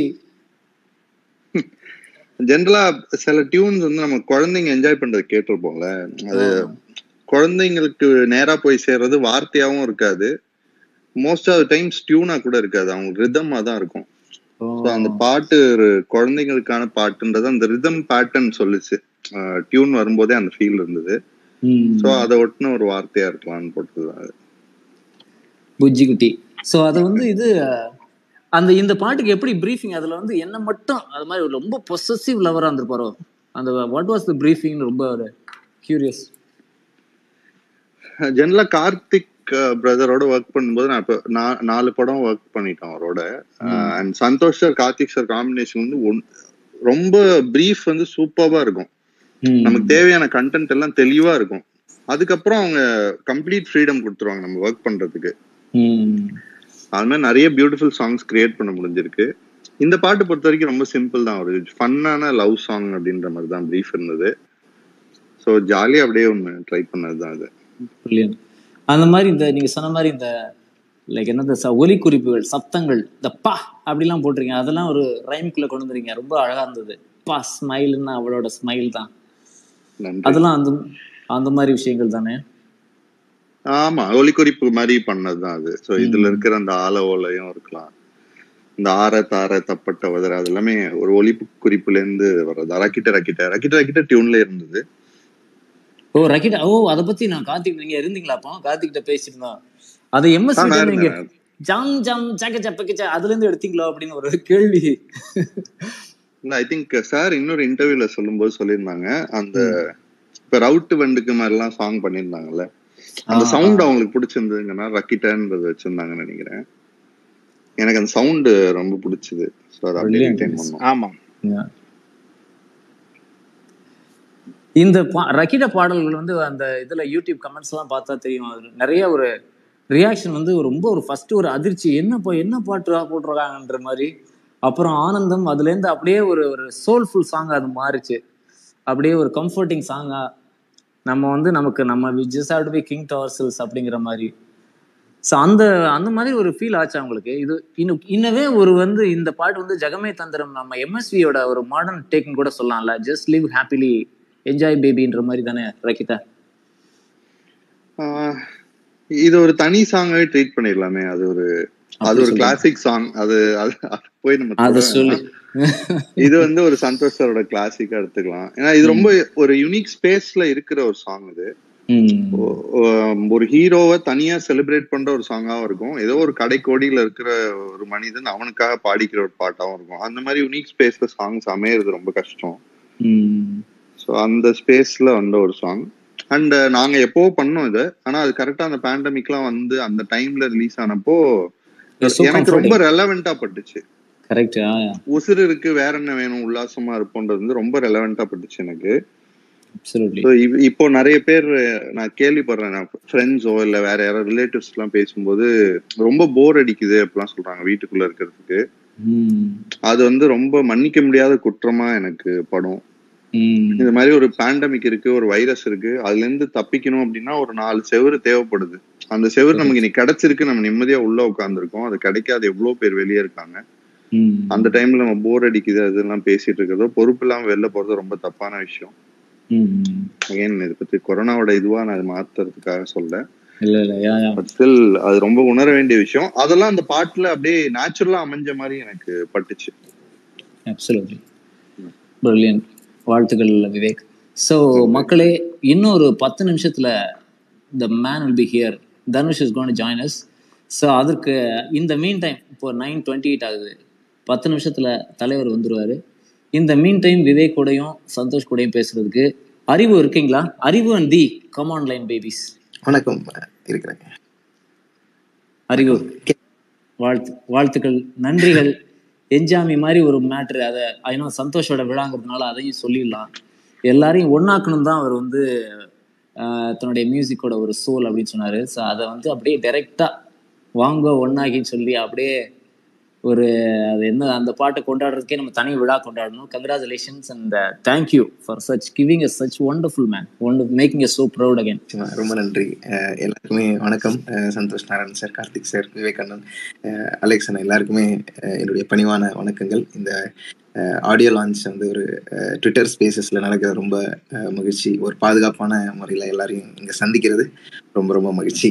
ஜென்ரலா சில டியூன்ஸ் வந்து நம்ம குழந்தைங்க என்ஜாய் பண்றது கேட்டிருப்போம்ல அது குழந்தைங்களுக்கு நேரா போய் சேர்றது வார்த்தையாவும் இருக்காது மோஸ்ட் ஆஃப் டைம்ஸ் டியூனா கூட இருக்காது அவங்க ரிதமா தான் இருக்கும் ஸோ அந்த பாட்டு ஒரு குழந்தைங்களுக்கான பாட்டுன்றது அந்த ரிதம் பேட்டர்ன் சொல்லுச்சு டியூன் வரும்போதே அந்த ஃபீல் இருந்தது ம். ஸோ அதை ஒட்டின ஒரு வார்த்தையா இருக்கலாம்னு போட்டதுதான் அது புஜ்ஜி குட்டி ஸோ அது வந்து இது அஹ், அந்த இந்த பாட்டுக்கு எப்படி ப்ரீஃபிங் அதுல வந்து என்ன மட்டும் அது மாதிரி ஒரு ரொம்ப பொசசிவ் லவரா இருந்திருப்பாரோ அந்த வாட் வாஸ் த ப்ரீஃபிங் ரொம்ப ஒரு கியூரியஸ் ஜென்ரலா கார்த்திக் பிரதரோட ஒர்க் பண்ணும்போது நான் இப்போ நா- நாலு படம் ஒர்க் பண்ணிட்டேன் அவரோட and Santhosh sir Karthik sir combination வந்து ஒன்- ரொம்ப பிரீஃப் வந்து சூப்பரா இருக்கும் நமக்கு தேவையான கண்டென்ட் எல்லாம் தெளிவா இருக்கும் அதுக்கப்புறம் அவங்க கம்ப்ளீட் ஃப்ரீடம் கொடுத்துருவாங்க நம்ம ஒர்க் பண்றதுக்கு அது மாதிரி நிறைய பியூட்டிஃபுல் சாங்ஸ் கிரியேட் பண்ண முடிஞ்சிருக்கு இந்த பாட்டு பொறுத்த வரைக்கும் ரொம்ப சிம்பிள் தான் ஒரு ஃபன்னான லவ் சாங் அப்படின்ற மாதிரி தான் ப்ரீஃப் இருந்தது ஸோ ஜாலியாக அப்படியே ஒன்று ட்ரை பண்ணது தான் அது Brilliant. அந்த மாதிரி இந்த நீங்க சொன்ன மாதிரி இந்த லைக் என்னது ச- ஒலி குறிப்புகள் சப்தங்கள் இந்த பா அப்படிலாம் போட்டிருக்கீங்க அதெல்லாம் ஒரு ரைம்குள்ள கொண்டு வந்துருக்கீங்க ரொம்ப அழகா இருந்தது பா ஸ்மைல்னா அவளோட ஸ்மைல் தான் நன்றி அதெல்லாம் அந்த அந்த மாதிரி விஷயங்கள் தானே ஆமா ஒலிக்குறிப்பு மாதிரி பண்ணதுதான் அது சோ இதுல இருக்கிற அந்த ஆல ஓலையும் இருக்கலாம் இந்த ஆற தார தப்பட்ட வதர அது எல்லாமே ஒரு ஒலி குறிப்புல இருந்து வர்றது ரக்கிட்ட ரக்கிட்ட ரக்கிட்ட ரக்கிட்ட டியூன்ல இருந்தது ஓ ரக்கிட்ட ஓ அதை பத்தி நான் கார்த்திக் நீங்க இருந்தீங்களா அப்போ கார்த்திக் கிட்ட பேசிட்டு இருந்தோம் அது எம்எஸ் ஆ, நான் நீங்க இருந்தேன். ஜாம் ஜாம் சக்க சப்பக்கிச்சா அதுல இருந்து எடுத்தீங்களோ அப்படின்னு ஒரு கேள்வி ஐ திங்க் சார் இன்னொரு இன்டர்வியூல சொல்லும்போது சொல்லியிருந்தாங்க அந்த இப்ப ரவுட்டு வண்டுக்கு மாதிரி எல்லாம் சாங் பண்ணியிருந்தாங்கல்ல அந்த ஆ, சவுண்ட் ஆ. அவங்களுக்கு பிடிச்சிருந்ததுங்கன்னா ரக்கிட்டன்றது வச்சிருந்தாங்கன்னு நினைக்கிறேன் எனக்கு அந்த சவுண்ட் ரொம்ப பிடிச்சது ஸோ அதை அப்படியே Brilliant. ரிட்டைன் பண்ணோம் ஆமாம் Yeah. இந்த பா- ரக்கிட பாடல்கள் வந்து அந்த இதுல யூடியூப் கமெண்ட்ஸ் எல்லாம் பார்த்தா தெரியும் அது நிறைய ஒரு ரியாக்ஷன் வந்து ரொம்ப ஒரு ஃபர்ஸ்ட் ஒரு அதிர்ச்சி என்ன பா என்ன பாட்டு போட்டிருக்காங்கன்ற மாதிரி அப்புறம் ஆனந்தம் அதுல இருந்து அப்படியே ஒரு ஒரு சோல்ஃபுல் சாங் அது மாறிச்சு அப்படியே ஒரு கம்ஃபர்டிங் சாங்கா நம்ம வந்து நமக்கு நம்ம we just have to be kind to ourselves அப்படிங்கிற மாதிரி ஸோ அந்த அந்த மாதிரி ஒரு ஃபீல் ஆச்சு அவங்களுக்கு இது இன்னும் இன்னவே ஒரு வந்து இந்த பாட்டு வந்து ஜெகமே தந்திரம் நம்ம எம்எஸ்வியோட ஒரு மாடர்ன் டேக்னு கூட சொல்லலாம்ல ஜஸ்ட் லிவ் ஹாப்பிலி என்ஜாய் பேபின்ற மாதிரி தானே ரக்கிதா ஆஹ் இது ஒரு தனி சாங்காவே ட்ரீட் பண்ணிடலாமே அது ஒரு அது ஒரு கிளாசிக் சாங் அது அது அது போய் நம்ம அத தொட சொல்லு வேணாம். இது வந்து ஒரு சந்தோஷ் சாரோட கிளாசிக்கா எடுத்துக்கலாம் ஏன்னா இது ரொம்ப ஒரு யூனிக் ஸ்பேஸ்ல இருக்கிற ஒரு சாங் இது ம். ஒ- ஒ- ஒரு ஹீரோவை தனியா செலிப்ரேட் பண்ற ஒரு சாங்காவும் இருக்கும் ஏதோ ஒரு கடைக்கோடியில இருக்கிற ஒரு மனிதன் அவனுக்காக பாடிக்கிற ஒரு பாட்டாவும் இருக்கும் அந்த மாதிரி யூனிக் ஸ்பேஸ்ல சாங்ஸ் அமையறது ரொம்ப கஷ்டம் ம். ஸோ அந்த ஸ்பேஸ்ல வந்த ஒரு சாங் அண்ட் நாங்க எப்போ பண்ணோம் இதை ஆனா அது கரெக்டா அந்த பேண்டமிக்லாம் வந்து அந்த டைம்ல ரிலீஸ் ஆனப்போ It's so எனக்கு ரொம்ப comforting. ரெலவெண்டா பட்டுச்சு கரெக்ட் உசுறு இருக்கு வேற என்ன வேணும் உல்லாசமா இருப்போன்றது வந்து ரொம்ப ரெலவெண்டா பட்டுச்சு எனக்கு அப்சல்யூட்லி So, இவ்- இப்போ நிறைய பேர் நான் கேள்விப்படுறேன் நான் ஃப்ரெண்ட்ஸோ இல்ல வேற யாராவது ரிலேட்டிவ்ஸ் எல்லாம் பேசும்போது ரொம்ப போர் அடிக்குது அப்படிலாம் சொல்றாங்க வீட்டுக்குள்ள இருக்கிறதுக்கு அது வந்து ரொம்ப மன்னிக்க முடியாத குற்றமா எனக்கு படும் இந்த மாதிரி ஒரு பேண்டமிக் இருக்கு ஒரு வைரஸ் இருக்கு அதுல இருந்து தப்பிக்கணும் அப்படின்னா ஒரு நாலு செவுரு தேவைப்படுது அந்த செவுரு நமக்கு இன்னைக்கு கிடைச்சிருக்கு நம்ம நிம்மதியா உள்ள உட்காந்துருக்கோம் அது கிடைக்காத எவ்வளவு பேர் வெளியே இருக்காங்க அந்த டைம்ல நம்ம போர் அடிக்குது அதெல்லாம் பேசிட்டு இருக்கிறதோ பொறுப்பு இல்லாம வெளில போறது ரொம்ப தப்பான விஷயம் அகைன் இதை பத்தி கொரோனாவோட இதுவா நான் அதை மாத்துறதுக்காக சொல்ல இல்ல இல்ல யா யா பட் ஸ்டில் அது ரொம்ப உணர வேண்டிய விஷயம் அதெல்லாம் அந்த பாட்டுல அப்படியே நேச்சுரலா அமைஞ்ச மாதிரி எனக்கு பட்டுச்சு அப்சல்யூட்லி பிரில்லியன்ட் வாழ்த்துக்கள் விவேக் ஸோ மக்களே இன்னொரு பத்து நிமிஷத்துல the man will be here Dhanush is gonna join us so அதற்கு இந்த மீன் டைம் இப்போ நைன் டுவெண்ட்டி எயிட் ஆகுது பத்து நிமிஷத்துல தலைவர் வந்துருவாரு இந்த மீன் டைம் விவேக் கூடயும் சந்தோஷ் கூடயும் பேசுறதுக்கு அறிவு இருக்கீங்களா அறிவு அண்ட் தி கமான் லைன் பேபிஸ் வணக்கம் இருக்கிறேன் அறிவு வாழ்த்து வாழ்த்துக்கள் நன்றிகள் என்ஜாமி மாதிரி ஒரு மேட்ரு அதை ஐநோ சந்தோஷோட விழாங்கிறதுனால அதையும் சொல்லிடலாம் எல்லாரையும் ஒன்னாக்கணும் தான் அவர் வந்து ஆஹ், தன்னுடைய மியூசிக்கோட ஒரு சோல் அப்படின்னு சொன்னாரு ஸோ அதை வந்து அப்படியே டைரக்டா வாங்க ஒன்னாகின்னு சொல்லி அப்படியே ஒரு அது என்ன அந்த பாட்டை கொண்டாடுறதுக்கே நம்ம தனி விழா கொண்டாடணும் congratulations and thank you for such giving a such wonderful man on making a so proud again நிச்சயமா, ரொம்ப நன்றி அஹ் எல்லாருக்குமே வணக்கம் அஹ் சந்தோஷ் நாராயண் சார் கார்த்திக் சார் விவேகானந்த் அஹ் அலெக்ஸ் அண்ணா எல்லாருக்குமே அஹ் என்னுடைய பணிவான வணக்கங்கள் இந்த ஆடியோ லான்ச் வந்து ஒரு ட்விட்டர் ஸ்பேசஸ்ல நடக்கிறது ரொம்ப அஹ், மகிழ்ச்சி ஒரு பாதுகாப்பான முறையில் எல்லாரையும் இங்க சந்திக்கிறது ரொம்ப ரொம்ப மகிழ்ச்சி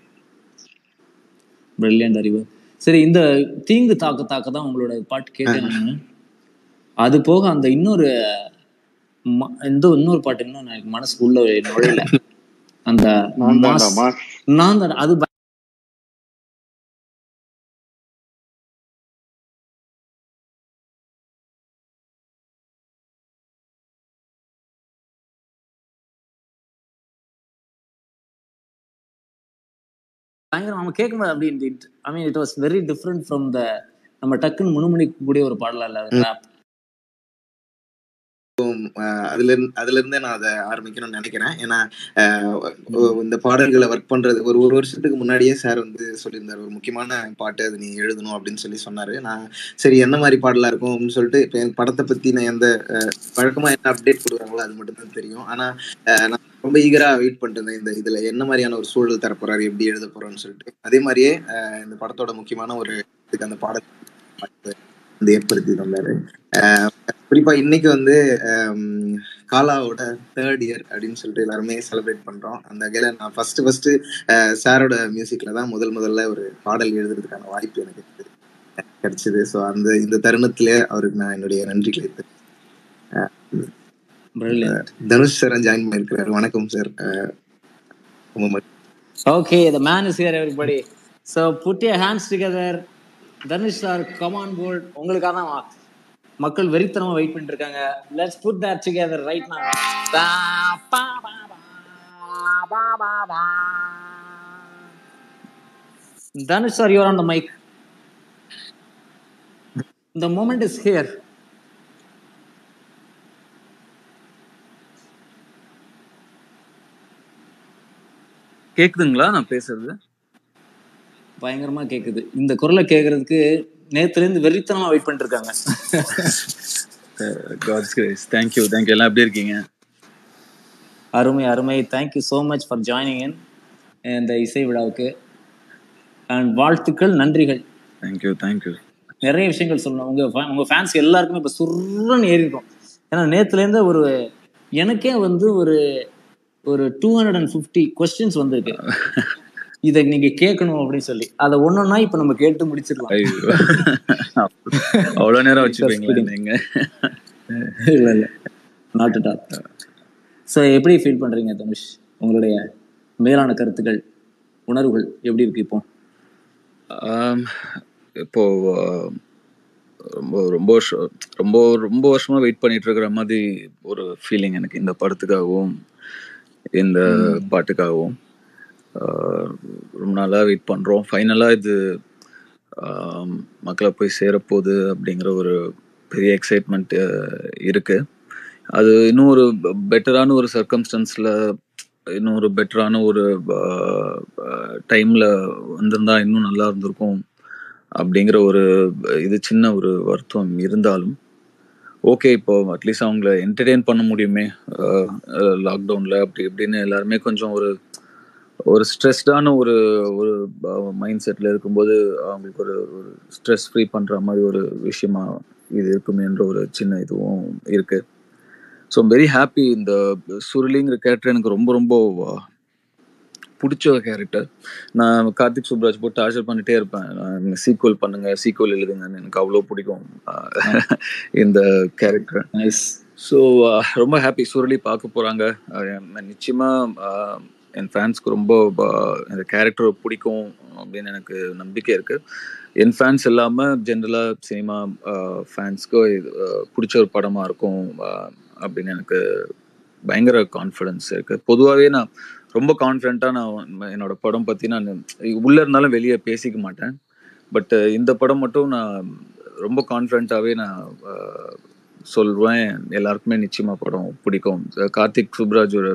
பிரில்லியன்ட் அறிவு சரி இந்த தீங்கு தாக்க தாக்க தான் உங்களோட பாட்டு கேட்டேன் நானு அது போக அந்த இன்னொரு ம- இந்த இன்னொரு பாட்டு இன்னும் எனக்கு மனசுக்குள்ள நுழையல அந்த நான் மாஸ்- தாண்டாமா நான் தான் அது ப- பயங்கரம் அவன் கேட்கும்போது அப்படி I mean it was very different from the நம்ம டக்குன்னு முணுமுணிக்கக்கூடிய ஒரு பாடலா இல்ல ரேப் அஹ் அதுல இருந்து அதுல இருந்தே நான் அதை ஆரம்பிக்கணும்னு நினைக்கிறேன் ஏன்னா அஹ் ஒ- இந்த பாடல்களை ஒர்க் பண்றது ஒரு ஒரு வருஷத்துக்கு முன்னாடியே சார் வந்து சொல்லியிருந்தாரு ஒரு முக்கியமான பாட்டு அது நீ எழுதணும் அப்படின்னு சொல்லி சொன்னாரு நான் சரி என்ன மாதிரி பாடலா இருக்கும் அப்படின்னு சொல்லிட்டு இப்போ என் படத்தை பத்தி நான் எந்த அஹ், வழக்கமா என்ன அப்டேட் கொடுக்குறாங்களோ அது மட்டும் தான் தெரியும் ஆனா அஹ், நான் ரொம்ப ஈகரா வெயிட் பண்ணிட்டு இந்த இதுல என்ன மாதிரியான ஒரு சூழல் தரப்போறாரு எப்படி எழுத போறோம்னு சொல்லிட்டு அதே மாதிரியே அஹ், இந்த படத்தோட முக்கியமான ஒரு இதுக்கு அந்த பாடல் வந்து ஏற்படுத்தி தந்தாரு அஹ், குறிப்பா இன்னைக்கு வந்து ஆம், காலாவோட தேர்ட் இயர் அப்படின்னு சொல்லிட்டு எல்லாருமே செலிப்ரேட் பண்றோம் அந்த வகையில நான் ஃபர்ஸ்ட் ஃபர்ஸ்ட் சாரோட மியூசிக்ல தான் முதல் முதல்ல ஒரு பாடல் எழுதுறதுக்கான வாய்ப்பு எனக்கு கிடைச்சது ஸோ அந்த இந்த தருணத்திலே அவருக்கு நான் என்னுடைய நன்றிகளை தெரிவித்துக்கிறேன். பிரில்லியன்ட் தனுஷ் சார் ஜாயின் பண்ணியிருக்கிறாரு வணக்கம் சார் ரொம்ப மகிழ்ச்சி. Okay the man is here everybody so put your hands together Dhanush sir come on bold உங்களுக்காக தான் வா- மக்கள் வெறித்தனமா வெயிட் பண்ணிட்டு இருக்காங்க let's put that together right now Dhanush sir you're on the mic the moment is here கேக்குதுங்களா நான் பேசுறது பயங்கரமா கேக்குது இந்த குரலை கேக்குறதுக்கு நேத்துல இருந்து வெறித்தனமா வெயிட் பண்ணிட்டு இருக்காங்க காட்ஸ் கிரேஸ் தேங்க்யூ தேங்க்யூ எல்லாம் எப்படி இருக்கீங்க அருமை அருமை thank you so much for joining in இந்த இசை விழாவுக்கு அண்ட் வாழ்த்துக்கள் நன்றிகள் தேங்க்யூ தேங்க்யூ நிறைய விஷயங்கள் சொல்லணும் உங்க fa- உங்க ஃபேன்ஸ் எல்லாருக்குமே இப்போ சுருன்னு ஏறி இருக்கும் ஏன்னா நேத்துல இருந்து ஒரு எனக்கே வந்து ஒரு ஒரு two hundred and fifty questions வந்திருக்கு இதை நீங்க கேட்கணும் அப்படின்னு சொல்லி அதை ஒன்னொன்னா இப்ப நம்ம கேட்டு முடிச்சிடலாம் ஐயோ அவ்வளவு நேரம் Just வச்சுப்பீங்களா kidding. நீங்க இல்ல இல்ல நாட் அட் ஆல் ஸோ எப்படி ஃபீல் பண்றீங்க தனுஷ் உங்களுடைய மேலான கருத்துக்கள் உணர்வுகள் எப்படி இருக்கு இப்போ ஆம், இப்போ ஆஹ், ரொம்ப ரொம்ப வருஷம் ரொம்ப ரொம்ப வருஷமா வெயிட் பண்ணிட்டு இருக்கிற மாதிரி ஒரு ஃபீலிங் எனக்கு இந்த படத்துக்காகவும் இந்த பாட்டுக்காகவும் ஆஹ், ரொம்ப நாளா வெயிட் பண்றோம் ஃபைனலா இது ஆம், மக்களை போய் சேரப்போகுது அப்படிங்கிற ஒரு பெரிய எக்ஸைட்மெண்ட் இருக்கு அது இன்னும் ஒரு பெட்டரான ஒரு சர்க்கம்ஸ்டன்ஸ்ல இன்னும் ஒரு பெட்டரான ஒரு டைம்ல வந்திருந்தா இன்னும் நல்லா இருந்திருக்கும் அப்படிங்கிற ஒரு இது சின்ன ஒரு வருத்தம் இருந்தாலும் ஓகே இப்போ அட்லீஸ்ட் அவங்கள என்டர்டெயின் பண்ண முடியுமே லாக்டவுன்ல அப்படி இப்படின்னு எல்லாருமே கொஞ்சம் ஒரு ஒரு ஸ்ட்ரெஸ்டான ஒரு ஒரு மைண்ட் செட்ல இருக்கும்போது அவங்களுக்கு ஒரு ஒரு ஸ்ட்ரெஸ் ஃப்ரீ பண்ற மாதிரி ஒரு விஷயமா இது இருக்குமேன்ற ஒரு சின்ன இதுவும் இருக்கு ஸோ வெரி ஹாப்பி இந்த சுருளிங்கிற கேரக்டர் எனக்கு ரொம்ப ரொம்ப அஹ், பிடிச்ச ஒரு கேரக்டர் நான் கார்த்திக் சுப்ராஜ் போட்டு டார்ச்சர் பண்ணிட்டே இருப்பேன் சீக்வல் பண்ணுங்க சீக்வல் எழுதுங்கன்னு எனக்கு அவ்வளோ பிடிக்கும் அஹ், இந்த கேரக்டர் நைஸ் ஸோ ரொம்ப ஹாப்பி சுருளி பார்க்க போகிறாங்க நிச்சயமா அஹ், என் ஃபேன்ஸ்க்கு ரொம்ப அஹ், இந்த கேரக்டர் பிடிக்கும் அப்படின்னு எனக்கு நம்பிக்கை இருக்கு என் ஃபேன்ஸ் இல்லாமல் ஜென்ரலாக சினிமா ஃபேன்ஸ்க்கு இது அஹ், பிடிச்ச ஒரு படமாக இருக்கும் அஹ், அப்படின்னு எனக்கு பயங்கர கான்ஃபிடன்ஸ் இருக்கு பொதுவாகவே நான் ரொம்ப கான்ஃபிடென்ட்டாக நான் என்னோட படம் பற்றி நான் உள்ள இருந்தாலும் வெளியே பேசிக்க மாட்டேன் பட் இந்த படம் மட்டும் நான் ரொம்ப கான்ஃபிடென்ட்டாகவே நான் அஹ், சொல்வேன் எல்லாருக்குமே நிச்சயமா படம் பிடிக்கும் கார்த்திக் சுப்ராஜ் ஒரு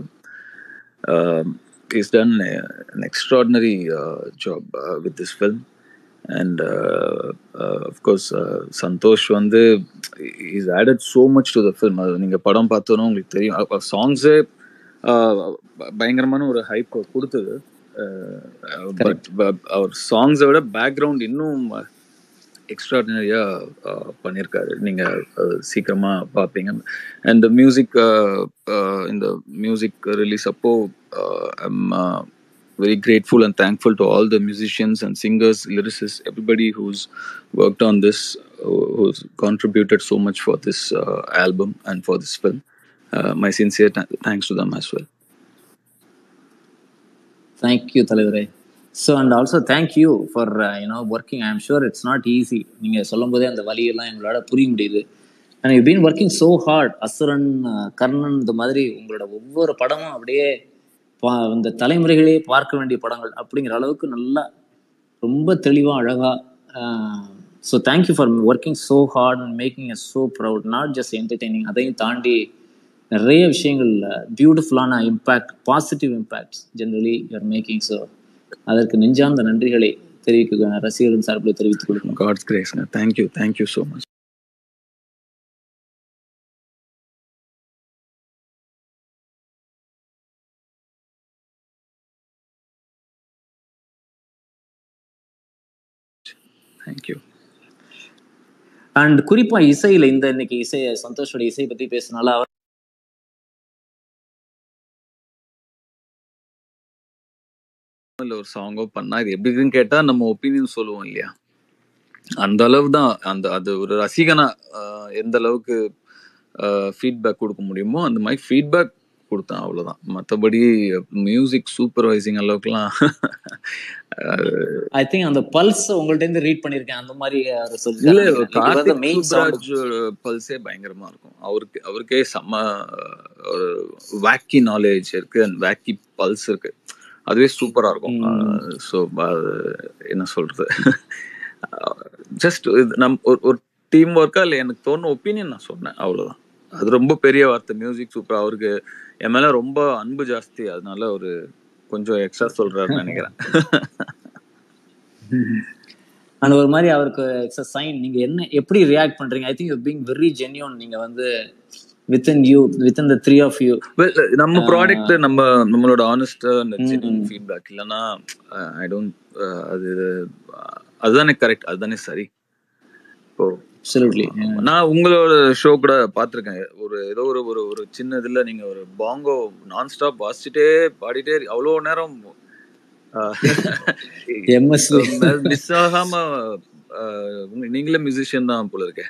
is done an extraordinary uh, job uh, with this film and uh, uh, of course uh, Santhosh வந்து is added so much to the film அது நீங்க படம் பார்த்தோன்னா உங்களுக்கு தெரியும் சாங்ஸே பயங்கரமான ஒரு ஹைப் கொடுத்தது பட் அவர் சாங்ஸை விட பேக்ரவுண்ட் இன்னும் எக்ஸ்ட்ராடினரியா பண்ணியிருக்காரு நீங்க அஹ், சீக்கிரமா பார்ப்பீங்க அண்ட் மியூசிக் இந்த மியூசிக் ரிலீஸ் அப்போ I'm very grateful and thankful to all the musicians and singers, lyricists, everybody who's worked on this, who- who's contributed so much for this uh, album and for this film. Uh, my sincere th- thanks to them as well. Thank you தலைவரே so and also thank you for you know working I am sure it's not easy நீங்கள் சொல்லும் போதே அந்த வழியெல்லாம் எங்களால் புரிய முடியுது and you been working so hard Asuran uh, Karnan இந்த மாதிரி உங்களோட ஒவ்வொரு படமும் அப்படியே பா இந்த தலைமுறைகளே பார்க்க வேண்டிய படங்கள் அப்படிங்கிற அளவுக்கு நல்லா ரொம்ப தெளிவாக அழகாக so thank you for working so hard and making a so proud not just entertaining அதையும் தாண்டி நிறைய விஷயங்கள் பியூட்டிஃபுல்லான impact positive impacts generally you're making so அதற்கு நெஞ்சார்ந்த நன்றிகளை தெரிவிக்க ரசிகர்கள் சார்பில் தெரிவித்துக் கொடுக்கணும் God's grace. man. Thank you. Thank you so much. Thank you. And குறிப்பா இசையில இந்த இன்னைக்கு இசை சந்தோஷோட இசை பத்தி பேசினால அவர் இல்ல ஒரு சாங்கோ பண்ணா இது எப்படி இருக்குன்னு கேட்டா நம்ம ஒப்பீனியன் சொல்லுவோம் இல்லையா அந்த அளவு தான் அந்த அது ஒரு ரசிகனா ஆஹ், எந்த அளவுக்கு ஃபீட்பேக் கொடுக்க முடியுமோ அந்த மாதிரி ஃபீட்பேக் கொடுத்தேன் அவ்வளவுதான் மற்றபடி மியூசிக் சூப்பர்வைசிங் அளவுக்குலாம் ஐ திங்க் அந்த பல்ஸ் உங்கள்ட்ட இருந்து ரீட் பண்ணிருக்கேன் அந்த மாதிரி அவர் இல்ல சொல்லிருக்காரு கார்த்திக் மெயின் சவுண்ட் சுப்ராஜ் பல்ஸே பயங்கரமா இருக்கும் அவருக்கு அவருக்கே செம்ம ஒரு வேக்கி நாலேஜ் இருக்கு அண்ட் வேக்கி பல்ஸ் இருக்கு அதுவே சூப்பரா இருக்கும் ஸோ என்ன சொல்றது ஜஸ்ட் நம் ஒரு ஒரு டீம் ஒர்க்கா இல்லை எனக்கு தோணுன ஒப்பீனியன் நான் சொன்னேன் அவ்வளவுதான் அது ரொம்ப பெரிய வார்த்தை மியூசிக் சூப்பர் அவருக்கு என் மேல ரொம்ப அன்பு ஜாஸ்தி அதனால ஒரு கொஞ்சம் எக்ஸ்ட்ரா சொல்றாருன்னு நினைக்கிறேன் அண்ட் ஒரு மாதிரி அவருக்கு இட்ஸ் சைன் நீங்க என்ன எப்படி ரியாக்ட் பண்றீங்க I think you being very genuine நீங்க வந்து within you within the three of you Well, நம்ம ப்ராடக்ட் நம்ம நம்மளோட ஆனஸ்ட் அந்த ஜென்யூன் ஃபீட்பேக் இல்லைன்னா ஐ டோன்ட் அது அதுதானே கரெக்ட் அதுதானே சரி இப்போ அப்சல்யூட்லி நான் உங்களோட ஷோ கூட பார்த்துருக்கேன் ஒரு ஏதோ ஒரு ஒரு ஒரு சின்ன இதுல நீங்க ஒரு பாங்கோ நான் ஸ்டாப் வாசிச்சுட்டே பாடிட்டே அவ்வளோ நேரம் எம்எஸ்வி மிஸ் ஆகாம அஹ், உங்க- நீங்களே மியூசிஷியன் தான் போல இருக்கே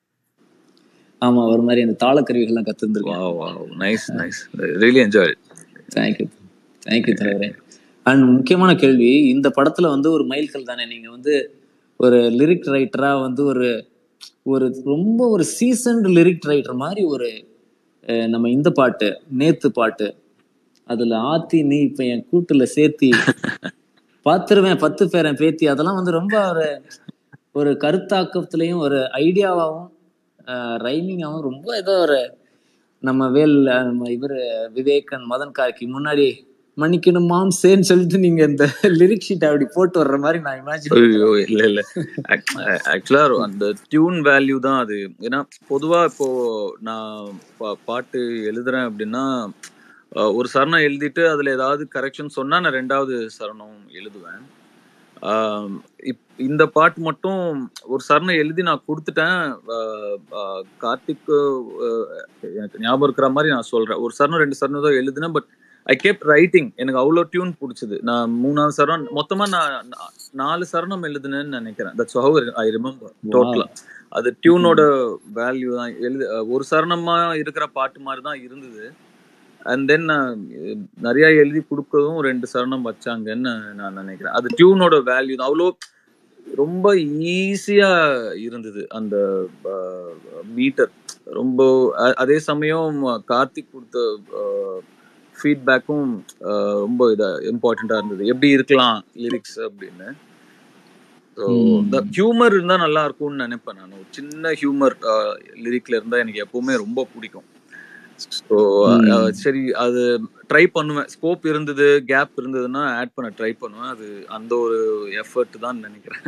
ஆமா ஒரு மாதிரி அந்த தாளக்கருவிகள்லாம் கத்துருந்துருக்கேன் wow wow nice nice really enjoy thank you thank you தலைவரே அண்ட் முக்கியமான கேள்வி இந்த படத்துல வந்து ஒரு மைல்கல் தானே நீங்க வந்து ஒரு லிரிக் ரைட்டரா வந்து ஒரு ஒரு ரொம்ப ஒரு சீசன்டு லிரிக் ரைட்டர் மாதிரி ஒரு அஹ், நம்ம இந்த பாட்டு நேத்து பாட்டு அதுல ஆத்தி நீ இப்ப என் கூட்டுல சேர்த்தி பாத்துருவேன் பத்து பேரன் பேத்தி அதெல்லாம் வந்து ரொம்ப ஒரு ஒரு கருத்தாக்கத்திலையும் ஒரு ஐடியாவாகவும் ரைமிங்காகவும் ரொம்ப ஏதோ ஒரு நம்ம வேல் அஹ், நம்ம இவர் விவேகன் மதன் கார்கி முன்னாடி மன்னிக்கணும் மாம் சேன்னு சொல்லிட்டு நீங்க இந்த லிரிக் ஷீட் அப்படி போட்டு வர்ற மாதிரி நான் இமேஜின் ஐயோ இல்ல இல்ல ஆக்சுவலா அந்த டியூன் வேல்யூ தான் அது ஏன்னா பொதுவா இப்போ நான் பா- பாட்டு எழுதுறேன் அப்படின்னா அஹ், ஒரு சரணம் எழுதிட்டு அதுல ஏதாவது கரெக்ஷன் சொன்னா நான் ரெண்டாவது சரணம் எழுதுவேன் ஆம், இப்- இந்த பாட்டு மட்டும் ஒரு சரணம் எழுதி நான் கொடுத்துட்டேன் அஹ், அஹ், கார்த்திக் அஹ், எனக்கு ஞாபகம் இருக்கிற மாதிரி நான் சொல்றேன் ஒரு சரணம் ரெண்டு சரணம் தான் எழுதினேன் பட் ஐ கேப் ரைட்டிங் எனக்கு அவ்வளோ டியூன் பிடிச்சது நான் மூணாவது சரணம் மொத்தமா நான் நா- நாலு சரணம் எழுதுனேன்னு நினைக்கிறேன் தட்ஸ் ஹவ் ஐ ரிமெம்பர் டோட்டலா அது டியூனோட வேல்யூ தான் எழுது ஒரு சரணமா இருக்கிற பாட்டு மாதிரி தான் இருந்தது அண்ட் தென் நிறைய எழுதி கொடுக்கறதும் ரெண்டு சரணம் வச்சாங்கன்னு நான் நினைக்கிறேன் அது டியூனோட வேல்யூ தான் அவ்வளோ ரொம்ப ஈஸியா இருந்தது அந்த மீட்டர் ரொம்ப அ- அதே சமயம் கார்த்திக் கொடுத்த ஃபீட்பேக்கும் ரொம்ப இதா இம்பார்ட்டண்டா இருந்தது எப்படி இருக்கலாம் லிரிக்ஸ் அப்படின்னு ஸோ இந்த ஹியூமர் இருந்தா நல்லா இருக்கும்னு நினைப்பேன் நான் ஒரு சின்ன ஹியூமர் லிரிக்ல இருந்தா எனக்கு எப்பவுமே ரொம்ப பிடிக்கும் ஸோ சரி அது ட்ரை பண்ணுவேன் ஸ்கோப் இருந்தது கேப் இருந்ததுன்னா ஆட் பண்ண ட்ரை பண்ணுவேன் அது அந்த ஒரு எஃபர்ட் தான் நினைக்கிறேன்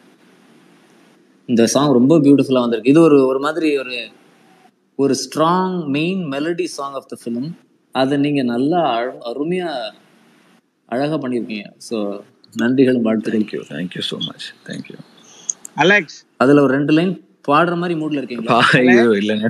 இந்த சாங் ரொம்ப பியூட்டிஃபுல்லா வந்திருக்கு இது ஒரு ஒரு மாதிரி ஒரு ஒரு strong main melody song of the film அதை நீங்க நல்லா அழ- அருமையா அழகா பண்ணியிருக்கீங்க ஸோ நன்றிகளும் வாழ்த்துக்கள் thank you thank you so much thank you Alex அதுல ஒரு ரெண்டு லைன் பாடுற மாதிரி மூட்ல இருக்கீங்களா ஐயோ இல்லைங்க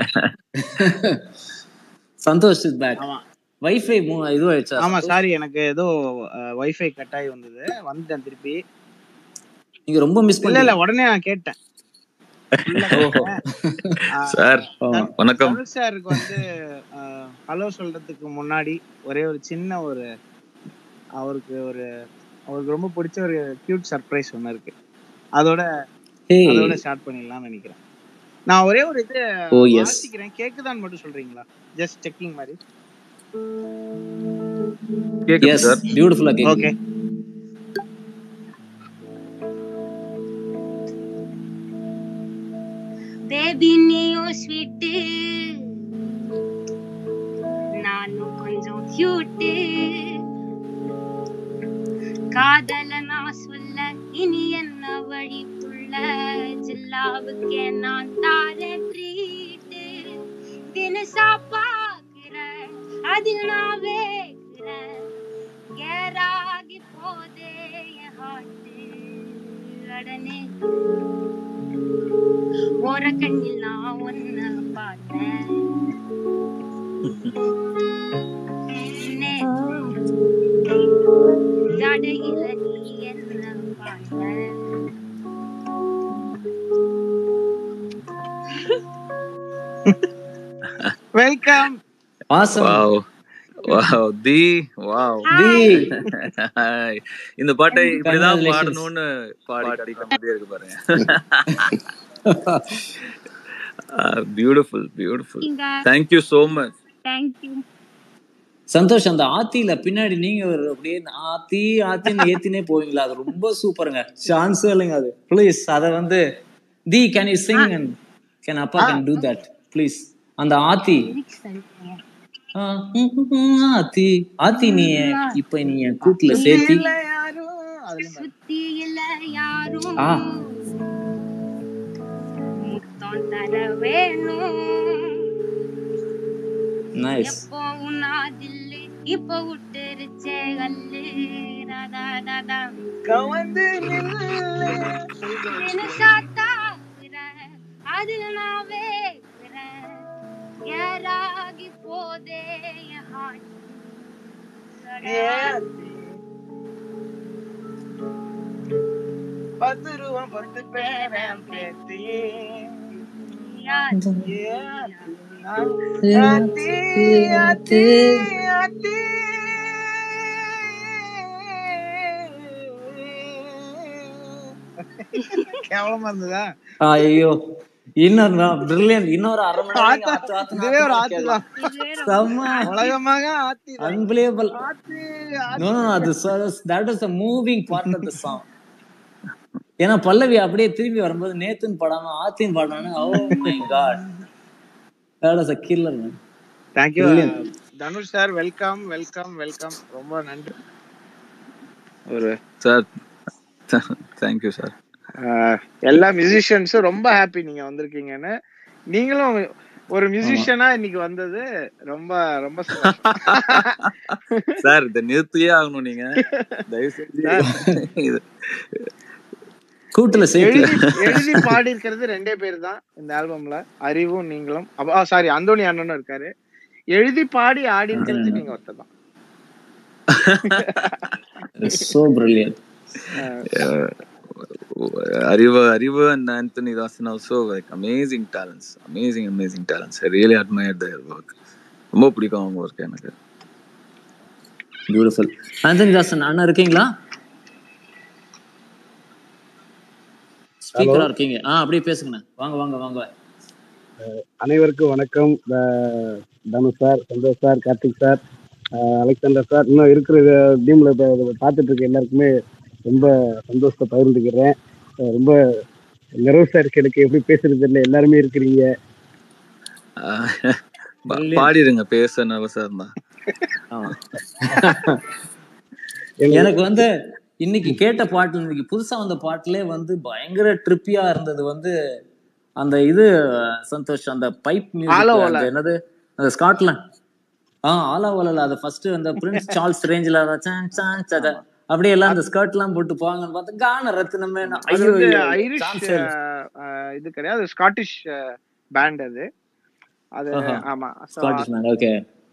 சந்தோஷ் இஸ் பேக் ஆமா வைஃபை இது ஆயிடுச்சா ஆமா சாரி எனக்கு ஏதோ வைஃபை கட் ஆகி வந்தது வந்துட்டேன் திருப்பி நீங்க ரொம்ப மிஸ் இல்ல இல்ல பண்ணீங்க உடனே நான் கேட்டேன் உள்ள ஓஹோ கேட்டேன் ஆஹ் சார் தன்- வணக்கம் தனுஷ் சாருக்கு வந்து ஹலோ சொல்றதுக்கு முன்னாடி ஒரே ஒரு சின்ன ஒரு அவருக்கு ஒரு அவருக்கு ரொம்ப பிடிச்ச ஒரு கியூட் சர்ப்ரைஸ் ஒன்று இருக்கு அதோட ஹே அதோட ஸ்டார்ட் பண்ணிடலாம்னு நினைக்கிறேன் நான் ஒரே ஒரு இது ஓ எஸ் வாசிக்கிறேன் கேக்குதான்னு மட்டும் சொல்றீங்களா ஜஸ்ட் செக்கிங் மாதிரி கேக்குது எஸ் சார் பியூட்டிஃபுல்லா கேக்குது ஓகே பேபி நீயும் ஸ்வீட்டு நானும் கொஞ்சம் கியூட்டு காதல நான் சொல்ல இனி என்ன வழிக்குள்ள ஜில்லாவுக்கே நான் தாரேன் ட்ரீட்டு தினசா பாக்குறேன் அதில் நான் வேகிறேன் கேராகி போதே என் ஹார்ட்டு அடனே ஓர கண்ணில் நான் ஒன்ன பார்த்தேன் நேத்து ஜடையில நீ என்ன பார்த்த welcome awesome wow wow the wow the hi இந்த பாட்டை இப்படிதான் கங்க்ராச்சுலேஷன்ஸ் பாடணும்னு பாடி காட்டிக்க மாதிரியே இருக்கு பாருங்க பியூட்டிஃபுல் பியூட்டிஃபுல் இங்க thank you so much thank you Santhosh அந்த ஆத்தியில பின்னாடி நீங்க ஒரு அப்படியே ஆத்தி ஆத்தின்னு ஏத்தினே போவீங்களா அது ரொம்ப சூப்பருங்க சான்ஸே இல்லைங்க அது ப்ளீஸ் அத வந்து the can you sing and can அப்பா ஆ கேன் டூ தட் ப்ளீஸ் அந்த ஆத்தி லிரிக்ஸ் சொல்லுங்க ஆ, ம், ம், ம், ஆத்தி ஆத்தி நீ இப்ப நீ என் கூட்டுல சேர்த்தி இல்ல யாரும் அதுல மாதிரி சுத்தி இல்ல யாரும் ஆ முத்தம் தர வேணும் நைஸ் எப்போ உன்னாதில்லு இப்ப விட்டுருச்சே கல்லு ராதா ராதா கவந்து நில்லு நினைச்சா தாக்குறேன் அதுல நான் வேக்குறேன் ஏறாகி போதே என் heart. ஏத்தி பத்து ரூபா பத்து பேரன் பேத்தி யாரு? ஏத்தி ஆத்தி ஆத்தி ஆத்தி கேவலமா இருந்ததா ஐயோ இன்னொரு பிரில்லியன்ட் இன்னொரு அரை மணி நேரம் நீங்க ஆத்தா ஆத்து ஆத்து இதுவே ஒரு ஆத்து ஆத்து தான் இதுவே ரொம்ப செம்ம உலகமாக ஆத்தி தான் அன்பிலியபிள் ஆத்தி நோ ஆத்தி நோ அது that is the moving part of the song ஏன்னா பல்லவி அப்படியே திரும்பி வரும்போது நேத்துன்னு பாடாம ஆத்தின்னு பாடாம oh my god that is a killer man thank you brilliant Dhanush sir welcome welcome welcome ரொம்ப நன்றி ஒரு சார் தேங்க்யூ சார் ஆஹ், எல்லா மியூசிஷியன்ஸும் ரொம்ப ஹாப்பி நீங்க வந்திருக்கீங்கன்னு நீங்களும் ஒரு ஆமா மியூசிஷியனா இன்னைக்கு வந்தது ரொம்ப ரொம்ப சந்தோஷம் சார் இதை நிறுத்தியே ஆகணும் நீங்க தயவு செஞ்சு சார் இது கூட்டுல சேர்க்கல எழுதி எழுதி பாடி இருக்கிறது ரெண்டே பேர் தான் இந்த ஆல்பம்ல அறிவும் நீங்களும் சாரி அந்தோனி அண்ணனும் இருக்காரு எழுதி பாடி ஆடி இருக்கிறது நீங்க ஒருத்தர் தான் சோ பிரில்லியன்ட் ஆஹ், அறிவு அறிவு and Anthony Dasan also like amazing talents amazing amazing talents I really admire their work ரொம்ப பிடிக்கும் அவங்க ஒர்க் எனக்கு பியூட்டிஃபுல் ஆந்தனி தாசன் அண்ணா இருக்கீங்களா ஹலோ ஸ்பீக்கரா இருக்கீங்க ஆ அப்படியே பேசுங்கண்ணா வாங்க வாங்க வாங்க அனைவருக்கும் வணக்கம் த- Dhanush sir Santhosh sir Karthik sir அஹ் அலெக்சாண்டர் சார் இன்னும் இருக்கிற டீம்ல பார்த்துட்டு இருக்க எல்லாருக்குமே ரொம்ப சந்தோஷத்தை பகிர்ந்துக்கிறேன் அஹ் ரொம்ப நர்வஸா இருக்கு எனக்கு எப்படி பேசுறது தெரியல எல்லாருமே இருக்கிறீங்க ஆஹ் பா- பிரில்லியன்ட் பாடிடுங்க பேச நர்வஸா இருந்தா ஆமா எங்க எனக்கு வந்து இன்னைக்கு கேட்ட பாட்டுல இன்னைக்கு புதுசா வந்த பாட்டுலே வந்து பயங்கர ட்ரிப்பியா இருந்தது வந்து அந்த இது சந்தோஷ் அந்த பைப் ஆல மியூசிக் ஓல அந்த என்னது அந்த ஸ்காட்லாண்ட் ஆ ஆலா ஓலல அது ஃபர்ஸ்ட் அந்த பிரின்ஸ் சார்ல்ஸ் ரேஞ்சில் அப்படியே எல்லாம் அந்த ஸ்கர்ட் எல்லாம் போட்டு போவாங்கன்னு பார்த்தா கான ரத்தினமே அது ஐயோ வந்து ஐயோ ஐரிஷ் சான்ஸே இல்லை இது கிடையாது ஸ்காட்டிஷ் பேண்ட் அது அது ஆஹா ஆமா ஸோ ஸ்காட்டிஷ் மேன் ஓகே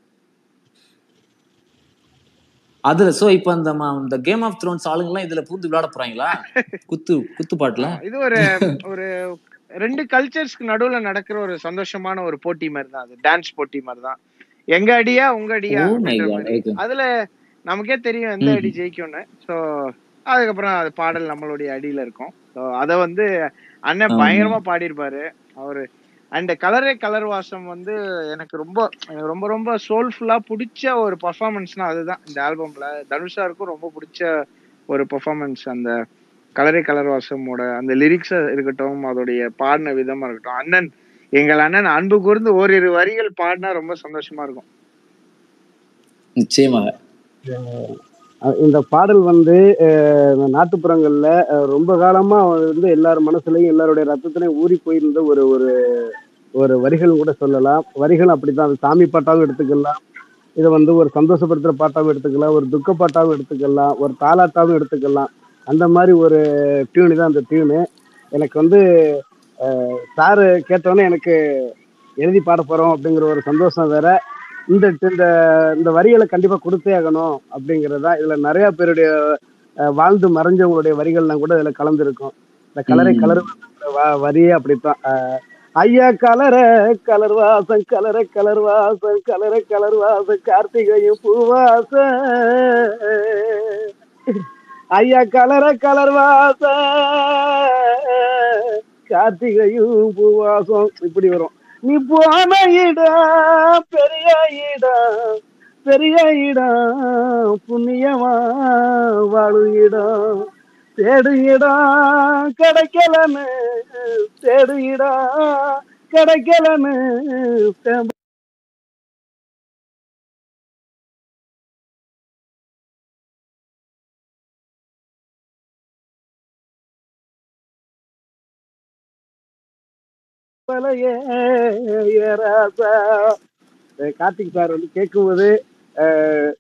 அதுல சோ இப்போ அந்த ம- இந்த கேம் ஆஃப் த்ரோன்ஸ் ஆளுங்கெல்லாம் இதுல பூந்து விளையாட போறாங்களா குத்து குத்து பாட்டுல இது ஒரு ஒரு ரெண்டு கல்ச்சர்ஸ்க்கு நடுவுல நடக்கிற ஒரு சந்தோஷமான ஒரு போட்டி மாதிரி தான் அது டான்ஸ் போட்டி மாதிரி தான் எங்க அடியா உங்க அடியா ஓ மை அப்படின்ற காட் மாதிரி ஓகே அதுல நமக்கே தெரியும் எந்த ம் அடி ஜெயிக்கும்னு ஸோ அதுக்கப்புறம் அது பாடல் நம்மளுடைய அடியில இருக்கும் ஸோ அதை வந்து அண்ணன் ஆமா பயங்கரமா பாடியிருப்பாரு அவரு அண்ட் கலரே கலர் வாசம் வந்து எனக்கு ரொம்ப எனக்கு ரொம்ப ரொம்ப சோல்ஃபுல்லா பிடிச்ச ஒரு பர்ஃபார்மன்ஸ்னா அதுதான் இந்த ஆல்பம்ல தனுஷாருக்கும் ரொம்ப பிடிச்ச ஒரு பெர்ஃபார்மன்ஸ் அந்த கலரே கலர் வாசமோட அந்த லிரிக்ஸ் இருக்கட்டும் அதோடைய பாடின விதமா இருக்கட்டும் அண்ணன் எங்கள் அண்ணன் அன்பு கூர்ந்து ஓரிரு வரிகள் பாடினா ரொம்ப சந்தோஷமா இருக்கும் நிச்சயமாக அஹ் இந்த பாடல் வந்து அஹ் நாட்டுப்புறங்கள்ல அஹ் ரொம்ப காலமா வந்து எல்லார் மனசுலயும் எல்லாருடைய ரத்தத்திலையும் ஊறி போயிருந்த ஒரு ஒரு ஒரு வரிகள் கூட சொல்லலாம் வரிகள் அப்படித்தான் அது சாமி பாட்டாவும் எடுத்துக்கலாம் இதை வந்து ஒரு சந்தோஷப்படுத்துற பாட்டாவும் எடுத்துக்கலாம் ஒரு துக்க பாட்டாவும் எடுத்துக்கலாம் ஒரு தாலாட்டாவும் எடுத்துக்கலாம் அந்த மாதிரி ஒரு டியூனு தான் அந்த டியூனு எனக்கு வந்து சாரு கேட்டோன்னே எனக்கு எழுதி பாட போறோம் அப்படிங்கிற ஒரு சந்தோஷம் வேற இந்த இந்த இந்த வரிகளை கண்டிப்பா கொடுத்தே ஆகணும் அப்படிங்கறதா இதுல நிறைய பேருடைய அஹ், வாழ்ந்து மறைஞ்சவங்களுடைய வரிகள்லாம் கூட இதுல கலந்துருக்கும் இந்த கலரை ம் கலர் வரியே அப்படித்தான் அஹ், ஐயா கலர கலர் வாசம் கலர கலர் வாசம் கலர கலர் வாசம் கார்த்திகையும் பூவாசம் ஐயா கலர கலர் வாசம் கார்த்திகையும் பூவாசம் இப்படி வரும் நீ போன இடம் பெரிய இடம் பெரிய இடம் புண்ணியமா வாழும் இடம் தேடு இடம் கிடைக்கலன்னு தேடு இடம் கிடைக்கலன்னு தேம்ப- பலையே ஏராசா கார்த்திக் சார் வந்து கேட்கும்போது அஹ்,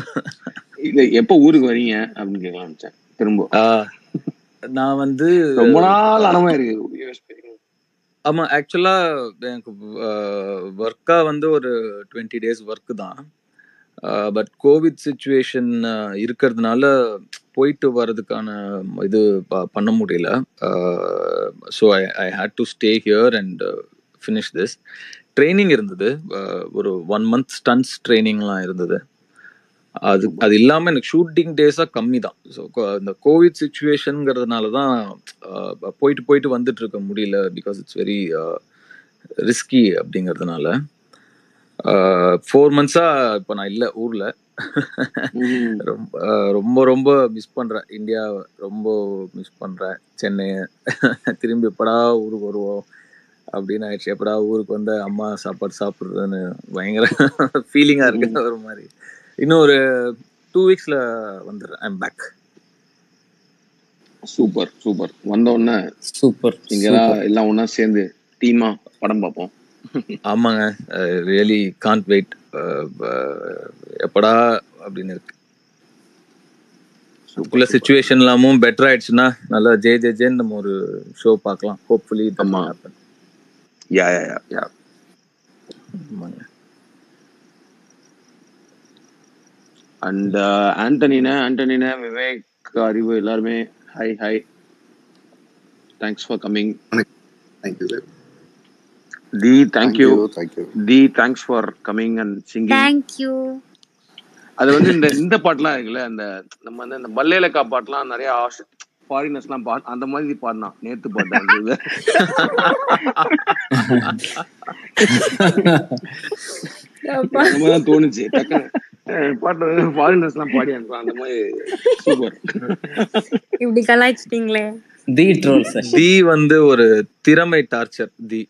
இல்ல எப்ப ஊருக்கு வரீங்க அப்படின்னு கேட்கலாம் நினைச்சேன் திரும்ப ஆஹ் நான் வந்து ரொம்ப நாள் அனுபவம் இருக்கு US போய். ஆமா ஆக்சுவலா எனக்கு ஒர்க்கா வந்து ஒரு டுவெண்ட்டி டேஸ் ஒர்க் தான் பட் கோவிட் சுச்சுவேஷன் இருக்கிறதுனால போயிட்டு வர்றதுக்கான இது ப- பண்ண முடியல so I I had to stay here and finish this training இருந்தது uh, ஒரு ஒன் மந்த் ஸ்டன்ஸ் ட்ரைனிங்லாம் இருந்தது அது அது இல்லாமல் எனக்கு ஷூட்டிங் டேஸாக கம்மி தான் ஸோ இந்த கோவிட் சுச்சுவேஷனுங்கிறதுனால தான் அஹ், போயிட்டு போயிட்டு வந்துட்டு இருக்க முடியல பிகாஸ் இட்ஸ் வெரி ரிஸ்கி அப்படிங்கிறதுனால ஃபோர் மந்த்ஸாக இப்போ நான் இல்லை ஊரில் ம். ரொம்ப அஹ், ரொம்ப ரொம்ப மிஸ் பண்ணுறேன் இந்தியா ரொம்ப மிஸ் பண்ணுறேன் சென்னையை திரும்பி எப்படா ஊருக்கு வருவோம் அப்படின்னு ஆயிடுச்சு எப்படா ஊருக்கு வந்து அம்மா சாப்பாடு சாப்பிட்றதுன்னு பயங்கர ஃபீலிங்காக இருக்கு ஒரு மாதிரி இன்னும் ஒரு டூ வீக்ஸில் வந்துடுறேன் ஐம் பேக் சூப்பர் சூப்பர் வந்த உடனே சூப்பர் இங்கெல்லாம் எல்லாம் ஒண்ணா சேர்ந்து டீமா படம் பார்ப்போம் ஆமாங்க ரியலி கான்ட் வெயிட் எப்படா அப்படின்னு இருக்கு உள்ள சுச்சுவேஷன் எல்லாமும் பெட்டர் ஆயிடுச்சுன்னா நல்லா ஜே ஜே ஜேன்னு நம்ம ஒரு ஷோ பார்க்கலாம் ஹோப்ஃபுல்லி ஆமா. ஹேப்பன் யா யா யா யா ஆமாங்க அண்ட் ஆண்டனின ஆண்டனின விவேக் அறிவு எல்லாருமே hi hi thanks for coming thank you sir Dhee thank you thank you Dhee thanks for coming and singing thank you அது வந்து இந்த இந்த பாட்டுலாம் இருக்குல்ல அந்த நம்ம வந்து இந்த பல்லேலக்கா பாட்டுலாம் நிறைய ஃபாரினர்ஸ்லாம் பாட் அந்த மாதிரி பாடினான் நேத்து பாட்டு வந்து அந்த மாதிரி தான் தோணுச்சு டக்குனு அஹ் பாட்டு ஃபாரினர்ஸ்லாம் பாடி அனுப்புறான் அந்த மாதிரி சூப்பர் இப்படி கலாய்ச்சிட்டீங்களே தி ட்ரோல் செஷன் தி வந்து ஒரு திறமை டார்ச்சர் தி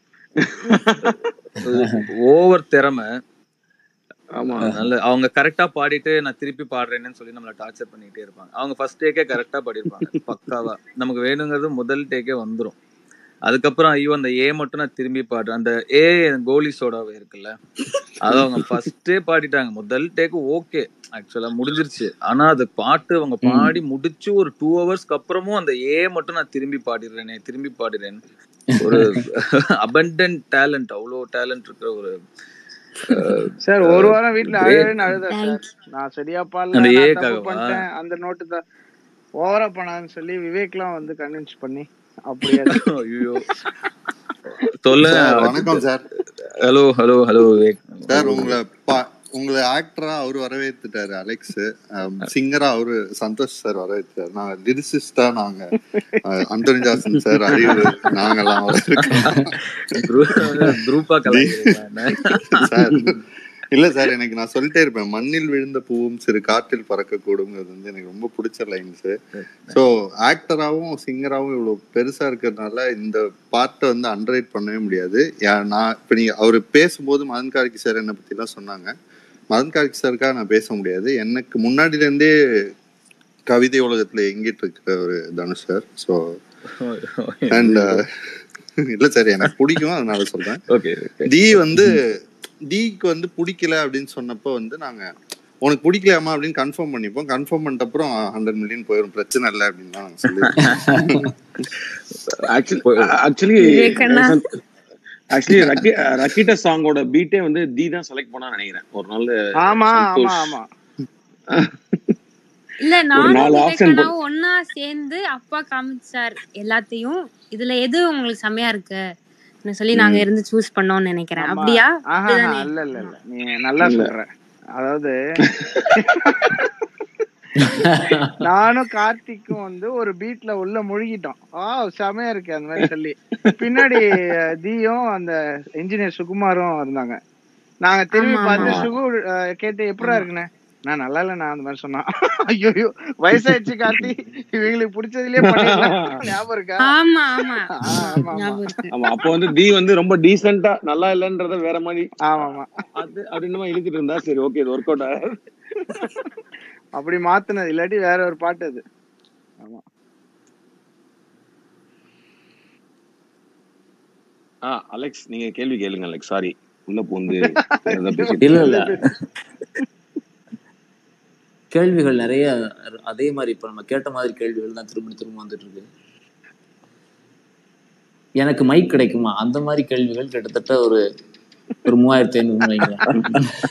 ஓவர் திறமை ஆமா அதனால அவங்க கரெக்டா பாடிட்டு நான் திருப்பி பாடுறேன்னு சொல்லி நம்மள டார்ச்சர் பண்ணிட்டே இருப்பாங்க அவங்க ஃபர்ஸ்ட் டேக்கே கரெக்டா பாடிருப்பாங்க பக்காவா நமக்கு வேணுங்கிறது முதல் டேக்கே வந்துரும் அதுக்கப்புறம் ஐயோ அந்த ஏ மட்டும் நான் திரும்பி பாடுறேன் அந்த ஏ கோலி சோடாவே இருக்குல்ல அது அவங்க ஃபர்ஸ்டே பாடிட்டாங்க முதல் டேக்கு ஓகே ஆக்சுவலா முடிஞ்சிருச்சு ஆனா அது பாட்டு அவங்க பாடி முடிச்சு ஒரு டூ ஹவர்ஸ்க்கு அப்புறமும் அந்த ஏ மட்டும் நான் திரும்பி பாடிடுறேனே திரும்பி பாடிடுறேன் ஒரு அபண்டன்ட் டேலண்ட் அவ்வளோ டேலண்ட் இருக்கிற ஒரு அஹ், சார் ஒரு வாரம் வீட்ல Great. அழுன்னு அழுதேன் சார் நான் சரியா பாடல அந்த நான் தப்பு ஏக்காகவா? பண்ணிட்டேன் அந்த நோட்டு தான் ஓவரா பண்ணாதுன்னு சொல்லி விவேக்லாம் வந்து கன்வின்ஸ் பண்ணி அப்படியே ஐயோ சொல்லுங்க சார் வணக்கம் sir hello hello hello Vivek sir உங்களை பா- உங்களை ஆக்டரா அவரு வரவேற்றுட்டாரு அலெக்ஸ் சிங்கரா அவரு சந்தோஷ் சார் வரவேற்றாரு நாங்க லிரிசிஸ்டா நாங்க அஹ், அந்தோனி ஜாசன் சார் அறிவு நாங்கெல்லாம் வரவேற்கிறோம் குரூப்பா கலாய்க்கிறீங்களா சார் இல்ல சார் எனக்கு நான் சொல்லிட்டே இருப்பேன் மண்ணில் விழுந்த பூவும் சிறு காற்றில் பறக்கக்கூடுங்கிறது வந்து எனக்கு ரொம்ப பிடிச்ச லைன்ஸ் ஸோ ஆக்டராகவும் சிங்கராகவும் இவ்வளோ பெருசா இருக்கிறதுனால இந்த பாட்டை வந்து அண்டர்ரைட் பண்ணவே முடியாது யா- நான் இப்போ நீங்க அவர் பேசும்போது மதன் கார்கி சார் என்னை பத்திலாம் சொன்னாங்க மதன் கார்கி சாருக்காக நான் பேச முடியாது எனக்கு முன்னாடில இருந்தே கவிதை உலகத்துல எங்கிட்டு இருக்கிற ஒரு தனுஷ் சார் ஸோ அண்ட் இல்ல சார் எனக்கு பிடிக்கும் அதனால சொல்றேன் ஓகே டி வந்து டிக்கு வந்து பிடிக்கல அப்படின்னு சொன்னப்போ வந்து நாங்க உனக்கு பிடிக்கலாமா அப்படின்னு கன்ஃபார்ம் பண்ணிப்போம் கன்ஃபார்ம் பண்ணிட்ட அப்புறம் ஹண்ட்ரட் மில்லியன் போயிடும் பிரச்சனை இல்லை அப்படின்னு தான் நாங்க சொல்லியிருக்கோம் ஆக்சுவலி விவேகண்ணா. ஆக்சுவலி ரக்கிட்ட சாங்கோட பீட்டே வந்து தி தான் செலக்ட் பண்ணா நினைக்கிறேன் ஒரு நாள் ஆமா ஆமா சந்தோஷ். ஆமா இல்ல ஒரு நானும் நாலு option விவேகனாவும் ஒன்னா சேர்ந்து அப்பா காமிச்சார் எல்லாத்தையும் இதுல எது உங்களுக்கு செமையா இருக்கு சொல்லி நாங்க இருந்து சூஸ் பண்ணோம்னு நினைக்கிறேன் ஆமா. அப்படியா ஆஹா, அப்படிதானே இல்ல இல்ல இல்ல நீ நல்லா இல்ல. சொல்ற அதாவது நானும் கார்த்திக்கும் வந்து ஒரு பீட்ல உள்ள முழுகிட்டோம் ஆ செமையா இருக்கு அந்த மாதிரி சொல்லி பின்னாடி அஹ், தீயும் அந்த இன்ஜினியர் சுகுமாரும் இருந்தாங்க நாங்க திரும்பி ஆமா, பார்த்து ஆமா. சுகு அஹ், கேட்டு எப்படா இருக்குண்ணே நான் நல்லா இல்ல நான் அந்த மாதிரி சொன்னான் ஐயோ வயசாயிடுச்சு கார்த்தி இவங்களுக்கு பிடிச்சதுலயே பண்ணிடலாம் ஞாபகம் இருக்கா ஆமா ஆமா ஆ, ஆமா ஆமா ஞாபகம் இருக்கு ஆமா அப்போ வந்து தி வந்து ரொம்ப டீசெண்டா நல்லா இல்லன்றத வேற மாதிரி ஆமா ஆமா அது அப்படின்னு மாதிரி இழுத்துட்டு இருந்தா சரி ஓகே இது ஒர்க் அவுட் அப்படி மாத்துனது இல்லாட்டி வேற ஒரு பாட்டு அது ஆமா ஆ அலெக்ஸ் நீங்க கேள்வி கேளுங்க அலெக்ஸ் சாரி உள்ள பூந்து ஏதோ இல்ல பேசிட்டு இல்ல கேள்விகள் நிறைய அதே மாதிரி இப்ப நம்ம கேட்ட மாதிரி கேள்விகள் தான் திரும்ப திரும்ப வந்துட்டு இருக்கு எனக்கு மைக் கிடைக்குமா அந்த மாதிரி கேள்விகள் கிட்டத்தட்ட ஒரு ஒரு மூவாயிரத்தி ஐநூறு வைங்களேன்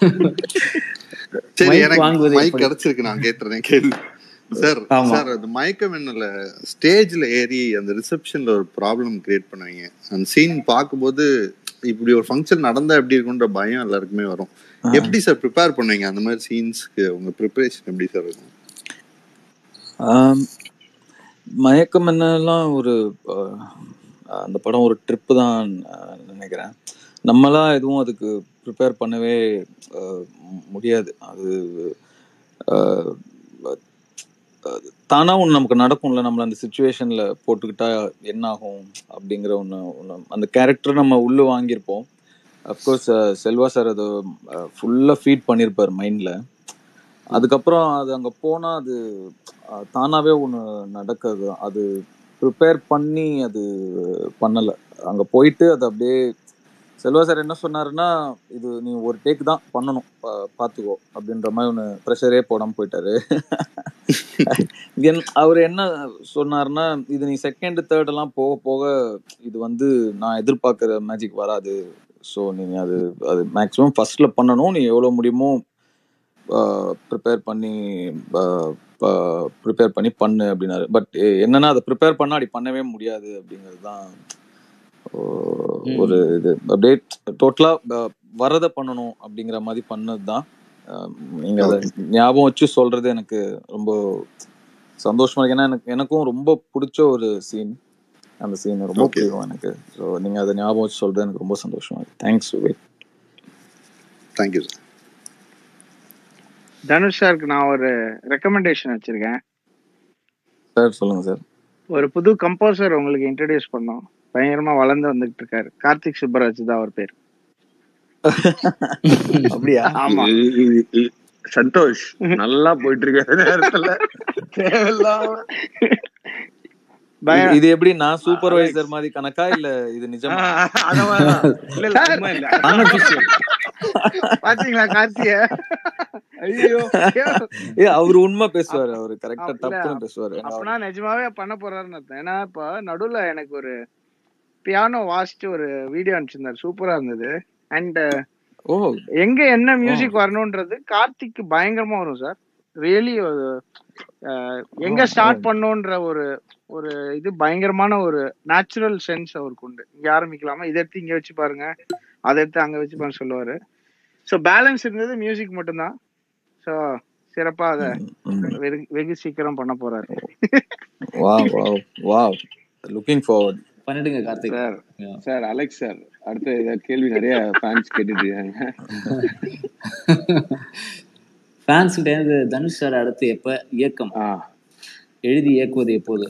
சரி மைக் எனக்கு வாங்குவது மைக் எப்படி கிடைச்சிருக்கு நான் கேட்டுறேன் கேள்வி சார் ஆமா சார் அது மயக்கம் என்னல ஸ்டேஜ்ல ஏறி அந்த ரிசப்ஷன்ல ஒரு ப்ராப்ளம் கிரியேட் பண்ணுவீங்க அந்த சீன் பார்க்கும்போது இப்படி ஒரு ஃபங்க்ஷன் நடந்தா எப்படி இருக்குன்ற பயம் எல்லாருக்குமே வரும் ஆ. எப்படி சார் ப்ரிப்பேர் பண்ணுவீங்க அந்த மாதிரி சீன்ஸ்க்கு உங்க ப்ரிப்பரேஷன் எப்படி சார் இருக்கும் ஆம், மயக்கம் என்னெல்லாம் ஒரு அஹ், அந்த படம் ஒரு ட்ரிப்பு தான் அஹ், நினைக்கிறேன் நம்மளாம் எதுவும் அதுக்கு ப்ரிப்பேர் பண்ணவே அஹ், மு- முடியாது அது அஹ், அது தானா ஒன்று நமக்கு நடக்கும்ல நம்மள அந்த சுச்சுவேஷன்ல போட்டுக்கிட்டா என்ன ஆகும் அப்படிங்கிற ஒன்று ஒன்று அந்த கேரக்டர் நம்ம உள்ள வாங்கியிருப்போம் அஃப்கோர்ஸ் செல்வா சார் அதை ஃபுல்லாக ஃபீட் பண்ணியிருப்பார் மைண்டில் அதுக்கப்புறம் அது அங்கே போனால் அது அஹ், தானாவே ஒன்று நடக்குது அது ப்ரிப்பேர் பண்ணி அது பண்ணலை அங்கே போயிட்டு அது அப்படியே செல்வா சார் என்ன சொன்னாருன்னா இது நீ ஒரு டேக் தான் பண்ணணும் பா- பார்த்துக்கோ அப்படின்ற மாதிரி ஒன்று ப்ரெஷரே போடாமல் போயிட்டாரு என் அவர் என்ன சொன்னாருன்னா இது நீ செகண்ட் தேர்ட் எல்லாம் போக போக இது வந்து நான் எதிர்பார்க்குற மேஜிக் வராது ஸோ நீங்கள் அது அது மேக்ஸிமம் ஃபர்ஸ்ட்ல பண்ணணும் நீ எவ்வளோ முடியுமோ ப்ரிப்பேர் பண்ணி ப்ரிப்பேர் பண்ணி பண்ணு அப்படின்னாரு பட் என்னன்னா அதை ப்ரிப்பேர் பண்ணா அப்படி பண்ணவே முடியாது அப்படிங்கிறது தான் ஒரு இது அப்படியே டோட்டலா வரதை பண்ணணும் அப்படிங்கிற மாதிரி பண்ணது தான் நீங்க அதை ஓகே ஞாபகம் வச்சு சொல்றது எனக்கு ரொம்ப சந்தோஷமா இருக்கு ஏன்னா எனக்கு எனக்கும் ரொம்ப பிடிச்ச ஒரு சீன் அந்த சீன் ரொம்ப ஓகே பிடிக்கும் எனக்கு ஸோ நீங்க அதை ஞாபகம் வச்சு சொல்றது எனக்கு ரொம்ப சந்தோஷமா இருக்கு thanks Vivek thank you sir Dhanush சாருக்கு நான் ஒரு ரெக்கமெண்டேஷன் வச்சிருக்கேன் சார் சொல்லுங்க சார் ஒரு புது கம்போசர் உங்களுக்கு இன்ட்ரடியூஸ் பண்ணோம் பயங்கரமா வளர்ந்து வந்துகிட்டு இருக்காரு கார்த்திக் சுப்பராஜ் தான் அவர் பேர் அப்படியா ஆமா இ- இ- இ- சந்தோஷ் நல்லா போயிட்டு இருக்க நேரத்துல தேவையில்லாம பய இது இது எப்படி நான் அலெக்ஸ் சூப்பர்வைசர் மாதிரி கணக்கா இல்ல இது நிஜமா அத மாதிரிதான் இல்ல இல்ல சார் சும்மா இல்ல அன்அபிஷியல் பாத்தீங்களா கார்த்திய ஐயோ ஏ அவர் உண்மை பேசுவாரு அவரு கரெக்டா இல்ல டப்புன்னு பேசுவாரு எங்க அப்பனா நிஜமாவே பண்ண போறாருன்னு அர்த்தம் ஏன்னா இப்ப நடுவுல எனக்கு ஒரு பியானோ வாசிச்சு ஒரு வீடியோ அனுப்பிச்சிருந்தாரு சூப்பரா இருந்தது அண்ட் ஓ எங்க என்ன ஓ மியூசிக் வரணும்ன்றது கார்த்திக் பயங்கரமா வரும் சார் ரியலி எங்க ஓ ஸ்டார்ட் பண்ணோன்ற ஒரு ஒரு இது பயங்கரமான ஒரு நேச்சுரல் சென்ஸ் அவருக்கு உண்டு இங்க ஆரம்பிக்கலாமா இதை எடுத்து இங்க வச்சு பாருங்க அதை எடுத்து அங்க வச்சு பாருங்க சொல்லுவாரு ஸோ பேலன்ஸ் இருந்தது மியூசிக் மட்டும்தான் ஸோ சிறப்பா அதை வெகு வெகு சீக்கிரம் பண்ண போறாரு wow wow wow looking forward பண்ணிடுங்க Karthik sir Yeah. Sir Alex sir அடுத்த இத கேள்வி நிறைய ஃபேன்ஸ் கேட்டுட்டு இருக்காங்க ஃபேன்ஸ் கிட்ட இருந்து தனுஷ் சார் அடுத்து எப்ப இயக்கம் ஆ எழுதி இயக்குவது எப்போது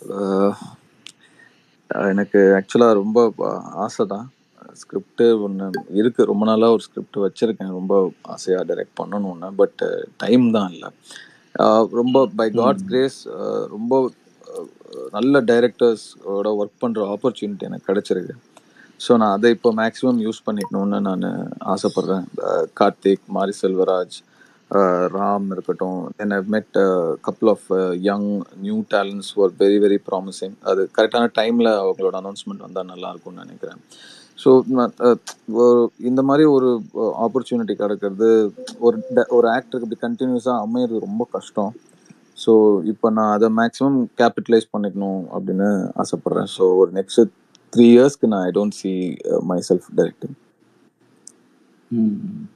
எனக்கு ஆக்சுவலா ரொம்ப ஆசை தான் ஸ்கிரிப்ட் ஒன்று இருக்கு ரொம்ப நாளா ஒரு ஸ்கிரிப்ட் வச்சிருக்கேன் ரொம்ப ஆசையா டைரக்ட் பண்ணணும்னு பட் டைம் தான் இல்லை ரொம்ப பை காட்ஸ் கிரேஸ் ரொம்ப அஹ், நல்ல டைரக்டர்ஸோட ஒர்க் பண்ற ஆப்பர்ச்சுனிட்டி எனக்கு கிடைச்சிருக்கு ஸோ நான் அதை இப்போ மேக்ஸிமம் யூஸ் பண்ணிக்கணும்னு நான் ஆசைப்படுறேன் அஹ், கார்த்திக் மாரி செல்வராஜ் அஹ், ராம் இருக்கட்டும் then I've met couple of young new talents were very very promising அது கரெக்டான டைமில் அவங்களோட அனௌன்ஸ்மெண்ட் வந்தால் நல்லா இருக்கும்னு நினைக்கிறேன் ஸோ இந்த மாதிரி ஒரு ஆப்பர்ச்சுனிட்டி கிடைக்கிறது ஒரு ட- ஒரு ஆக்டருக்கு இப்படி கண்டினியூஸாக அமையிறது ரொம்ப கஷ்டம் ஸோ இப்போ நான் அதை மேக்ஸிமம் கேபிட்டலைஸ் பண்ணிக்கணும் அப்படின்னு ஆசைப்பட்றேன் ஸோ ஒரு நெக்ஸ்ட் த்ரீ இயர்ஸ்க்கு நான் I don't see myself directing ம்.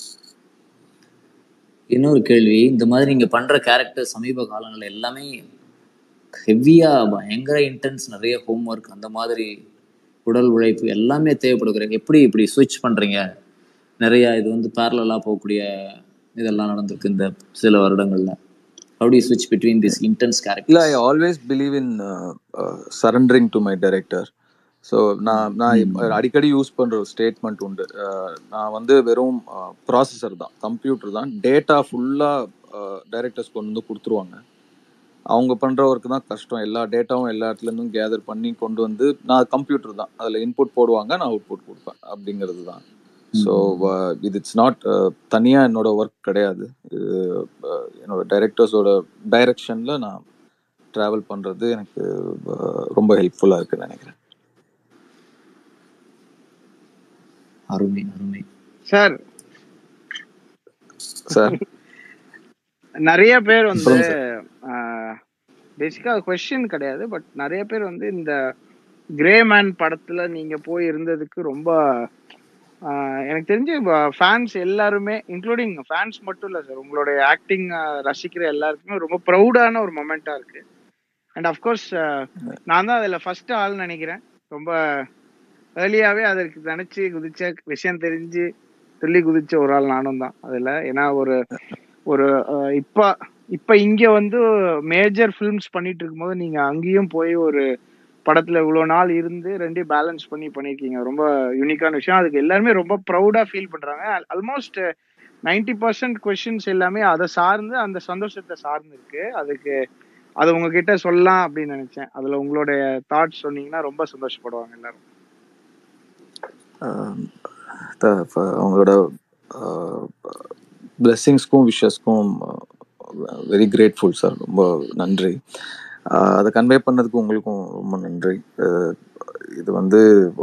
இன்னொரு கேள்வி இந்த மாதிரி நீங்க பண்ற கேரக்டர் சமீப காலங்கள்ல எல்லாமே ஹெவியா பயங்கர இன்டென்ஸ் நிறைய ஹோம்ஒர்க் அந்த மாதிரி உடல் உழைப்பு எல்லாமே தேவைப்படுகிற எப்படி இப்படி ஸ்விட்ச் பண்றீங்க நிறைய இது வந்து பேரலா போகக்கூடிய இதெல்லாம் நடந்திருக்கு இந்த சில வருடங்கள்ல how do you switch between these intense இல்லை characters I always believe in surrendering to my director so நான் நான் இப்ப ம். அடிக்கடி யூஸ் பண்ணுற ஒரு ஸ்டேட்மெண்ட் உண்டு அஹ், நான் வந்து வெறும் ப்ராசஸர் தான் கம்ப்யூட்டர் தான் டேட்டா ஃபுல்லாக டைரக்டர்ஸ் கொண்டு வந்து கொடுத்துருவாங்க அவங்க பண்ணுற ஒர்க்கு தான் கஷ்டம் எல்லா டேட்டாவும் எல்லா இடத்துலேருந்தும் கேதர் பண்ணி கொண்டு வந்து நான் கம்ப்யூட்டர் தான் அதில் இன்புட் போடுவாங்க நான் அவுட்புட் கொடுப்பேன் அப்படிங்கிறது தான் ஸோ இது இட்ஸ் நாட் தனியாக என்னோட ஒர்க் கிடையாது இது uh, என்னோட டைரக்டர்ஸோட டைரக்ஷனில் நான் ட்ராவல் பண்ணுறது எனக்கு uh, ரொம்ப ஹெல்ப்ஃபுல்லாக இருக்குன்னு நினைக்கிறேன் அருமை அருமை சார் சார் நிறைய பேர் வந்து சொல்லுங்க சார் பேசிக்கா கொஸ்டின் கிடையாது பட் நிறைய பேர் வந்து இந்த கிரே மேன் படத்துல நீங்க போய் இருந்ததுக்கு ரொம்ப ஆஹ் எனக்கு தெரிஞ்சு ஃபேன்ஸ் எல்லாருமே இன்க்ளூடிங் ஃபேன்ஸ் மட்டும் இல்ல சார் உங்களுடைய ஆக்டிங் ரசிக்கிற எல்லாருக்குமே ரொம்ப ப்ரௌடான ஒரு மொமெண்டா இருக்கு அண்ட் அஃப்கோர்ஸ் நான் தான் அதுல ஃபர்ஸ்ட் ஆள் நினைக்கிறேன் ரொம்ப ஏர்லியாவே அதற்கு நினைச்சு குதிச்ச விஷயம் தெரிஞ்சு துள்ளி குதிச்ச ஒரு ஆள் நானும் தான் அதுல ஏன்னா ஒரு ஒரு அஹ், இப்ப இப்ப இங்க வந்து மேஜர் ஃபிலிம்ஸ் பண்ணிட்டு இருக்கும்போது நீங்க அங்கேயும் போய் ஒரு படத்துல இவ்வளவு நாள் இருந்து ரெண்டையும் பேலன்ஸ் பண்ணி பண்ணிருக்கீங்க ரொம்ப யூனிக்கான விஷயம் அதுக்கு எல்லாருமே ரொம்ப ப்ரௌடா ஃபீல் பண்றாங்க ஆல்மோஸ்ட் நைன்டி பர்சன்ட் கொஸ்டின்ஸ் எல்லாமே அதை சார்ந்து அந்த சந்தோஷத்தை சார்ந்து இருக்கு அதுக்கு அது உங்ககிட்ட சொல்லலாம் அப்படின்னு நினைச்சேன் அதுல உங்களுடைய தாட்ஸ் சொன்னீங்கன்னா ரொம்ப சந்தோஷப்படுவாங்க எல்லாரும் ஆம், த- ஃப- அவங்களோட பிளெஸ்ஸிங்ஸ்க்கும் விஷஸ்க்கும் வெரி கிரேட்ஃபுல் சார் ரொம்ப நன்றி ஆஹ் அதை கன்வே பண்ணதுக்கு உங்களுக்கும் ரொம்ப நன்றி ஆஹ் இது வந்து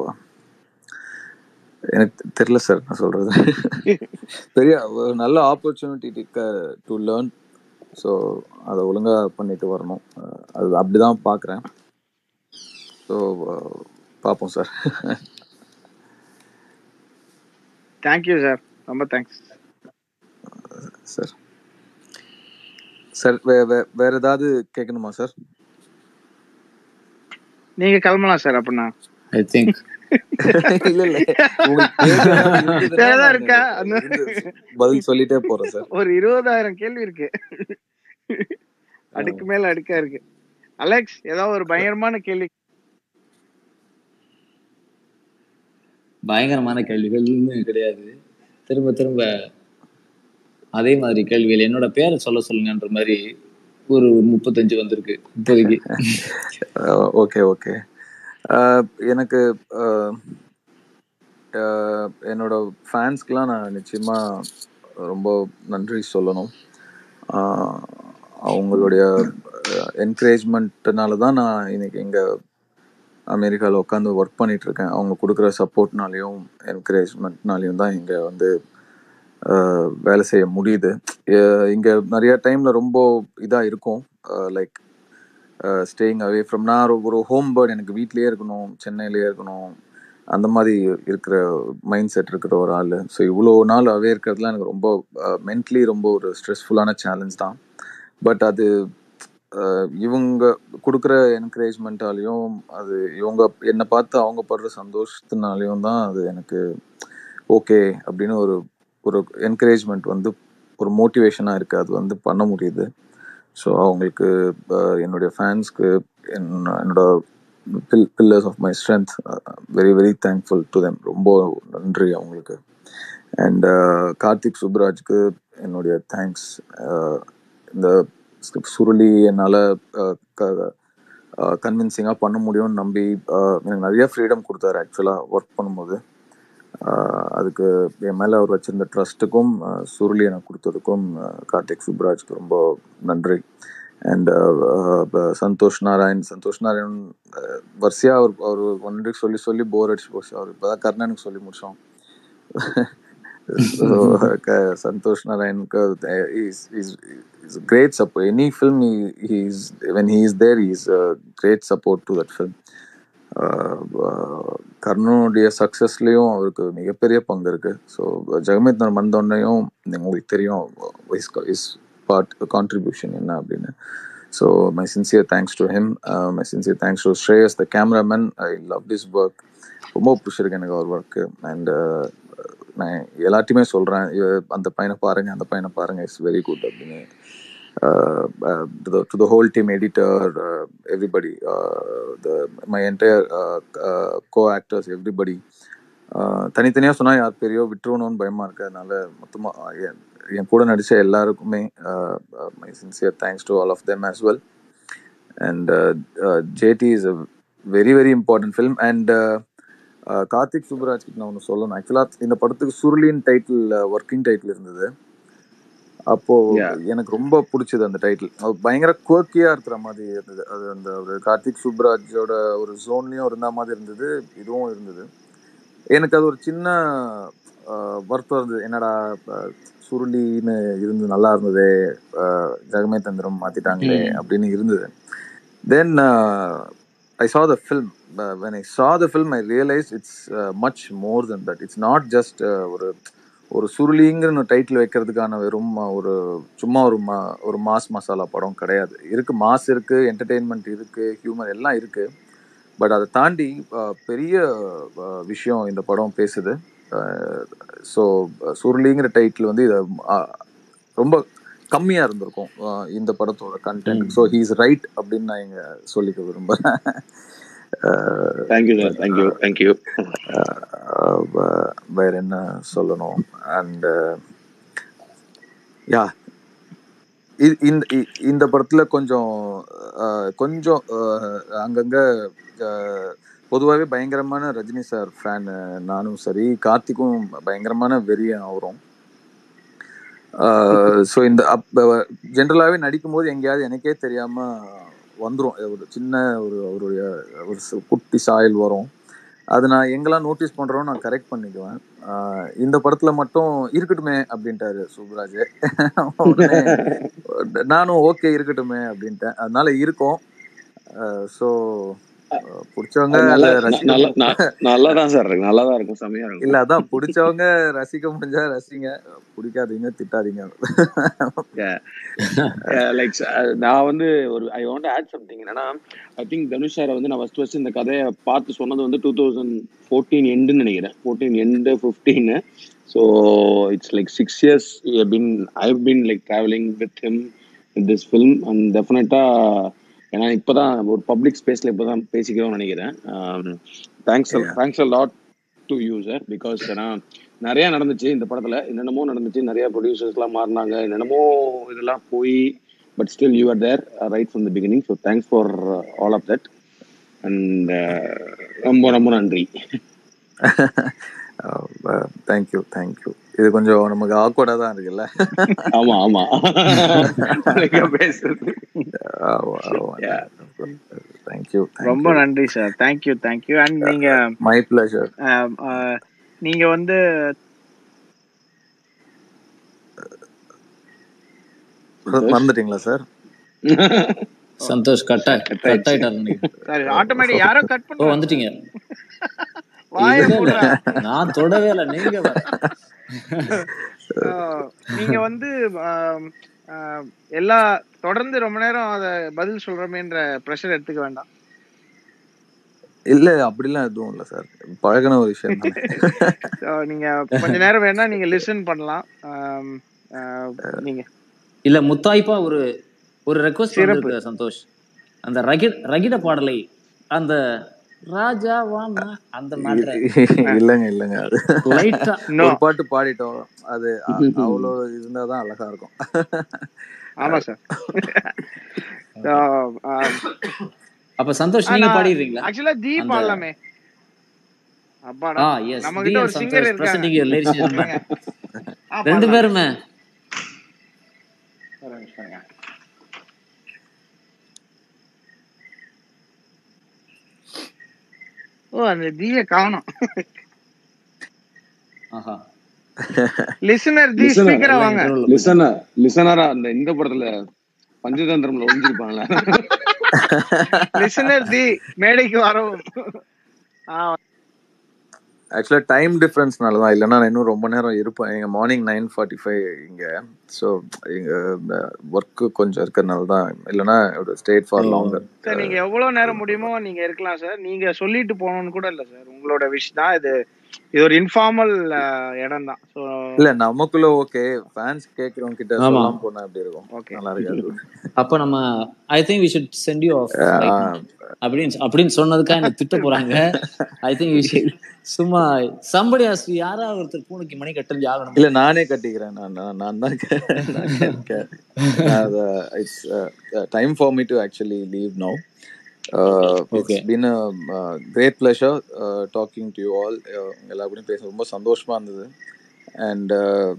எனக்கு தெரியல சார் நான் சொல்றது பெரிய ஒரு நல்ல ஆப்பர்ச்சுனிட்டி டு லேர்ன் ஸோ அதை ஒழுங்கா பண்ணிட்டு வரணும் ஆஹ் அது அப்படிதான் பார்க்குறேன் ஸோ பார்ப்போம் சார் தேங்க்யூ சார் ரொம்ப தேங்க்ஸ் சார் சார் வே வே- வேற ஏதாவது கேட்கணுமா சார் நீங்க கிளம்பலாம் சார் அப்படின்னா ஐ திங்க் இல்ல இல்ல உங்களுக்கு கேள்வி ஏதாவது இருந்ததுன்னா வேறதா நான் இருக்கா அந்த இருந்து பதில் சொல்லிட்டே போறேன் சார் ஒரு இருபதாயிரம் கேள்வி இருக்கு அடுக்கு மேல அடுக்கா இருக்கு அலெக்ஸ் ஏதாவது ஒரு பயங்கரமான கேள்வி பயங்கரமான கேள்விகள்னு கிடையாது திரும்ப திரும்ப அதே மாதிரி கேள்விகள் என்னோட பேரை சொல்ல சொல்லுங்கன்ற மாதிரி ஒரு முப்பத்தஞ்சு வந்திருக்கு இப்போதைக்கு ஓகே ஓகே எனக்கு அஹ், அஹ், என்னோட ஃபேன்ஸ்க்கெலாம் நான் நிச்சயமா ரொம்ப நன்றி சொல்லணும் அஹ், அவங்களுடைய என்கரேஜ்மெண்ட்னால தான் நான் இன்னைக்கு இங்கே அமெரிக்காவில் உட்காந்து ஒர்க் பண்ணிட்டு இருக்கேன் அவங்க கொடுக்குற சப்போர்ட்னாலையும் என்கரேஜ்மெண்ட்னாலையும் தான் இங்கே வந்து அஹ், வேலை செய்ய முடியுது அஹ், இங்க நிறைய டைம்ல ரொம்ப இதா இருக்கும் லைக் ஸ்டேயிங் அவே ஃப்ரம் நான் ஒரு- ஒரு ஹோம் பேர்ட் எனக்கு வீட்லயே இருக்கணும் சென்னையிலேயே இருக்கணும் அந்த மாதிரி இருக்கிற மைண்ட் செட் இருக்கிற ஒரு ஆள் ஸோ இவ்வளோ நாள் அவே இருக்கிறதுலாம் எனக்கு ரொம்ப மென்ட்லி ரொம்ப ஒரு ஸ்ட்ரெஸ்ஃபுல்லான சேலஞ்ச் தான் பட் அது அஹ், இவங்க கொடுக்குற என்கரேஜ்மெண்ட்டாலையும் அது இவங்க என்னை பார்த்து அவங்க படுற சந்தோஷத்தினாலையும் தான் அது எனக்கு ஓகே அப்படின்னு ஒரு ஒரு என்கரேஜ்மெண்ட் வந்து ஒரு மோட்டிவேஷனாக இருக்குது அது வந்து பண்ண முடியுது ஸோ அவங்களுக்கு அஹ், என்னுடைய ஃபேன்ஸ்க்கு என்னோட பில் pillars of my strength very very thankful to them ரொம்ப நன்றி அவங்களுக்கு அண்ட் கார்த்திக் சுப்ராஜ்க்கு என்னுடைய தேங்க்ஸ் இந்த script சுருளி என்னால் கன்வின்சிங்காக பண்ண முடியும்னு நம்பி அஹ், எனக்கு நிறைய ஃப்ரீடம் கொடுத்தாரு ஆக்சுவலாக ஒர்க் பண்ணும்போது ஆஹ் அதுக்கு என் மேலே அவர் வச்சிருந்த ட்ரஸ்ட்டுக்கும் சுருளி எனக்கு கொடுத்ததுக்கும் ஆஹ் கார்த்திக் சுப்ராஜ்க்கு ரொம்ப நன்றி அண்ட் சந்தோஷ் நாராயண் சந்தோஷ் நாராயண் ஆஹ் வரிசையா அவர் அவர் ஒன்று சொல்லி சொல்லி போர் அடிச்சு போச்சு அவர் இப்போதான் கர்ணனுக்கு சொல்லி முடிச்சோம் so க- சந்தோஷ் நாராயணுக்கு is is is great support any film he's when he is there is great support to that film கர்ணனுடைய சக்ஸஸ்லேயும் அவருக்கு மிகப்பெரிய பங்கு இருக்கு ஸோ ஜெகமித் வந்தோடனையும் உங்களுக்கு தெரியும் இஸ் இஸ் பார்ட் கான்ட்ரிபியூஷன் என்ன அப்படின்னு so my sincere thanks to him my sincere thanks to Shreyas the cameraman I love this work ரொம்ப பிடிச்சிருக்கு எனக்கு அவர் ஒர்க்கு அண்ட் நான் எல்லாத்தையுமே சொல்கிறேன் அந்த பையனை பாருங்க அந்த பையனை பாருங்க இட்ஸ் வெரி குட் அப்படின்னு uh, uh, to the to the whole team editor uh, everybody uh, the my entire uh, uh, co-actors everybody uh, தனித்தனியாக சொன்னால் யார் பெரியோ விட்டுருவணும்னு பயமாக இருக்கு அதனால மொத்தமாக என் என் கூட நடித்த எல்லாருக்குமே my sincere thanks to all of them as well and JD is a very very important film and ah Karthik Subbaraj கிட்ட நான் ஒன்று சொல்லணும் ஆக்சுவலாக இந்த படத்துக்கு சுருளின் டைட்டில் ஒர்க்கிங் டைட்டில் இருந்தது அப்போ Yeah. எனக்கு ரொம்ப பிடிச்சது அந்த டைட்டில் அது பயங்கர குவர்க்கியா இருக்கிற மாதிரி இருந்தது அது அந்த ஒரு கார்த்திக் சுப்ராஜோட ஒரு ஜோன்லயும் இருந்த மாதிரி இருந்தது இதுவும் இருந்தது எனக்கு அது ஒரு சின்ன ஆஹ், வருத்தம் இருந்தது என்னடா ஆஹ், சுருளின்னு இருந்து நல்லா இருந்ததே ஆஹ், ஜெகமே தந்திரம் மாத்திட்டாங்களே ம். அப்படின்னு இருந்தது தென் ஐ saw the film uh, when i saw the film i realized it's uh, much more than that it's not just uh, ஒரு ஒரு சுருளிங்கிற டைட்டில் வைக்கிறதுக்கான வெறும் ஒரு சும்மா ஒரு மா ஒரு மாஸ் மசாலா படம் கிடையாது இருக்கு மாஸ் இருக்கு என்டர்டெயின்மெண்ட் இருக்கு ஹியூமர் எல்லாம் இருக்கு பட் அதை தாண்டி அஹ், பெரிய அஹ், விஷயம் இந்த படம் பேசுது ஸோ சுருளிங்கிற டைட்டில் வந்து இதை அஹ், ரொம்ப கம்மியா இருந்திருக்கும் அஹ், இந்த படத்தோட கண்டென்ட் ம். ஸோ ஹீஸ் ரைட் அப்படின்னு நான் இங்க சொல்லிக்க விரும்புறேன் அஹ், தேங்க்யூ சார் தேங்க்யூ தேங்க்யூ அஹ், வ- வேற என்ன சொல்லணும் அண்ட் யா இந்த இ- இந்த படத்துல கொஞ்சம் அஹ், கொஞ்சம் அஹ், அங்கங்க அஹ், பொதுவாகவே பயங்கரமான ரஜினி சார் ஃபேன் நானும் சரி கார்த்திக்கும் பயங்கரமான வெறியன் அவரும் ஸோ இந்த அப்போ ஜென்ரலாகவே நடிக்கும்போது எங்கேயாவது எனக்கே தெரியாம வந்துடும் ஒரு சின்ன ஒரு அவருடைய ஒரு சு- குட்டி சாயல் வரும் அது நான் எங்கெல்லாம் நோட்டீஸ் பண்றோம் நான் கரெக்ட் பண்ணிக்குவேன் ஆஹ் இந்த படத்துல மட்டும் இருக்கட்டுமே அப்படின்ட்டாரு சுப்ராஜ் உடனே நானும் ஓகே இருக்கட்டுமே அப்படின்ட்டேன் அதனால இருக்கும் ஸோ பிடிச்சவங்க அது நல்லா அதை ந- ரசிக்க நல்லா மு- ந- நல்லா தான் சார் இருக்கு நல்லா தான் இருக்கும் செமையா இருக்கும் இல்ல அதான் பிடிச்சவங்க ரசிக்க முடிஞ்சா ரசிங்க பிடிக்காதீங்க திட்டாதீங்க லைக் நான் வந்து ஒரு ஐ வாண்ட் ஆட் சம்திங் என்னன்னா ஐ திங்க் தனுஷ் சாரை வந்து நான் ஃபர்ஸ்ட் ஃபர்ஸ்ட் இந்த கதையை பார்த்து சொன்னது வந்து டூ தௌசண்ட் ஃபோர்டீன் எண்டுன்னு நினைக்கிறேன் fourteen and fifteen so it's like six years been I been like travelling with him with this film and டெஃபினட்டா ஏன்னா இப்போதான் ஒரு பப்ளிக் ஸ்பேஸ்ல இப்போதான் பேசிக்கிறோம்னு நினைக்கிறேன் thanks Yeah. Thanks a lot to you sir because ஏன்னா நிறைய நடந்துச்சு இந்த படத்துல என்னென்னமோ நடந்துச்சு நிறைய ப்ரொடியூசர்ஸ்லாம் மாறினாங்க என்னென்னமோ இதெல்லாம் போய் but still you are there right from the beginning so thanks for all of that and ரொம்ப ரொம்ப நன்றி தேங்க்யூ தேங்க்யூ இது கொஞ்சம் நமக்கு ஆக்வர்டா தான் இருக்குல்ல ஆமா ஆமா உனக்கு பேசுறது Yeah. தேங்க்யூ ரொம்ப தேங்க்யூ நன்றி சார் தேங்க்யூ தேங்க்யூ அண்ட் நீங்க மை பிளஷர் ஆம், ஆ, நீங்க வந்து மறந்துட்டீங்களா sir Santhosh cut Cut cut ஆயிடுச்சு. ஆயிட்டாரு நினைக்கிறேன். சாரி ஆட்டோமேட்டிக் யாரோ கட் ஓ பண்றாங்க வந்துட்டீங்க வாய இல்ல இல்ல மூடுறா நான் தொடவே இல்லை நீங்க வேற. ஆ, நீங்க வந்து ஆம், ஆ, எல்லா தொடர்ந்து ரொம்ப நேரம் அத பதில் சொல்றமேன்ற ப்ரெஷர் எடுத்துக்க வேண்டாம் இல்ல அப்படிலாம் எதுவும் இல்ல சார் பழகின ஒரு விஷயம் தானே So, நீங்க கொஞ்ச நேரம் வேணா நீங்க லிசன் பண்ணலாம் ஆம், ஆ, நீங்க இல்ல முத்தாய்ப்பா ஒரு ஒரு ரெக்வஸ்ட் சிறப்பு. வந்திருக்கு சந்தோஷ் அந்த ரகிட ரகிட பாடலை அந்த ராஜா வானா அந்த மேட்ரு இல்லங்க இல்லங்க அது லைட்டா நோ ஒரு பாட்டு பாடிட்டோம் அது அ- அவ்வளோ இருந்தாதான் அழகா இருக்கும் ஆமா சார் அப்ப சந்தோஷ் நீங்க பாடிடுறீங்களா ஆக்சுவலா ஜி அந்த- பாடலாமே அப்பாடா ஆ எஸ் நம்ம கிட்ட ஒரு சிங்கர் சந்தோஷ் இருக்காங்க பிரசன்டிங் யுவர் லேடிஸ் சொல்லுங்க. ஆ, ரெண்டு பாடலாம். பேருமே ஒரு நிமிஷம் இருங்க. ஓ அந்த ஜிய காணோம் ஆஹா லிசனர் ஜி Listener, ஸ்பீக்கரா எல்லாம் வாங்க interval ல லிசனர் லிசனரா அந்த இந்த படத்துல பஞ்சதந்திரம்ல ஒழிஞ்சிருப்பாங்களே லிசனர் ஜி மேடைக்கு வரவும் ஆ, ஆக்சுவலாக டைம் டிஃப்ரென்ஸ்னால தான் இல்லைன்னா நான் இன்னும் ரொம்ப நேரம் இருப்பேன் எங்கள் மார்னிங் நைன் ஃபார்ட்டி ஃபைவ் இங்கே ஸோ எங்கள் ஒர்க்கு கொஞ்சம் இருக்கிறதுனால தான் இல்லைன்னா ஸ்டேட் ஃபார் ஓ. லாங்கர் சார் நீங்க எவ்வளவு நேரம் முடியுமோ நீங்க இருக்கலாம் சார் நீங்க சொல்லிட்டு போகணும்னு கூட இல்ல சார் உங்களோட விஷ் தான் இது இது ஒரு இன்ஃபார்மல் இடம் தான் ஸோ இல்லை நமக்குள்ள ஓகே ஃபேன்ஸ் கேட்குறவங்க கிட்ட ஆமா. சொல்லாம போனா எப்படி இருக்கும் ஓகே நல்லா இருக்காது அப்ப நம்ம I think we should send you off அப்படின்னு அப்படின்னு சொன்னதுக்காக எனக்கு திட்ட போறாங்க ஐ திங்க் வி ஷுட் சும்மா சம்படி ஆஸ் யாராவது ஒருத்தர் பூனைக்கு மணி கட்டல் ஆகணும் இல்ல நானே கட்டிக்கிறேன் நான் நான் நான் தான் it's time for me to actually leave no Uh, okay it's been a uh, great pleasure uh, talking to you all. Uh, எல்லாருக்கூடயும் பேச ரொம்ப சந்தோஷமா இருந்தது அண்ட்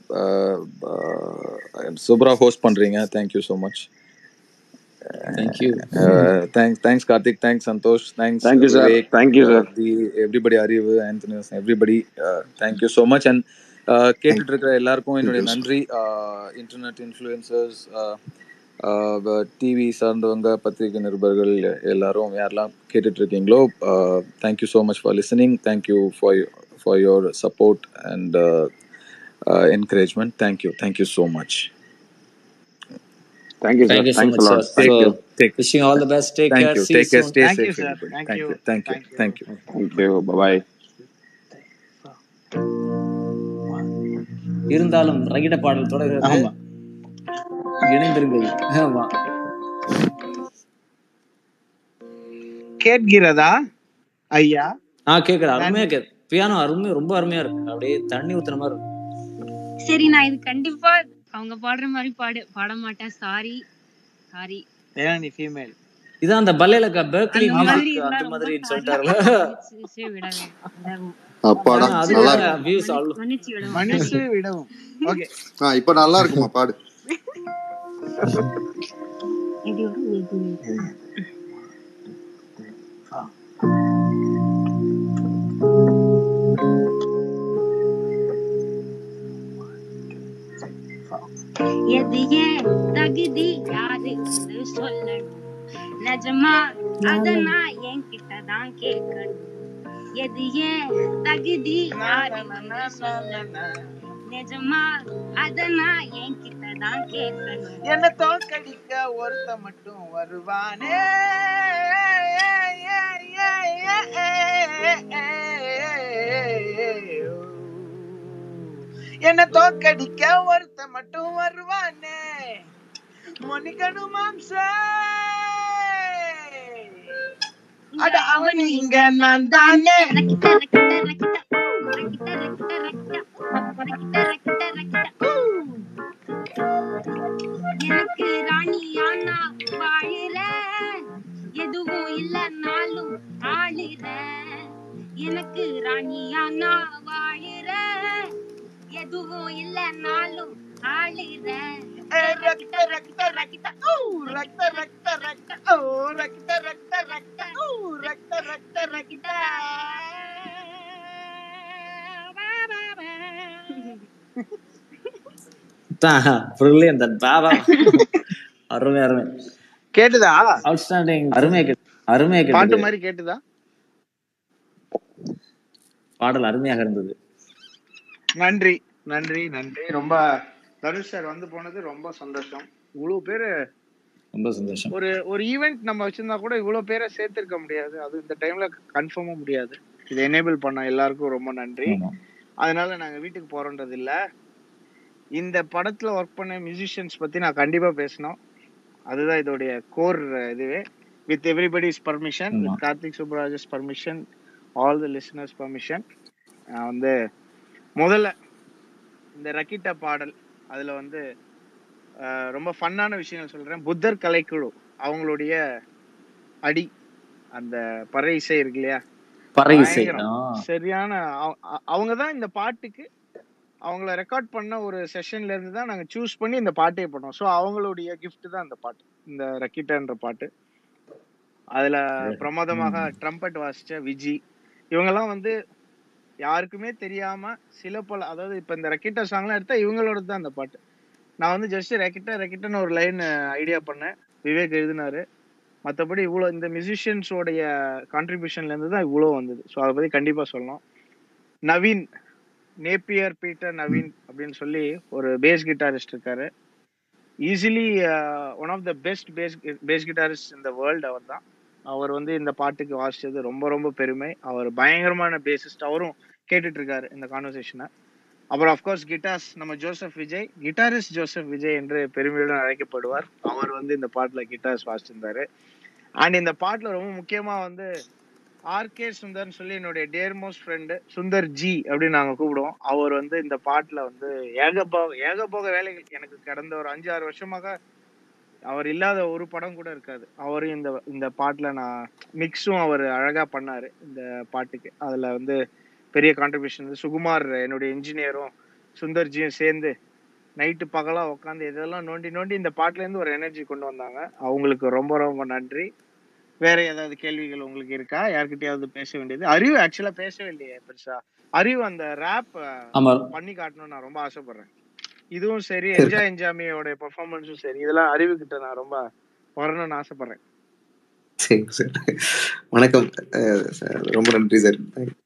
சூப்பராக ஹோஸ்ட் பண்ணுறீங்க thank you so much thank you thanks thanks Karthik thanks Santhosh thanks thank you sir Vivek thank you sir Dhee everybody Arivu ஆண்டனியஸ் everybody thank you so much and கேட்டுட்டு இருக்கிற எல்லாருக்கும் என்னுடைய நன்றி இன்டர்நெட் இன்ஃப்ளூயன்சர்ஸ் டிவி சார்ந்தவங்க பத்திரிகை நிருபர்கள் எல்லாரும் யாரெல்லாம் கேட்டுட்டு இருக்கீங்களோ thank you so much for listening thank you for for your support and encouragement thank you thank you so much thank you sir thank you so thanks much a lot sir Take so care. Take wishing all the best take Thank care you. See Take care. Soon Stay thank you safe, sir everybody. Thank you Thank you. Thank you. Thank you Thank you. Thank you bye இருந்தாலும் ரகிட பாடல் தொடர்கிறது ஆமா இணைந்திருங்கள் ஆமா கேட்கிறதா ஐயா ஆ கேக்குது அருமையா நன்றி கேக்குது பியானோ அருமையா ரொம்ப அருமையா இருக்கு அப்படியே தண்ணி ஊத்துன மாதிரி இருக்கு சரி நான் இது கண்டிப்பா அவங்க பாடுற மாதிரி பாடு பாட மாட்டேன் சாரி சாரி ஏன்னா நீ ஃபீமேல் இதான் அந்த பல்லேல பெர்க்லி அந்த மாதிரி மியூசிக் இருந்தா அந்த ரொம்ப மாதிரி சாரி சொல்லிட்டாருல மன்னிச்சு விடவே விடவும் அப்பாடா ஆனா மன்னிச்சு நல்லா அதுக்காக இருக்கு விடவும் வியூஸ் மன்னி- அவ்வளோ மன்னிச்சு விடவும் மனுஷு விடவும் ஓகே ஆ இப்ப நல்லா இருக்குமா பாடு எப்படி வரும் இது எது ஏன் தகுதி யாரு வந்து சொல்லணும் நிஜமா அத நான் என்கிட்ட தான் கேட்கணும் எது ஏன் தகுதி யாரு வந்து சொல்லணும் நிஜமா அத நான் என்கிட்ட தான் கேட்கணும் என்ன தோற்கடிக்க ஒருத்த மட்டும் வருவானே என்ன தோற்கடிக்க ஒருத்த மட்டும் வருவானே மொனிகனு மாம்சே அட அவன் இங்க நான் தானே ரக்கிட்ட ரக்கிட்ட ரக்கிட்ட ஊ, ரக்கிட்ட ரக்கிட்ட ரக்கிட்ட ரக்கிட்ட ரக்கிட்ட ரக்கிட்ட ஊ. எனக்கு ராணியானா வாழுற எதுவும் இல்லைனாலும் ஆளுற எனக்கு ராணியானா வாழுற எதுவும் இல்லைனாலும் ஆளுற ஏ, ரக்கிட்ட ரக்கிட்ட ரக்கிட்ட ஊ, ரக்கிட்ட ரக்கிட்ட ரக்கிட்ட ஊ, ரக்கிட்ட ரக்கிட்ட ரக்கிட்ட ஊ, ரக்கிட்ட ரக்கிட்ட ரக்கிட்ட பிரில்லியன் தட் பாபா அருமை அருமை கேட்டுதா அவுட்ஸ்டாண்டிங் அருமையா கேட்டு அருமையா பாட்டு கேட்டது மாதிரி கேட்டுதா பாடல் அருமையாக இருந்தது நன்றி நன்றி நன்றி ரொம்ப தனுஷ் சார் வந்து போனது ரொம்ப சந்தோஷம் இவ்வளவு பேரு ரொம்ப சந்தோஷம் ஒரு ஒரு ஈவெண்ட் நம்ம வச்சிருந்தா கூட இவ்வளவு பேரை சேர்த்திருக்க முடியாது அது இந்த டைம்ல கன்ஃபார்மா முடியாது இதை எனேபிள் பண்ண எல்லாருக்கும் ரொம்ப நன்றி ஆமா அதனால நாங்க வீட்டுக்கு போறோன்றது இல்ல இந்த படத்துல ஒர்க் பண்ண மியூசிஷியன்ஸ் பத்தி நான் கண்டிப்பா பேசணும் அதுதான் இதோடைய கோர் இதுவே வித் எவ்ரிபடிஸ் பர்மிஷன் ஆமா with Karthik Subbaraj's permission all the listeners permission வந்து முதல்ல இந்த ரக்கிட்ட பாடல் அதுல வந்து அஹ், ரொம்ப ஃபன்னான விஷயங்கள் சொல்றேன் புத்தர் கலைக்குழு அவங்களுடைய அடி அந்த பறை இசை இருக்கு இல்லையா பறை இசை பயங்கரம் ஆ சரியான அவங்க தான் இந்த பாட்டுக்கு அவங்கள ரெக்கார்ட் பண்ண ஒரு செஷன்ல இருந்து தான் நாங்க சூஸ் பண்ணி இந்த பாட்டே பண்ணோம் ஸோ அவங்களுடைய gift தான் இந்த பாட்டு இந்த ரக்கிட்டன்ற பாட்டு அதுல பிரமாதமாக ம். ட்ரம்பட் வாசிச்ச விஜி இவங்கெல்லாம் வந்து யாருக்குமே தெரியாம சில பல அதாவது இப்ப இந்த ரெக்கிட்ட சாங்லாம் எடுத்தா இவங்களோட தான் அந்த பாட்டு நான் வந்து ஜஸ்ட் ரெக்கிட்ட ரெக்கிட்டன்னு ஒரு லைன் ஐடியா பண்ணேன் விவேக் எழுதினாரு மற்றபடி இவ்வளோ இந்த மியூசிஷியன்ஸோடைய கான்ட்ரிபியூஷன்ல இருந்து தான் இவ்வளோ வந்தது ஸோ அதை பத்தி கண்டிப்பா சொல்லணும் நவீன் நேப்பியர் பீட்டர் நவீன் அப்படின்னு சொல்லி ஒரு பேஸ் கிட்டாரிஸ்ட் இருக்காரு easily one of the best bass bass guitarist இந்த வேர்ல்டு அவர் தான் அவர் வந்து இந்த பாட்டுக்கு வாசிச்சது ரொம்ப ரொம்ப பெருமை அவர் பயங்கரமான பேசிஸ்ட் அவரும் கேட்டுட்டு இருக்காரு இந்த கான்வர்சேஷனை அப்புறம் அஃப்கோர்ஸ் கிட்டார்ஸ் நம்ம ஜோசப் விஜய் கிட்டாரிஸ்ட் ஜோசப் விஜய் என்று பெருமையுடன் அழைக்கப்படுவார் அவர் வந்து இந்த பாட்டுல கிட்டார்ஸ் வாசிச்சிருந்தாரு அண்ட் இந்த பாட்டுல ரொம்ப முக்கியமா வந்து ஆர்கே சுந்தர்னு சொல்லி என்னுடைய டேர்மோஸ்ட் ஃப்ரெண்டு சுந்தர் ஜி அப்படின்னு நாங்க கூப்பிடுவோம் அவர் வந்து இந்த பாட்டுல வந்து ஏகபோக ஏகபோக வேலைகள் எனக்கு கடந்த ஒரு அஞ்சு ஆறு வருஷமாக அவர் இல்லாத ஒரு படம் கூட இருக்காது அவரும் இந்த இந்த பாட்டுல நான் மிக்ஸும் அவர் அழகா பண்ணாரு இந்த பாட்டுக்கு அதுல வந்து பெரிய கான்ட்ரிபியூஷன் வந்து சுகுமார் என்னுடைய இன்ஜினியரும் சுந்தர்ஜியும் சேர்ந்து நைட்டு பகலா உட்காந்து இதெல்லாம் நோண்டி நோண்டி இந்த பாட்டுல இருந்து ஒரு எனர்ஜி கொண்டு வந்தாங்க அவங்களுக்கு ரொம்ப ரொம்ப நன்றி வேற ஏதாவது கேள்விகள் உங்களுக்கு இருக்கா யார்கிட்டயாவது பேச வேண்டியது அறிவு ஆக்சுவலா பேசவே இல்லையே பெருசா அறிவு அந்த ரேப் ஆமா பண்ணி காட்டணும்னு நான் ரொம்ப ஆசைப்படுறேன் இதுவும் சரி என்ஜாய் என்ஜாமியோட பெர்ஃபார்மன்ஸும் சரி இதெல்லாம் அறிவு கிட்ட நான் ரொம்ப வரணும்னு ஆசைப்படுறேன் சரி சார் வணக்கம் அஹ் சார் ரொம்ப நன்றி சார்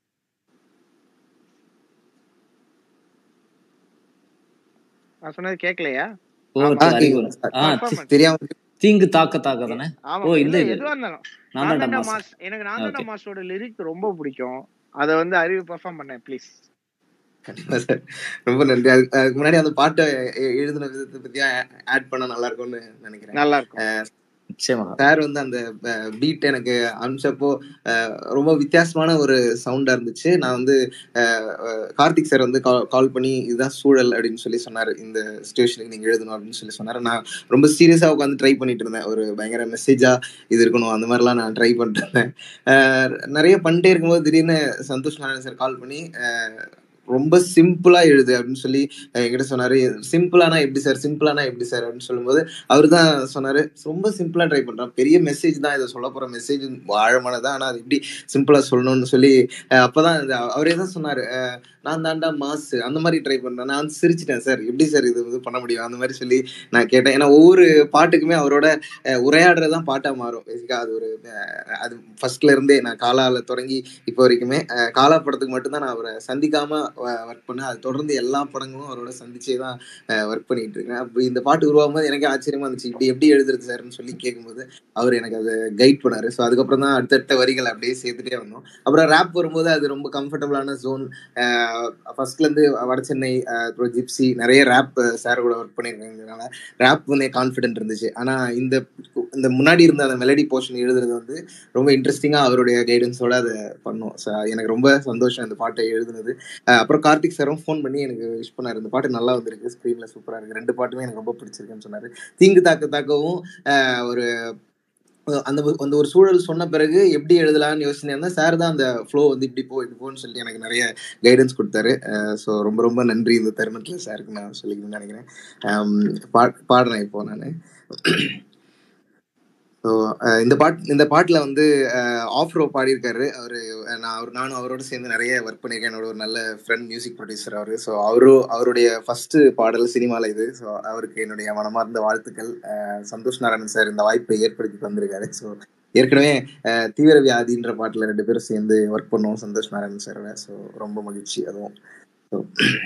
நான் சொன்னது கேட்கலையா ஓ ஆமா ஆ சரி, அறிவு கேக்குது சார் ஆ தி- பர்ஃபார்மன்ஸ் தெரியாம தீங்கு தாக்க தாக்க தானே ஆமா ஓ இல்ல இந்த எதுவா இருந்தாலும் நான் நான் தான்டா தாண்டா மாஸ் மாஸ் எனக்கு நான் தாண்டா ஓகே மாஸோட லிரிக் ரொம்ப பிடிக்கும் அதை வந்து அறிவு பெர்ஃபார்ம் பண்ணேன் ப்ளீஸ் கண்டிப்பா சார் ரொம்ப நன்றி அதுக்கு அதுக்கு முன்னாடி அந்த பாட்டை எ- எழுதின விதத்தை பத்தி ஆட் பண்ணா நல்லா இருக்கும்னு நினைக்கிறேன் நல்லா இருக்கும் அஹ் நிச்சயமாக சார் வந்து அந்த பீட் எனக்கு அனுப்பிச்சப்போ அஹ், ரொம்ப வித்தியாசமான ஒரு சவுண்டா இருந்துச்சு நான் வந்து அஹ், அஹ், கார்த்திக் சார் வந்து கால் பண்ணி இதுதான் சூழல் அப்படின்னு சொல்லி சொன்னாரு இந்த ஸ்டேஷனுக்கு நீங்க எழுதணும் அப்படின்னு சொல்லி சொன்னாரு நான் ரொம்ப சீரியஸா உட்காந்து ட்ரை பண்ணிட்டு இருந்தேன் ஒரு பயங்கர மெசேஜா இது இருக்கணும் அந்த மாதிரிலாம் நான் ட்ரை பண்ணிட்டு இருந்தேன் அஹ், நிறைய பண்ணிட்டே இருக்கும்போது திடீர்னு சந்தோஷ் நாராயண் சார் கால் பண்ணி அஹ், ரொம்ப சிம்பிளா எழுது அப்படின்னு சொல்லி அஹ், என்கிட்ட சொன்னாரு சிம்பிளானா எப்படி சார் சிம்பிளானா எப்படி சார் அப்படின்னு சொல்லும்போது அவர் தான் சொன்னாரு ரொம்ப சிம்பிளா ட்ரை பண்றான் பெரிய மெசேஜ் தான் இதை சொல்ல போற மெசேஜ் ஆழமானதா ஆனா அது எப்படி சிம்பிளா சொல்லணும்னு சொல்லி அஹ், அப்பதான் இந்த அவரே தான் சொன்னாரு அஹ், நான் தாண்டா மாஸ் அந்த மாதிரி ட்ரை பண்றேன் நான் வந்து சிரிச்சிட்டேன் சார் எப்படி சார் இது வந்து பண்ண முடியும் அந்த மாதிரி சொல்லி நான் கேட்டேன் ஏன்னா ஒவ்வொரு பாட்டுக்குமே அவரோட அஹ், உரையாடுறதுதான் பாட்டா மாறும் பேசிக்கா அது ஒரு அஹ், அது ஃபர்ஸ்ட்ல இருந்தே நான் காலால தொடங்கி இப்போ வரைக்குமே அஹ், காலா படத்துக்கு மட்டும்தான் நான் அவரை சந்திக்காம ஒர்க் பண்ணேன் அது தொடர்ந்து எல்லா படங்களும் அவரோட சந்திச்சே தான் ஒர்க் பண்ணிட்டு இருக்கேன் அப்போ இந்த பாட்டு உருவாகும் போது எனக்கு ஆச்சரியமா இருந்துச்சு இப்படி எப்படி எழுதுறது சார்னு சொல்லி கேட்கும்போது அவர் எனக்கு அதை கைட் பண்ணாரு ஸோ அதுக்கப்புறம் தான் அடுத்தடுத்த வரிகள் அப்படியே சேர்த்துட்டே வந்தோம் அப்புறம் ரேப் வரும்போது அது ரொம்ப கம்ஃபர்டபுளான ஜோன் ஃபர்ஸ்ட்ல இருந்து வட சென்னை அஹ், அப்புறம் ஜிப்சி நிறைய ரேப் சார் கூட ஒர்க் பண்ணியிருக்கேங்கிறதுனால ரேப் வந்து கான்ஃபிடென்ட் இருந்துச்சு ஆனா இந்த இந்த முன்னாடி இருந்த அந்த மெலடி போர்ஷன் எழுதுறது வந்து ரொம்ப இன்ட்ரெஸ்டிங்கா அவருடைய கைடன்ஸோட அதை பண்ணோம் ஸோ எனக்கு ரொம்ப சந்தோஷம் இந்த பாட்டை எழுதுனது அஹ், அப்புறம் கார்த்திக் சாரும் ஃபோன் பண்ணி எனக்கு விஷ் பண்ணாரு இந்த பாட்டு நல்லா வந்திருக்கு ஸ்க்ரீன்ல சூப்பரா இருக்கு ரெண்டு பாட்டுமே எனக்கு ரொம்ப பிடிச்சிருக்குன்னு சொன்னாரு தீங்கு தாக்க தாக்கவும் அஹ், ஒரு அந்த ஒரு- அந்த ஒரு சூழல் சொன்ன பிறகு எப்படி எழுதலாம்னு யோசனை இருந்தேன் சார் தான் அந்த ஃப்ளோ வந்து இப்படி போ இப்படி போன்னு சொல்லி எனக்கு நிறைய கைடன்ஸ் கொடுத்தாரு ஸோ ரொம்ப ரொம்ப நன்றி இந்த தருணத்தில் சாருக்கு நான் சொல்லிக்கணும்னு நினைக்கிறேன் ஆம், பா- பாடுறேன் இப்போ நான் ஸோ இந்த பாட் இந்த பாட்டில் வந்து ஆஃப் ரோ பாடியிருக்காரு அவர் நான் அவர் நானும் அவரோட சேர்ந்து நிறைய ஒர்க் பண்ணியிருக்கேன் என்னோட ஒரு நல்ல ஃப்ரெண்ட் மியூசிக் ப்ரொடியூசர் அவர் ஸோ அவரும் அவருடைய ஃபர்ஸ்ட் பாடல் சினிமாவில் இது ஸோ அவருக்கு என்னுடைய மனமார்ந்த வாழ்த்துக்கள் அஹ், சந்தோஷ் நாராயணன் சார் இந்த வாய்ப்பை ஏற்படுத்தி தந்திருக்காரு ஸோ ஏற்கனவே அஹ், தீவிர வியாதின்ற பாட்டில் ரெண்டு பேரும் சேர்ந்து ஒர்க் பண்ணுவோம் சந்தோஷ் நாராயணன் சாரோட ஸோ ரொம்ப மகிழ்ச்சி அதுவும் ஸோ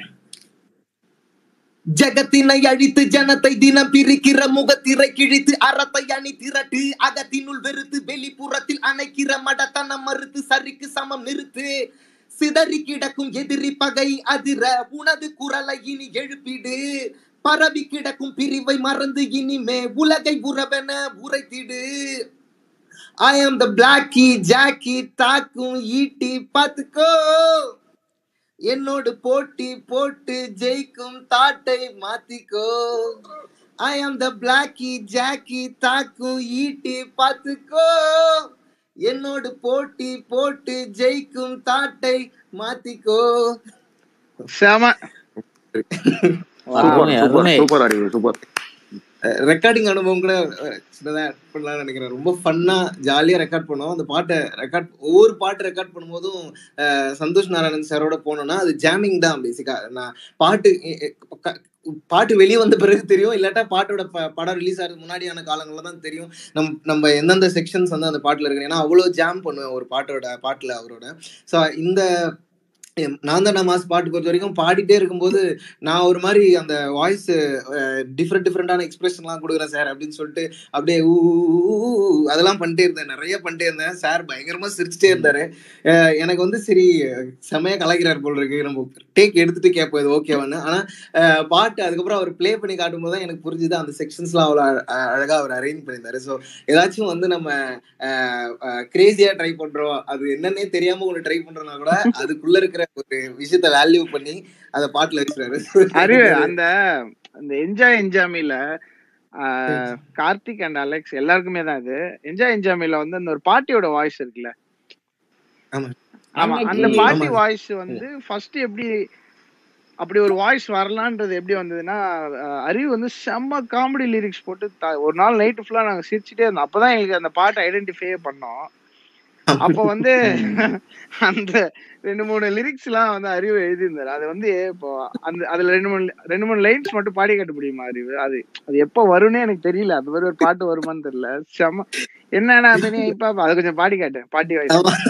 ஜகத்தினை அழித்து ஜனத்தை தினம் பிரிக்கிற முகத்திரை கிழித்து அறத்தை அணி திரட்டு அகத்தினுள் வெறுத்து வெளிப்புறத்தில் அணைக்கிற மடத்தனம் மறுத்து சரிக்கு சமம் நிறுத்து சிதறி கிடக்கும் எதிரி பகை அதிர உனது குரலை இனி எழுப்பிடு பரவி கிடக்கும் பிரிவை மறந்து இனிமே உலகை உறவென உரைத்திடு ஐ ஆம் த பிளாக்கி ஜாக்கி தாக்கும் ஈட்டி பாத்துக்கோ என்னோடு போட்டி போட்டு ஜெயிக்கும் தாட்டை மாத்திக்கோ ஐ ஆம் த பிளாக்கி ஜாக்கி தாக்கும் ஈட்டி பாத்துக்கோ என்னோடு போட்டி போட்டு ஜெயிக்கும் தாட்டை மாத்திக்கோ செம சூப்பர் அருமை சூப்பர் அருமை சூப்பர் அறிவு சூப்பர் ரெக்கார்டிங் அனுபவம் கூட அஹ், சின்னதா add பண்ணலாம்னு நினைக்கிறேன் ரொம்ப ஃபன்னா ஜாலியா ரெக்கார்ட் பண்ணோம் அந்த பாட்டை ரெக்கார்ட் ஒவ்வொரு பாட்டு ரெக்கார்ட் பண்ணும்போதும் அஹ், சந்தோஷ் நாராயணன் சாரோட போனோம்னா அது ஜாமிங் தான் பேசிக்கா நான் பாட்டு எ- எ- க- பாட்டு வெளியே வந்த பிறகு தெரியும் இல்லாட்டா பாட்டோட ப- படம் ரிலீஸ் ஆகிறது முன்னாடியான காலங்கள்ல தான் தெரியும் நம் நம்ம எந்தெந்த செக்ஷன்ஸ் வந்து அந்த பாட்டுல இருக்கு ஏன்னா அவ்வளோ ஜாம் பண்ணுவேன் ஒரு பாட்டோட பாட்டுல அவரோட ஸோ இந்த நான் தான் மாஸ் பாட்டு பொறுத்த வரைக்கும் பாடிட்டே இருக்கும்போது நான் ஒரு மாதிரி அந்த வாய்ஸ் டிஃப்ரெண்ட் டிஃப்ரெண்டான எக்ஸ்பிரஷன்லாம் கொடுக்குறேன் சார் அப்படின்னு சொல்லிட்டு அப்படியே ஊ ஊ, ஊ, ஊ, அதெல்லாம் பண்ணிட்டே இருந்தேன் நிறைய பண்ணிட்டே இருந்தேன் சார் பயங்கரமா சிரிச்சிட்டே இருந்தாரு அஹ் எனக்கு வந்து சரி செமையா கலாய்க்கிறார் போல் இருக்கு நம்ம டேக் எடுத்துட்டு கேட்போம் இது ஓகேவான்னு ஆனா அஹ் பாட்டு அதுக்கப்புறம் அவர் ப்ளே பண்ணி காட்டும் போது தான் எனக்கு புரிஞ்சுது அந்த செக்ஷன்ஸ்லாம் அவ்வளோ அ- அழகா அவர் அரேஞ்ச் பண்ணியிருந்தாரு ஸோ ஏதாச்சும் வந்து நம்ம கிரேசியா ட்ரை பண்றோம் அது என்னன்னே தெரியாம ஒன்று ட்ரை பண்றோம்னா கூட அதுக்குள்ள இருக்கிற ஒரு விஷயத்த வேல்யூ பண்ணி அதை பாட்டுல வச்சுறாரு அறிவு அந்த அந்த என்ஜாய் என்ஜாமில ஆஹ் கார்த்திக் அண்ட் அலெக்ஸ் எல்லாருக்குமே தான் இது என்ஜாய் என்ஜாமில வந்து அந்த ஒரு பாட்டியோட வாய்ஸ் இருக்குல்ல ஆமா ஆமா அந்த அன்னைக்கு பாட்டி ஆமா வாய்ஸ் வந்து ஃபர்ஸ்ட் எப்படி அப்படி ஒரு வாய்ஸ் வரலான்றது எப்படி வந்ததுன்னா அஹ் அறிவு வந்து செம்ம காமெடி லிரிக்ஸ் போட்டு த- ஒரு நாள் நைட்டு ஃபுல்லா நாங்க சிரிச்சுட்டே இருந்தோம் அப்பதான் எங்களுக்கு அந்த பாட்டை ஐடென்டிஃபை பண்ணோம் அப்போ வந்து அந்த ரெண்டு மூணு லிரிக்ஸ் எல்லாம் வந்து அறிவு எழுதியிருந்தாரு அது வந்து இப்போ அந்த அதுல ரெண்டு மூணு ரெண்டு மூணு லைன்ஸ் மட்டும் பாடி காட்ட முடியுமா அறிவு அது அது எப்போ வரும்னே எனக்கு தெரியல அந்த மாதிரி ஒரு பாட்டு வருமான்னு தெரியல செம்ம என்னன்னா அது நீ இப்ப அது கொஞ்சம் பாடி காட்டு பாட்டி வாய்ஸ் ஆமா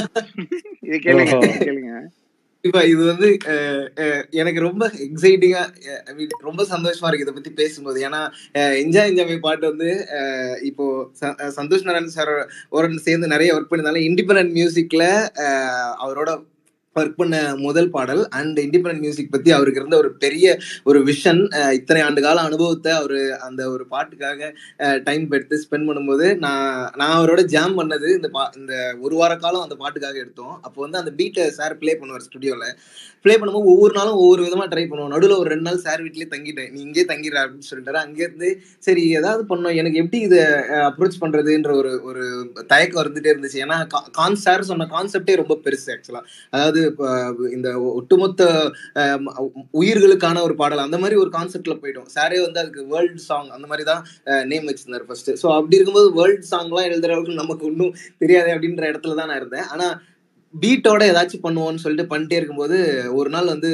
இது கேளுங்க ஓஹோ இது கேளுங்க இப்ப இது வந்து அஹ், அஹ், எனக்கு ரொம்ப எக்ஸைட்டிங்கா ஐ மீன் ரொம்ப சந்தோஷமா இருக்கு இதை பத்தி பேசும்போது ஏன்னா என்ஜாய் என்ஜாய் பாட்டு வந்து அஹ், இப்போ ச- அஹ், சந்தோஷ் நாராயண் சார் உடன் சேர்ந்து நிறைய ஒர்க் பண்ணியிருந்தாலும் இண்டிபெண்டன்ட் மியூசிக்ல அவரோட ஒர்க் பண்ண முதல் பாடல் அண்ட் இண்டிபெண்டன்ட் மியூசிக் பத்தி அவருக்கு இருந்த ஒரு பெரிய ஒரு விஷன் இத்தனை ஆண்டு கால அனுபவத்தை அவரு அந்த ஒரு பாட்டுக்காக டைம் எடுத்து ஸ்பெண்ட் பண்ணும்போது நான் நான் அவரோட ஜாம் பண்ணது இந்த பா இந்த ஒரு வார காலம் அந்த பாட்டுக்காக எடுத்தோம் அப்போ வந்து அந்த பீட்டை சார் ப்ளே பண்ணுவார் ஸ்டுடியோவில் ப்ளே பண்ணும்போது ஒவ்வொரு நாளும் ஒவ்வொரு விதமா ட்ரை பண்ணுவோம் நடுவில் ஒரு ரெண்டு நாள் சார் வீட்லயே தங்கிட்டேன் நீ இங்கே தங்கிடுற அப்படின்னு சொல்லிட்டாரு அங்கேருந்து சரி ஏதாவது பண்ணோம் எனக்கு எப்படி இதை அப்ரோச் பண்றதுன்ற ஒரு ஒரு தயக்கம் இருந்துட்டே இருந்துச்சு ஏன்னா கான் சார் சொன்ன கான்செப்டே ரொம்ப பெருசு ஆக்சுவலா அதாவது இப்ப இந்த ஒட்டுமொத்த அஹ், உயிர்களுக்கான ஒரு பாடல் அந்த மாதிரி ஒரு கான்செப்ட்ல போயிட்டோம் சாரே வந்து அதுக்கு வேர்ல்ட் சாங் அந்த மாதிரி தான் நேம் வச்சிருந்தாரு ஃபர்ஸ்ட் ஸோ அப்படி இருக்கும்போது வேர்ல்ட் சாங்லாம் எழுதுற அளவுக்கு நமக்கு ஒன்றும் தெரியாது அப்படின்ற இடத்துல தான் நான் இருந்தேன் ஆனா பீட்டோட ஏதாச்சும் பண்ணுவோம்னு சொல்லிட்டு பண்ணிட்டே இருக்கும்போது ஒரு நாள் வந்து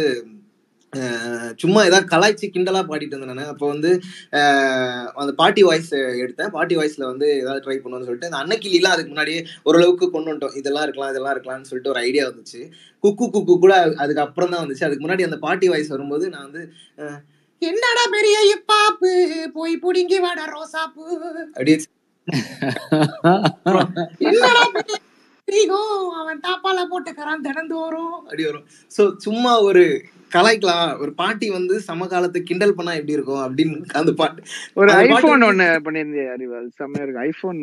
அஹ், சும்மா ஏதாவது கலாய்ச்சி கிண்டலா பாடிட்டு இருந்தேன் நான் அப்போ வந்து அஹ், அந்த பாட்டி வாய்ஸ் எடுத்தேன் பாட்டி வாய்ஸ்ல வந்து ஏதாவது ட்ரை பண்ணுவோம்னு சொல்லிட்டு அந்த அன்னக்கிளிலாம் அதுக்கு முன்னாடியே ஓரளவுக்கு கொண்டு வந்துட்டோம் இதெல்லாம் இருக்கலாம் இதெல்லாம் இருக்கலாம்னு சொல்லிட்டு ஒரு ஐடியா வந்துச்சு குக்கு குக்கு கூட அதுக்கு அப்புறம் தான் வந்துச்சு அதுக்கு முன்னாடி அந்த பாட்டி வாய்ஸ் வரும்போது நான் வந்து அஹ், என்னடா பெரிய இப்பாப்பு போய் புடிங்கி வாடா ரோசாப்பு அப்படியே அப்புறம் என்னடா பெரிய அதிகம் அவன் தாப்பால போட்டுக்கிறான் தினந்தோறும் அப்படி வரும் சோ சும்மா ஒரு கலாய்க்கலாம் ஒரு பாட்டி வந்து சமகாலத்தை கிண்டல் பண்ணா எப்படி இருக்கும் அப்படின்னு அந்த பாட்டு ஒரு அந்த பாட்டு ஐபோன் வந்து ஒண்ணு பண்ணியிருந்தே அறிவு அது செம்மையா இருக்கு ஐபோன்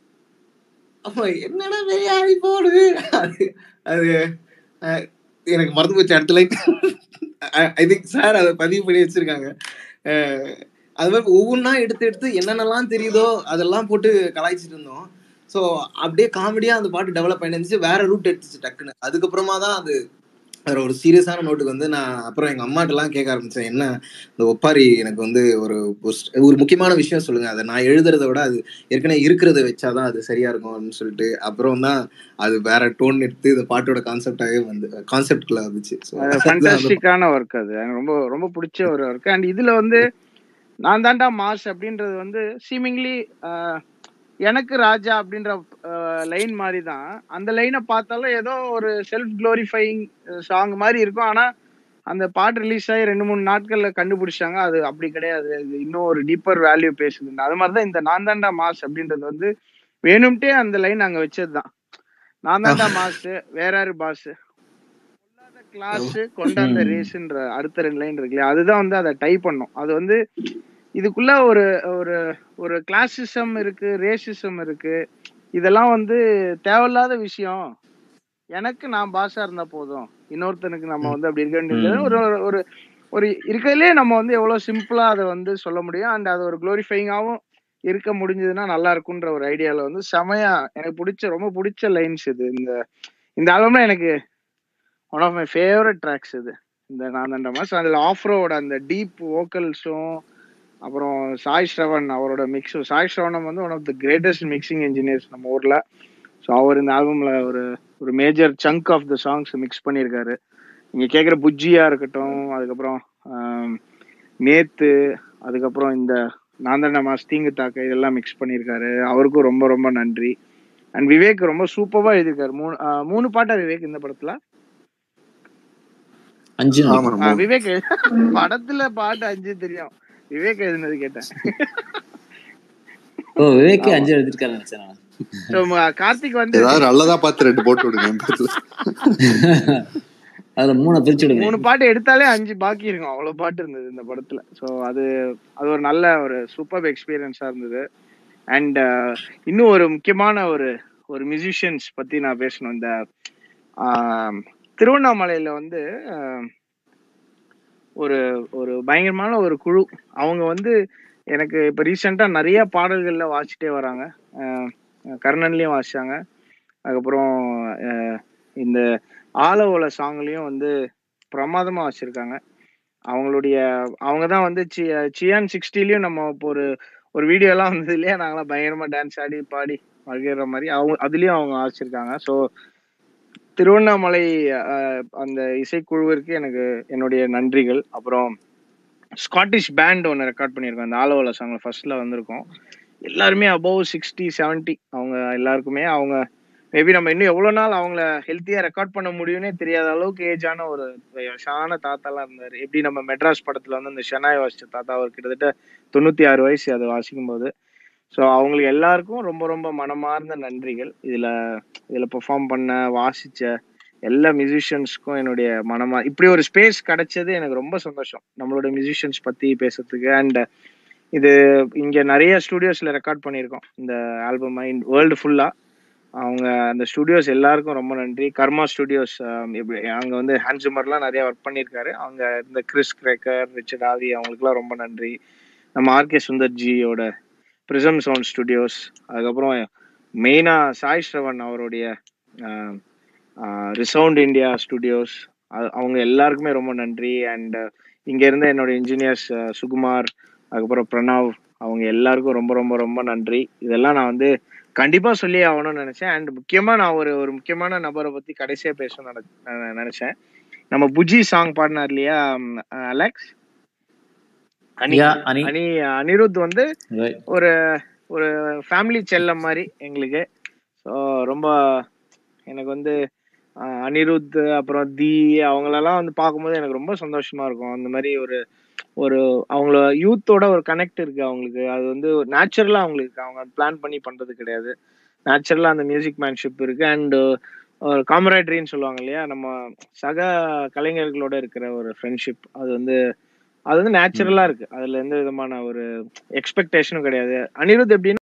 ஆமா என்னடா பெரிய ஐபோனு அது அது அஹ், எனக்கு மறந்து போச்சு அடுத்த லைன் ஐ திங்க் சார் அதை பதிவு பண்ணி வச்சிருக்காங்க அஹ், அது மாதிரி ஒவ்வொன்றா எடுத்து எடுத்து என்னென்னலாம் தெரியுதோ அதெல்லாம் போட்டு கலாய்ச்சிட்டு இருந்தோம் ஸோ அப்படியே காமெடியா அந்த பாட்டு டெவலப் ஆயிருந்துச்சு வேற ரூட் எடுத்துச்சு டக்குன்னு அதுக்கப்புறமா தான் அது வேற ஒரு சீரியஸான நோட்டுக்கு வந்து நான் அப்புறம் எங்க அம்மாட்டெல்லாம் கேட்க ஆரம்பிச்சேன் என்ன இந்த ஒப்பாரி எனக்கு வந்து ஒரு ஒரு- ஒரு முக்கியமான விஷயம் சொல்லுங்க அதை நான் எழுதுறத விட அது ஏற்கனவே இருக்கிறத வச்சாதான் அது சரியா இருக்கும் அப்படின்னு சொல்லிட்டு அப்புறம் தான் அது வேற டோன் எடுத்து இந்த பாட்டோட கான்செப்டாகவே வந்து கான்செப்ட்குள்ள வந்துச்சு ஸோ அது அதுதான் அந்த ஃபேண்டாஸ்டிக்கான ஒர்க் அது எனக்கு ரொம்ப ரொம்ப பிடிச்ச ஒரு ஒர்க் அண்ட் இதுல வந்து நான் தாண்டா மாஸ் அப்படின்றது வந்து சீமிங்லி எனக்கு ராஜா அப்படின்ற லைன் மாதிரி தான் அந்த லைனை பார்த்தாலும் ஏதோ ஒரு செல்ஃப் க்ளோரிஃபைங் சாங் மாதிரி இருக்கும் ஆனா அந்த பாட்டு ரிலீஸ் ஆகி ரெண்டு மூணு நாட்கள்ல கண்டுபிடிச்சாங்க அது அப்படி கிடையாது அது இன்னும் ஒரு டீப்பர் வேல்யூ பேசுது அது மாதிரி தான் இந்த நான் தாண்டா மாஸ் அப்படின்றது வந்து வேணும்ட்டே அந்த லைன் அங்க வச்சதுதான் நான் தாண்டா மாஸ் வேற யாரு பாஸ் கிளாஸ் கொண்டாந்த ம். ரேஸ்ன்ற அடுத்த ரெண்டு லைன் இருக்கு இல்லையா அதுதான் வந்து அதை டைப் பண்ணும் அது வந்து இதுக்குள்ள ஒரு ஒரு ஒரு கிளாசிசம் இருக்கு ரேசிசம் இருக்கு இதெல்லாம் வந்து தேவையில்லாத விஷயம் எனக்கு நான் பாஷா இருந்தா போதும் இன்னொருத்தனுக்கு நம்ம வந்து அப்படி இருக்க வேண்டியது ம். ஒரு ஒரு- ஒரு ஒரு இருக்கிறதுலே நம்ம வந்து எவ்வளவு சிம்பிளா அதை வந்து சொல்ல முடியும் அண்ட் அது ஒரு க்ளோரிஃபைங்காவும் இருக்க முடிஞ்சதுன்னா நல்லா இருக்குன்ற ஒரு ஐடியால வந்து செமையா எனக்கு பிடிச்ச ரொம்ப பிடிச்ச லைன்ஸ் இது இந்த இந்த ஆல்பம்ல எனக்கு one of my favourite tracks இது இந்த நான் தண்ட மாசம் அதில் ஆஃப்ரோட அந்த டீப் வோக்கல்ஸும் அப்புறம் சாய் ஸ்ரவன் அவரோட மிக்ஸும் சாய் ஸ்ரவணம் வந்து one of the greatest mixing engineers நம்ம ஊர்ல ஸோ அவர் இந்த ஆல்பம்ல ஒரு ஒரு major chunk of the songs mix பண்ணியிருக்காரு நீங்க கேட்குற புஜ்ஜியா இருக்கட்டும் அதுக்கப்புறம் ஆம், நேத்து அதுக்கப்புறம் இந்த நாந்தண்ட மாஸ் தீங்கு தாக்க இதெல்லாம் மிக்ஸ் பண்ணியிருக்காரு அவருக்கும் ரொம்ப ரொம்ப நன்றி அண்ட் விவேக் ரொம்ப சூப்பரா எழுதியிருக்காரு மூணு ஆ, மூணு பாட்டா விவேக் இந்த படத்துல அஞ்சு ஆமா ஆ, ஆமா விவேக் படத்துல பாட்டு அஞ்சு தெரியும் விவேக் எழுதினது கேட்டேன் ஓ விவேக் ஆமா அஞ்சு எழுதிருக்காரு நினைச்சேன் நான். So, ம- கார்த்திக் வந்து ஏதாவது நல்லதா பார்த்து ரெண்டு போட்டு விடுங்க என் பேர்ல அதுல மூணை பிரிச்சு விடுங்க மூணு பாட்டு எடுத்தாலே அஞ்சு பாக்கி இருக்கும் அவ்வளவு பாட்டு இருந்தது இந்த படத்துல ஸோ அது அது ஒரு நல்ல ஒரு சூப்பர் எக்ஸ்பீரியன்ஸா இருந்தது அண்ட் இன்னும் ஒரு முக்கியமான ஒரு ஒரு மியூசிஷியன்ஸ் பத்தி நான் பேசணும் இந்த ஆம், திருவண்ணாமலையில வந்து ஆம், ஒரு ஒரு பயங்கரமான ஒரு குழு அவங்க வந்து எனக்கு இப்போ ரீசெண்டாக நிறைய பாடல்கள்ல வாசிச்சிட்டே வராங்க அஹ் கர்ணன்லயும் வாசிச்சாங்க அதுக்கப்புறம் அஹ் இந்த ஆலோல சாங்லயும் வந்து பிரமாதமா வச்சிருக்காங்க அவங்களுடைய அவங்க தான் வந்து சி சியான் சிக்ஸ்டிலையும் நம்ம இப்போ ஒரு ஒரு வீடியோ எல்லாம் வந்தது இல்லையா நாங்களாம் பயங்கரமா டான்ஸ் ஆடி பாடி மகிழ்ற மாதிரி அவங்க அதுலயும் அவங்க வாசிச்சிருக்காங்க ஸோ திருவண்ணாமலை அஹ், அந்த இசைக்குழுவிற்கு எனக்கு என்னுடைய நன்றிகள் அப்புறம் ஸ்காட்டிஷ் பேண்ட் ஒன்று ரெக்கார்ட் பண்ணியிருக்கோம் அந்த ஆலோல சாங்ல ஃபர்ஸ்ட்ல வந்திருக்கோம் எல்லாருமே அபவ் சிக்ஸ்டி 70 அவங்க எல்லாருக்குமே அவங்க மேபி நம்ம இன்னும் எவ்வளவு நாள் அவங்கள ஹெல்த்தியா ரெக்கார்ட் பண்ண முடியும்னே தெரியாத அளவுக்கு ஏஜான ஒரு வயசான தாத்தாலாம் இருந்தாரு எப்படி நம்ம மெட்ராஸ் படத்துல வந்து இந்த ஷெனாய் வாசிச்ச தாத்தா அவர் கிட்டத்தட்ட தொண்ணூத்தி ஆறு வயசு அதை வாசிக்கும் போது ஸோ அவங்களுக்கு எல்லாருக்கும் ரொம்ப ரொம்ப மனமார்ந்த நன்றிகள் இதுல இதுல பெர்ஃபார்ம் பண்ண வாசிச்ச எல்லா மியூசிஷியன்ஸ்க்கும் என்னுடைய மனமா இப்படி ஒரு ஸ்பேஸ் கிடைச்சது எனக்கு ரொம்ப சந்தோஷம் நம்மளோட மியூசிஷியன்ஸ் பத்தி பேசுறதுக்கு அண்ட் இது இங்க நிறைய ஸ்டுடியோஸ்ல ரெக்கார்ட் பண்ணியிருக்கோம் இந்த ஆல்பம் வேர்ல்டு ஃபுல்லா அவங்க அந்த ஸ்டுடியோஸ் எல்லாருக்கும் ரொம்ப நன்றி கர்மா ஸ்டுடியோஸ் அங்க வந்து ஹேண்ட்ஸுமர்லாம் நிறைய ஒர்க் பண்ணியிருக்காரு அவங்க இந்த கிறிஸ் கிரேக்கர் ரிச்சர்ட் ஆதி அவங்களுக்குலாம் ரொம்ப நன்றி நம்ம ஆர்கே சுந்தர்ஜியோட பிரிசம் சவுண்ட் ஸ்டுடியோஸ் அதுக்கப்புறம் மெயினா சாய் ஸ்ரவன் அவருடைய ரிசவுண்ட் இந்தியா ஸ்டுடியோஸ் அவங்க எல்லாருக்குமே ரொம்ப நன்றி அண்ட் இங்க இருந்த என்னோட இன்ஜினியர்ஸ் சுகுமார் அதுக்கப்புறம் பிரணவ் அவங்க எல்லாருக்கும் ரொம்ப ரொம்ப ரொம்ப நன்றி இதெல்லாம் நான் வந்து கண்டிப்பா சொல்லி ஆகணும்னு நினைச்சேன் அண்ட் முக்கியமா நான் ஒரு ஒரு முக்கியமான நபரை பத்தி கடைசியா பேசணும்னு நினை- நான் நினைச்சேன் நம்ம புஜி சாங் பாடினார் இல்லையா ம், அலெக்ஸ் அனி யா அனி அனி அனிருத் வந்து ரைட் ஒரு ஒரு ஃபேமிலி செல்லம் மாதிரி எங்களுக்கு ஸோ ரொம்ப எனக்கு வந்து ஆஹ், அனிருத் அப்புறம் தி அவங்களெல்லாம் வந்து பார்க்கும்போது எனக்கு ரொம்ப சந்தோஷமா இருக்கும் அந்த மாதிரி ஒரு ஒரு அவங்கள யூத்தோட ஒரு கனெக்ட் இருக்கு அவங்களுக்கு அது வந்து நேச்சுரலா அவங்களுக்கு இருக்கு. அவங்க பிளான் பண்ணி பண்றது கிடையாது நேச்சுரலா அந்த மியூசிக் மேன்ஷிப் இருக்கு அண்ட் ஒரு காமரேட்ரின்னு சொல்லுவாங்க இல்லையா நம்ம சக கலைஞர்களோட இருக்கிற ஒரு ஃப்ரெண்ட்ஷிப் அது வந்து அது வந்து நேச்சுரலா இருக்கு அதுல எந்த விதமான ஒரு எக்ஸ்பெக்டேஷனும் கிடையாது அனிருத் எப்படின்னா